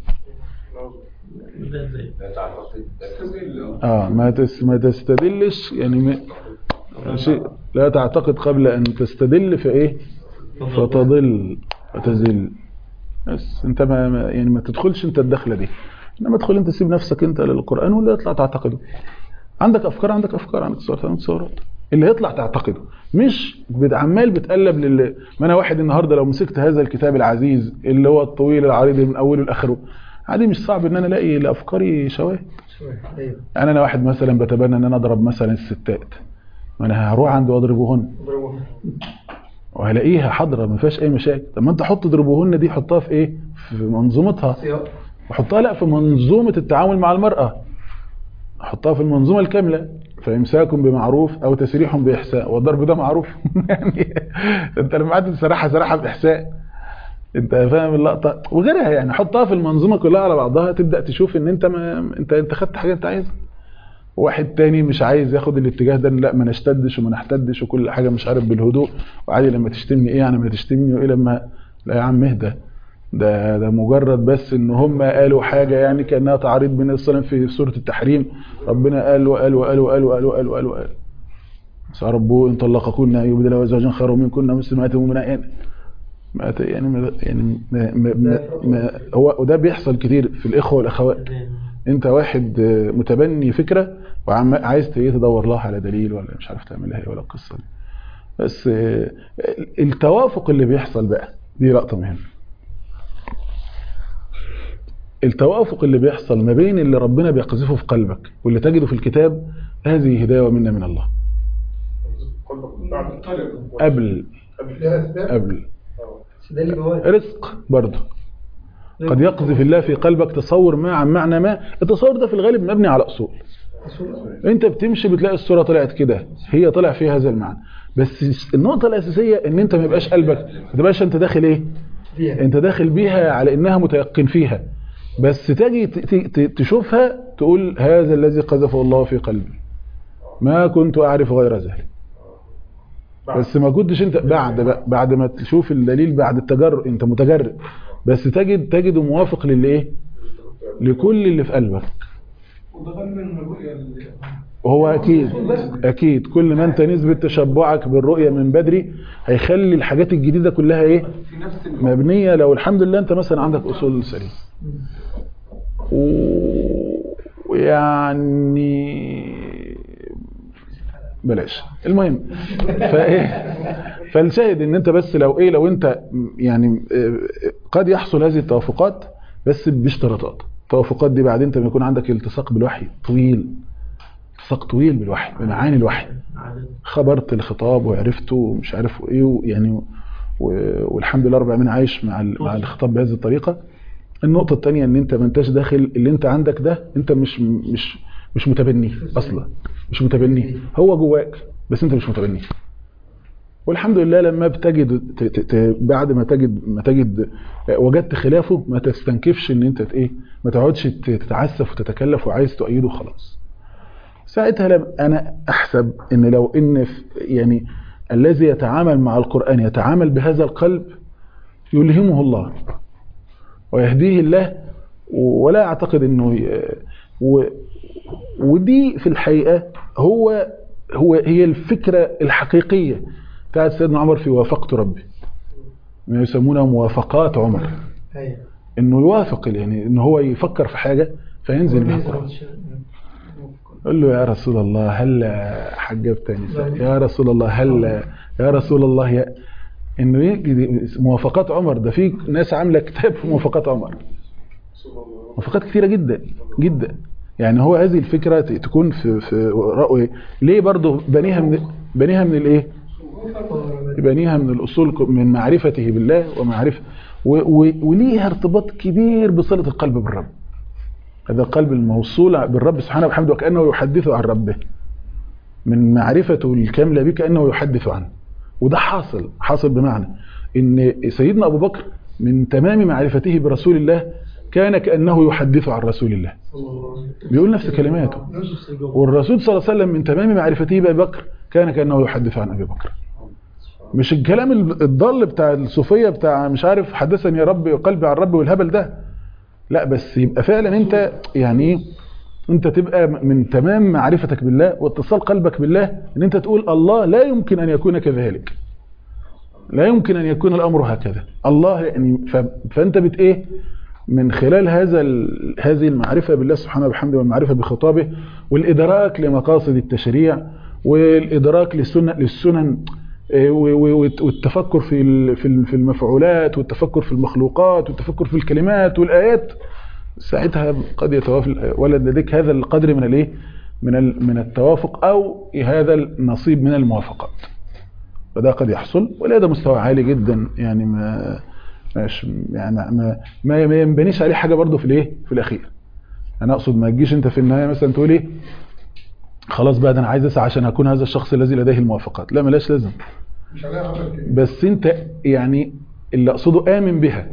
اه ما تس ما تستدلش يعني شيء لا تعتقد قبل ان تستدل في ايه فتضل وتزل بس انت ما يعني ما تدخلش انت الدخله دي انما ادخل انت سيب نفسك انت للقران ولا يطلع تعتقده عندك افكار عندك افكار عندك صورات عندك صورات اللي يطلع تعتقده مش عمال بتقلب لل ما انا واحد النهارده لو مسكت هذا الكتاب العزيز اللي هو الطويل العريض من اوله لاخره عادي مش صعب ان انا الاقي لافكاري شواهد يعني انا واحد مثلا بتبنى ان انا اضرب مثلا الستات ما انا هروح عند واضربهن وهلاقيها حاضره ما فيهاش اي مشاكل طب ما انت حط ضربوهن دي حطها في ايه في منظومتها وحطها لا في منظومه التعامل مع المراه حطها في المنظومه الكامله فامساك بمعروف او تسريح باحسان والضرب ده معروف يعني انت لما قعدت تسرحها سرحها باحسان انت فاهم اللقطه وغيرها يعني حطها في المنظومه كلها على بعضها تبدا تشوف ان انت ما انت انت خدت حاجه انت عايزها واحد تاني مش عايز ياخد الاتجاه ده لا ما نشتدش وما نحتدش وكل حاجه مش عارف بالهدوء وعادي لما تشتمني ايه يعني ما تشتمني وايه لما لا يا عم اهدى ده ده مجرد بس ان هم قالوا حاجه يعني كانها تعريض بين الصلاه في سوره التحريم ربنا قال وقال وقال وقال وقال وقال وقال وقال عسى ربه ان طلقكن ان يبدل ازواجا خيرا منكن مسلمات مؤمنات ما ت- يعني ما يعني ما ما ما ما هو وده بيحصل كتير في الاخوه والاخوات انت واحد آه، متبني فكره وعايز تدور لها على دليل ولا مش عارف تعملها ايه ولا القصه دي بس آه، التوافق اللي بيحصل بقى دي لقطه مهمه التوافق اللي بيحصل ما بين اللي ربنا بيقذفه في قلبك واللي تجده في الكتاب هذه هدايه ومنه من الله قبل لها اسباب قبل بس ده ليه بوادر رزق برضه قد يقذف الله في قلبك تصور ما عن معنى ما التصور ده في الغالب مبني على اصول انت بتمشي بتلاقي الصوره طلعت كده هي طلع فيها هذا المعنى بس النقطه الاساسيه ان انت ما يبقاش قلبك ما تبقاش انت داخل ايه فيها انت داخل بيها على انها متيقن فيها بس تجي ت- ت- ت- تشوفها تقول هذا الذي قذفه الله في قلبي ما كنت اعرف غير ذلك بس ما كنتش انت بعد بقى- بعد ما تشوف الدليل بعد التجرؤ انت متجرئ بس تجد تجده موافق للي ايه لكل اللي في قلبك وده غالبا من الرؤية اللي وهو اكيد اكيد كل ما انت نسبه تشبعك بالرؤيه من بدري هيخلي الحاجات الجديده كلها ايه في نفس الوقت مبنيه لو الحمد لله انت مثلا عندك اصول سليمه و- ويعني بلاش المهم فايه فالشاهد ان انت بس لو ايه لو انت يعني آه، قد يحصل هذه التوافقات بس باشتراطات التوافقات دي بعد انت ما يكون عندك التصاق بالوحي طويل التصاق طويل بالوحي بمعاني الوحي خبرت الخطاب وعرفته ومش عارف ايه يعني و- والحمد لله رب العالمين عايش مع ال- مع الخطاب بهذه الطريقه النقطه الثانيه ان انت ما انتش داخل اللي انت عندك ده انت مش مش مش متبنيه اصلا مش متبنيه هو جواك بس انت مش متبنيه والحمد لله لما بتجد ت- ت- ت- بعد ما تجد ما تجد وجدت خلافه ما تستنكفش ان انت ت- ايه ما تقعدش ت- تتعسف وتتكلف وعايز تؤيده خلاص ساعتها لم انا احسب ان لو ان في- يعني الذي يتعامل مع القرآن يتعامل بهذا القلب يلهمه الله ويهديه الله ولا اعتقد انه ي- و ودي في الحقيقة هو هو هي الفكرة الحقيقية بتاعت سيدنا عمر في وافقت ربي ما يسمونها موافقات عمر ايوه انه يوافق يعني ان هو يفكر في حاجة فينزل بها القرآن قل له يا رسول الله هل حجبتني يا رسول الله هل يا رسول الله يا انه يجي موافقات عمر ده في ناس عامله كتاب في موافقات عمر موافقات كثيره جدا جدا يعني هو هذه الفكره ت- تكون في في رأي ليه برضه بنيها من بنيها من الايه بنيها من الاصول ك- من معرفته بالله ومعرفه و- و- وليها ارتباط كبير بصله القلب بالرب هذا القلب الموصول بالرب سبحانه وبحمده وكأنه يحدث عن ربه من معرفته الكاملة به كأنه يحدث عنه وده حاصل حاصل بمعنى ان سيدنا أبو بكر من تمام معرفته برسول الله كان كأنه يحدث عن رسول الله بيقول نفس كلماته والرسول صلى الله عليه وسلم من تمام معرفته بأبي بكر كان كأنه يحدث عن أبي بكر مش الكلام الضال بتاع الصوفية بتاع مش عارف حدثني يا رب قلبي عن ربي والهبل ده لا بس يبقى فعلا انت يعني ايه انت تبقى من تمام معرفتك بالله واتصال قلبك بالله ان انت تقول الله لا يمكن ان يكون كذلك لا يمكن ان يكون الامر هكذا الله يعني ف- فانت بت ايه من خلال هذا ال- هذه المعرفة بالله سبحانه وبحمده والمعرفة بخطابه والإدراك لمقاصد التشريع والإدراك للسنن للسنن إيه، و- و- والتفكر في ال- في ال- في المفعولات والتفكر في المخلوقات والتفكر في الكلمات والآيات ساعتها قد يتوافق ولد لديك هذا القدر من الايه من ال- من التوافق او هذا النصيب من الموافقات فده قد يحصل ولا ده مستوى عالي جدا يعني ما مش يعني ما ما, ما ما ينبنيش عليه حاجه برضه في الايه في الاخير انا اقصد ما تجيش انت في النهايه مثلا تقول ايه خلاص بقى ده انا عايز اسعى عشان اكون هذا الشخص الذي لديه الموافقات لا ملاش لازم مش عليها عمل كده بس انت يعني اللي اقصده امن بها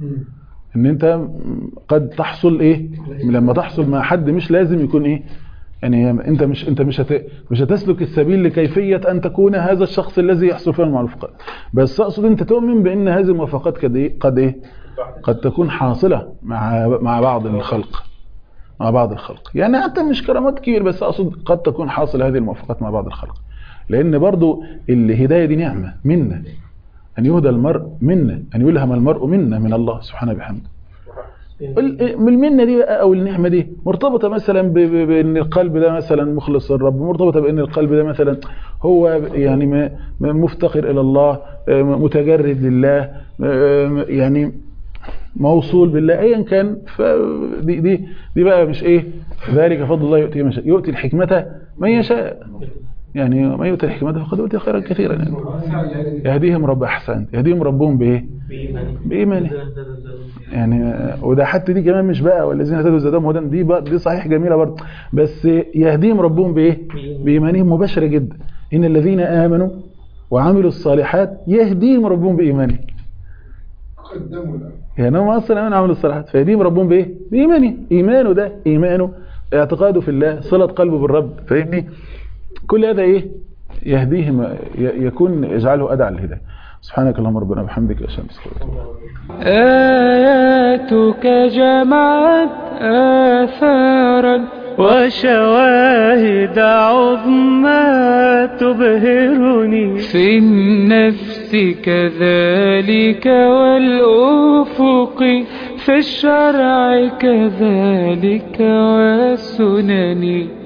ان انت قد تحصل ايه لما تحصل مع حد مش لازم يكون ايه يعني انت مش انت مش هت... مش هتسلك السبيل لكيفيه ان تكون هذا الشخص الذي يحصل فيه الموافقات بس اقصد انت تؤمن بان هذه الموافقات قد ايه قد ايه قد تكون حاصلة مع مع بعض الخلق مع بعض الخلق يعني حتى مش كرامات كبير بس أقصد قد تكون حاصل هذه الموافقات مع بعض الخلق لأن برضو الهداية دي نعمة منا أن يهدى المرء منا أن يلهم المرء منا من الله سبحانه بحمده ال- من المنة دي بقى أو النعمة دي مرتبطة مثلا ب- ب- بأن القلب ده مثلا مخلص للرب مرتبطة بأن القلب ده مثلا هو يعني م- م- مفتقر إلى الله آه، متجرد لله آه، يعني موصول بالله ايا كان فدي دي دي بقى مش ايه ذلك فضل الله يؤتي من يشاء يؤتي الحكمة من يشاء يعني ما يؤتي الحكمة فقد أوتي خيرا كثيرا يعني يهديهم رب أحسن يهديهم ربهم بإيه بإيمانه يعني وده حتى دي كمان مش بقى والذين هتدوا زادهم هدى دي بقى دي صحيح جميلة برضه بس يهديهم ربهم بإيه بإيمانهم مباشرة جدا إن الذين آمنوا وعملوا الصالحات يهديهم ربهم بإيمانهم قدموا له يعني هم اصلا امنوا عملوا الصالحات فيهديهم ربهم بايه بايمانه ايمانه ده ايمانه اعتقاده في الله صله قلبه بالرب فاهمني كل هذا ايه يهديهم ي- يكون يجعله ادعى للهدايه سبحانك اللهم ربنا وبحمدك اشهد ان لا اله الا انت آياتك جمعت آثارا وشواهد عظمى تبهرني في النفس كذلك والأفق في الشرع كذلك والسنن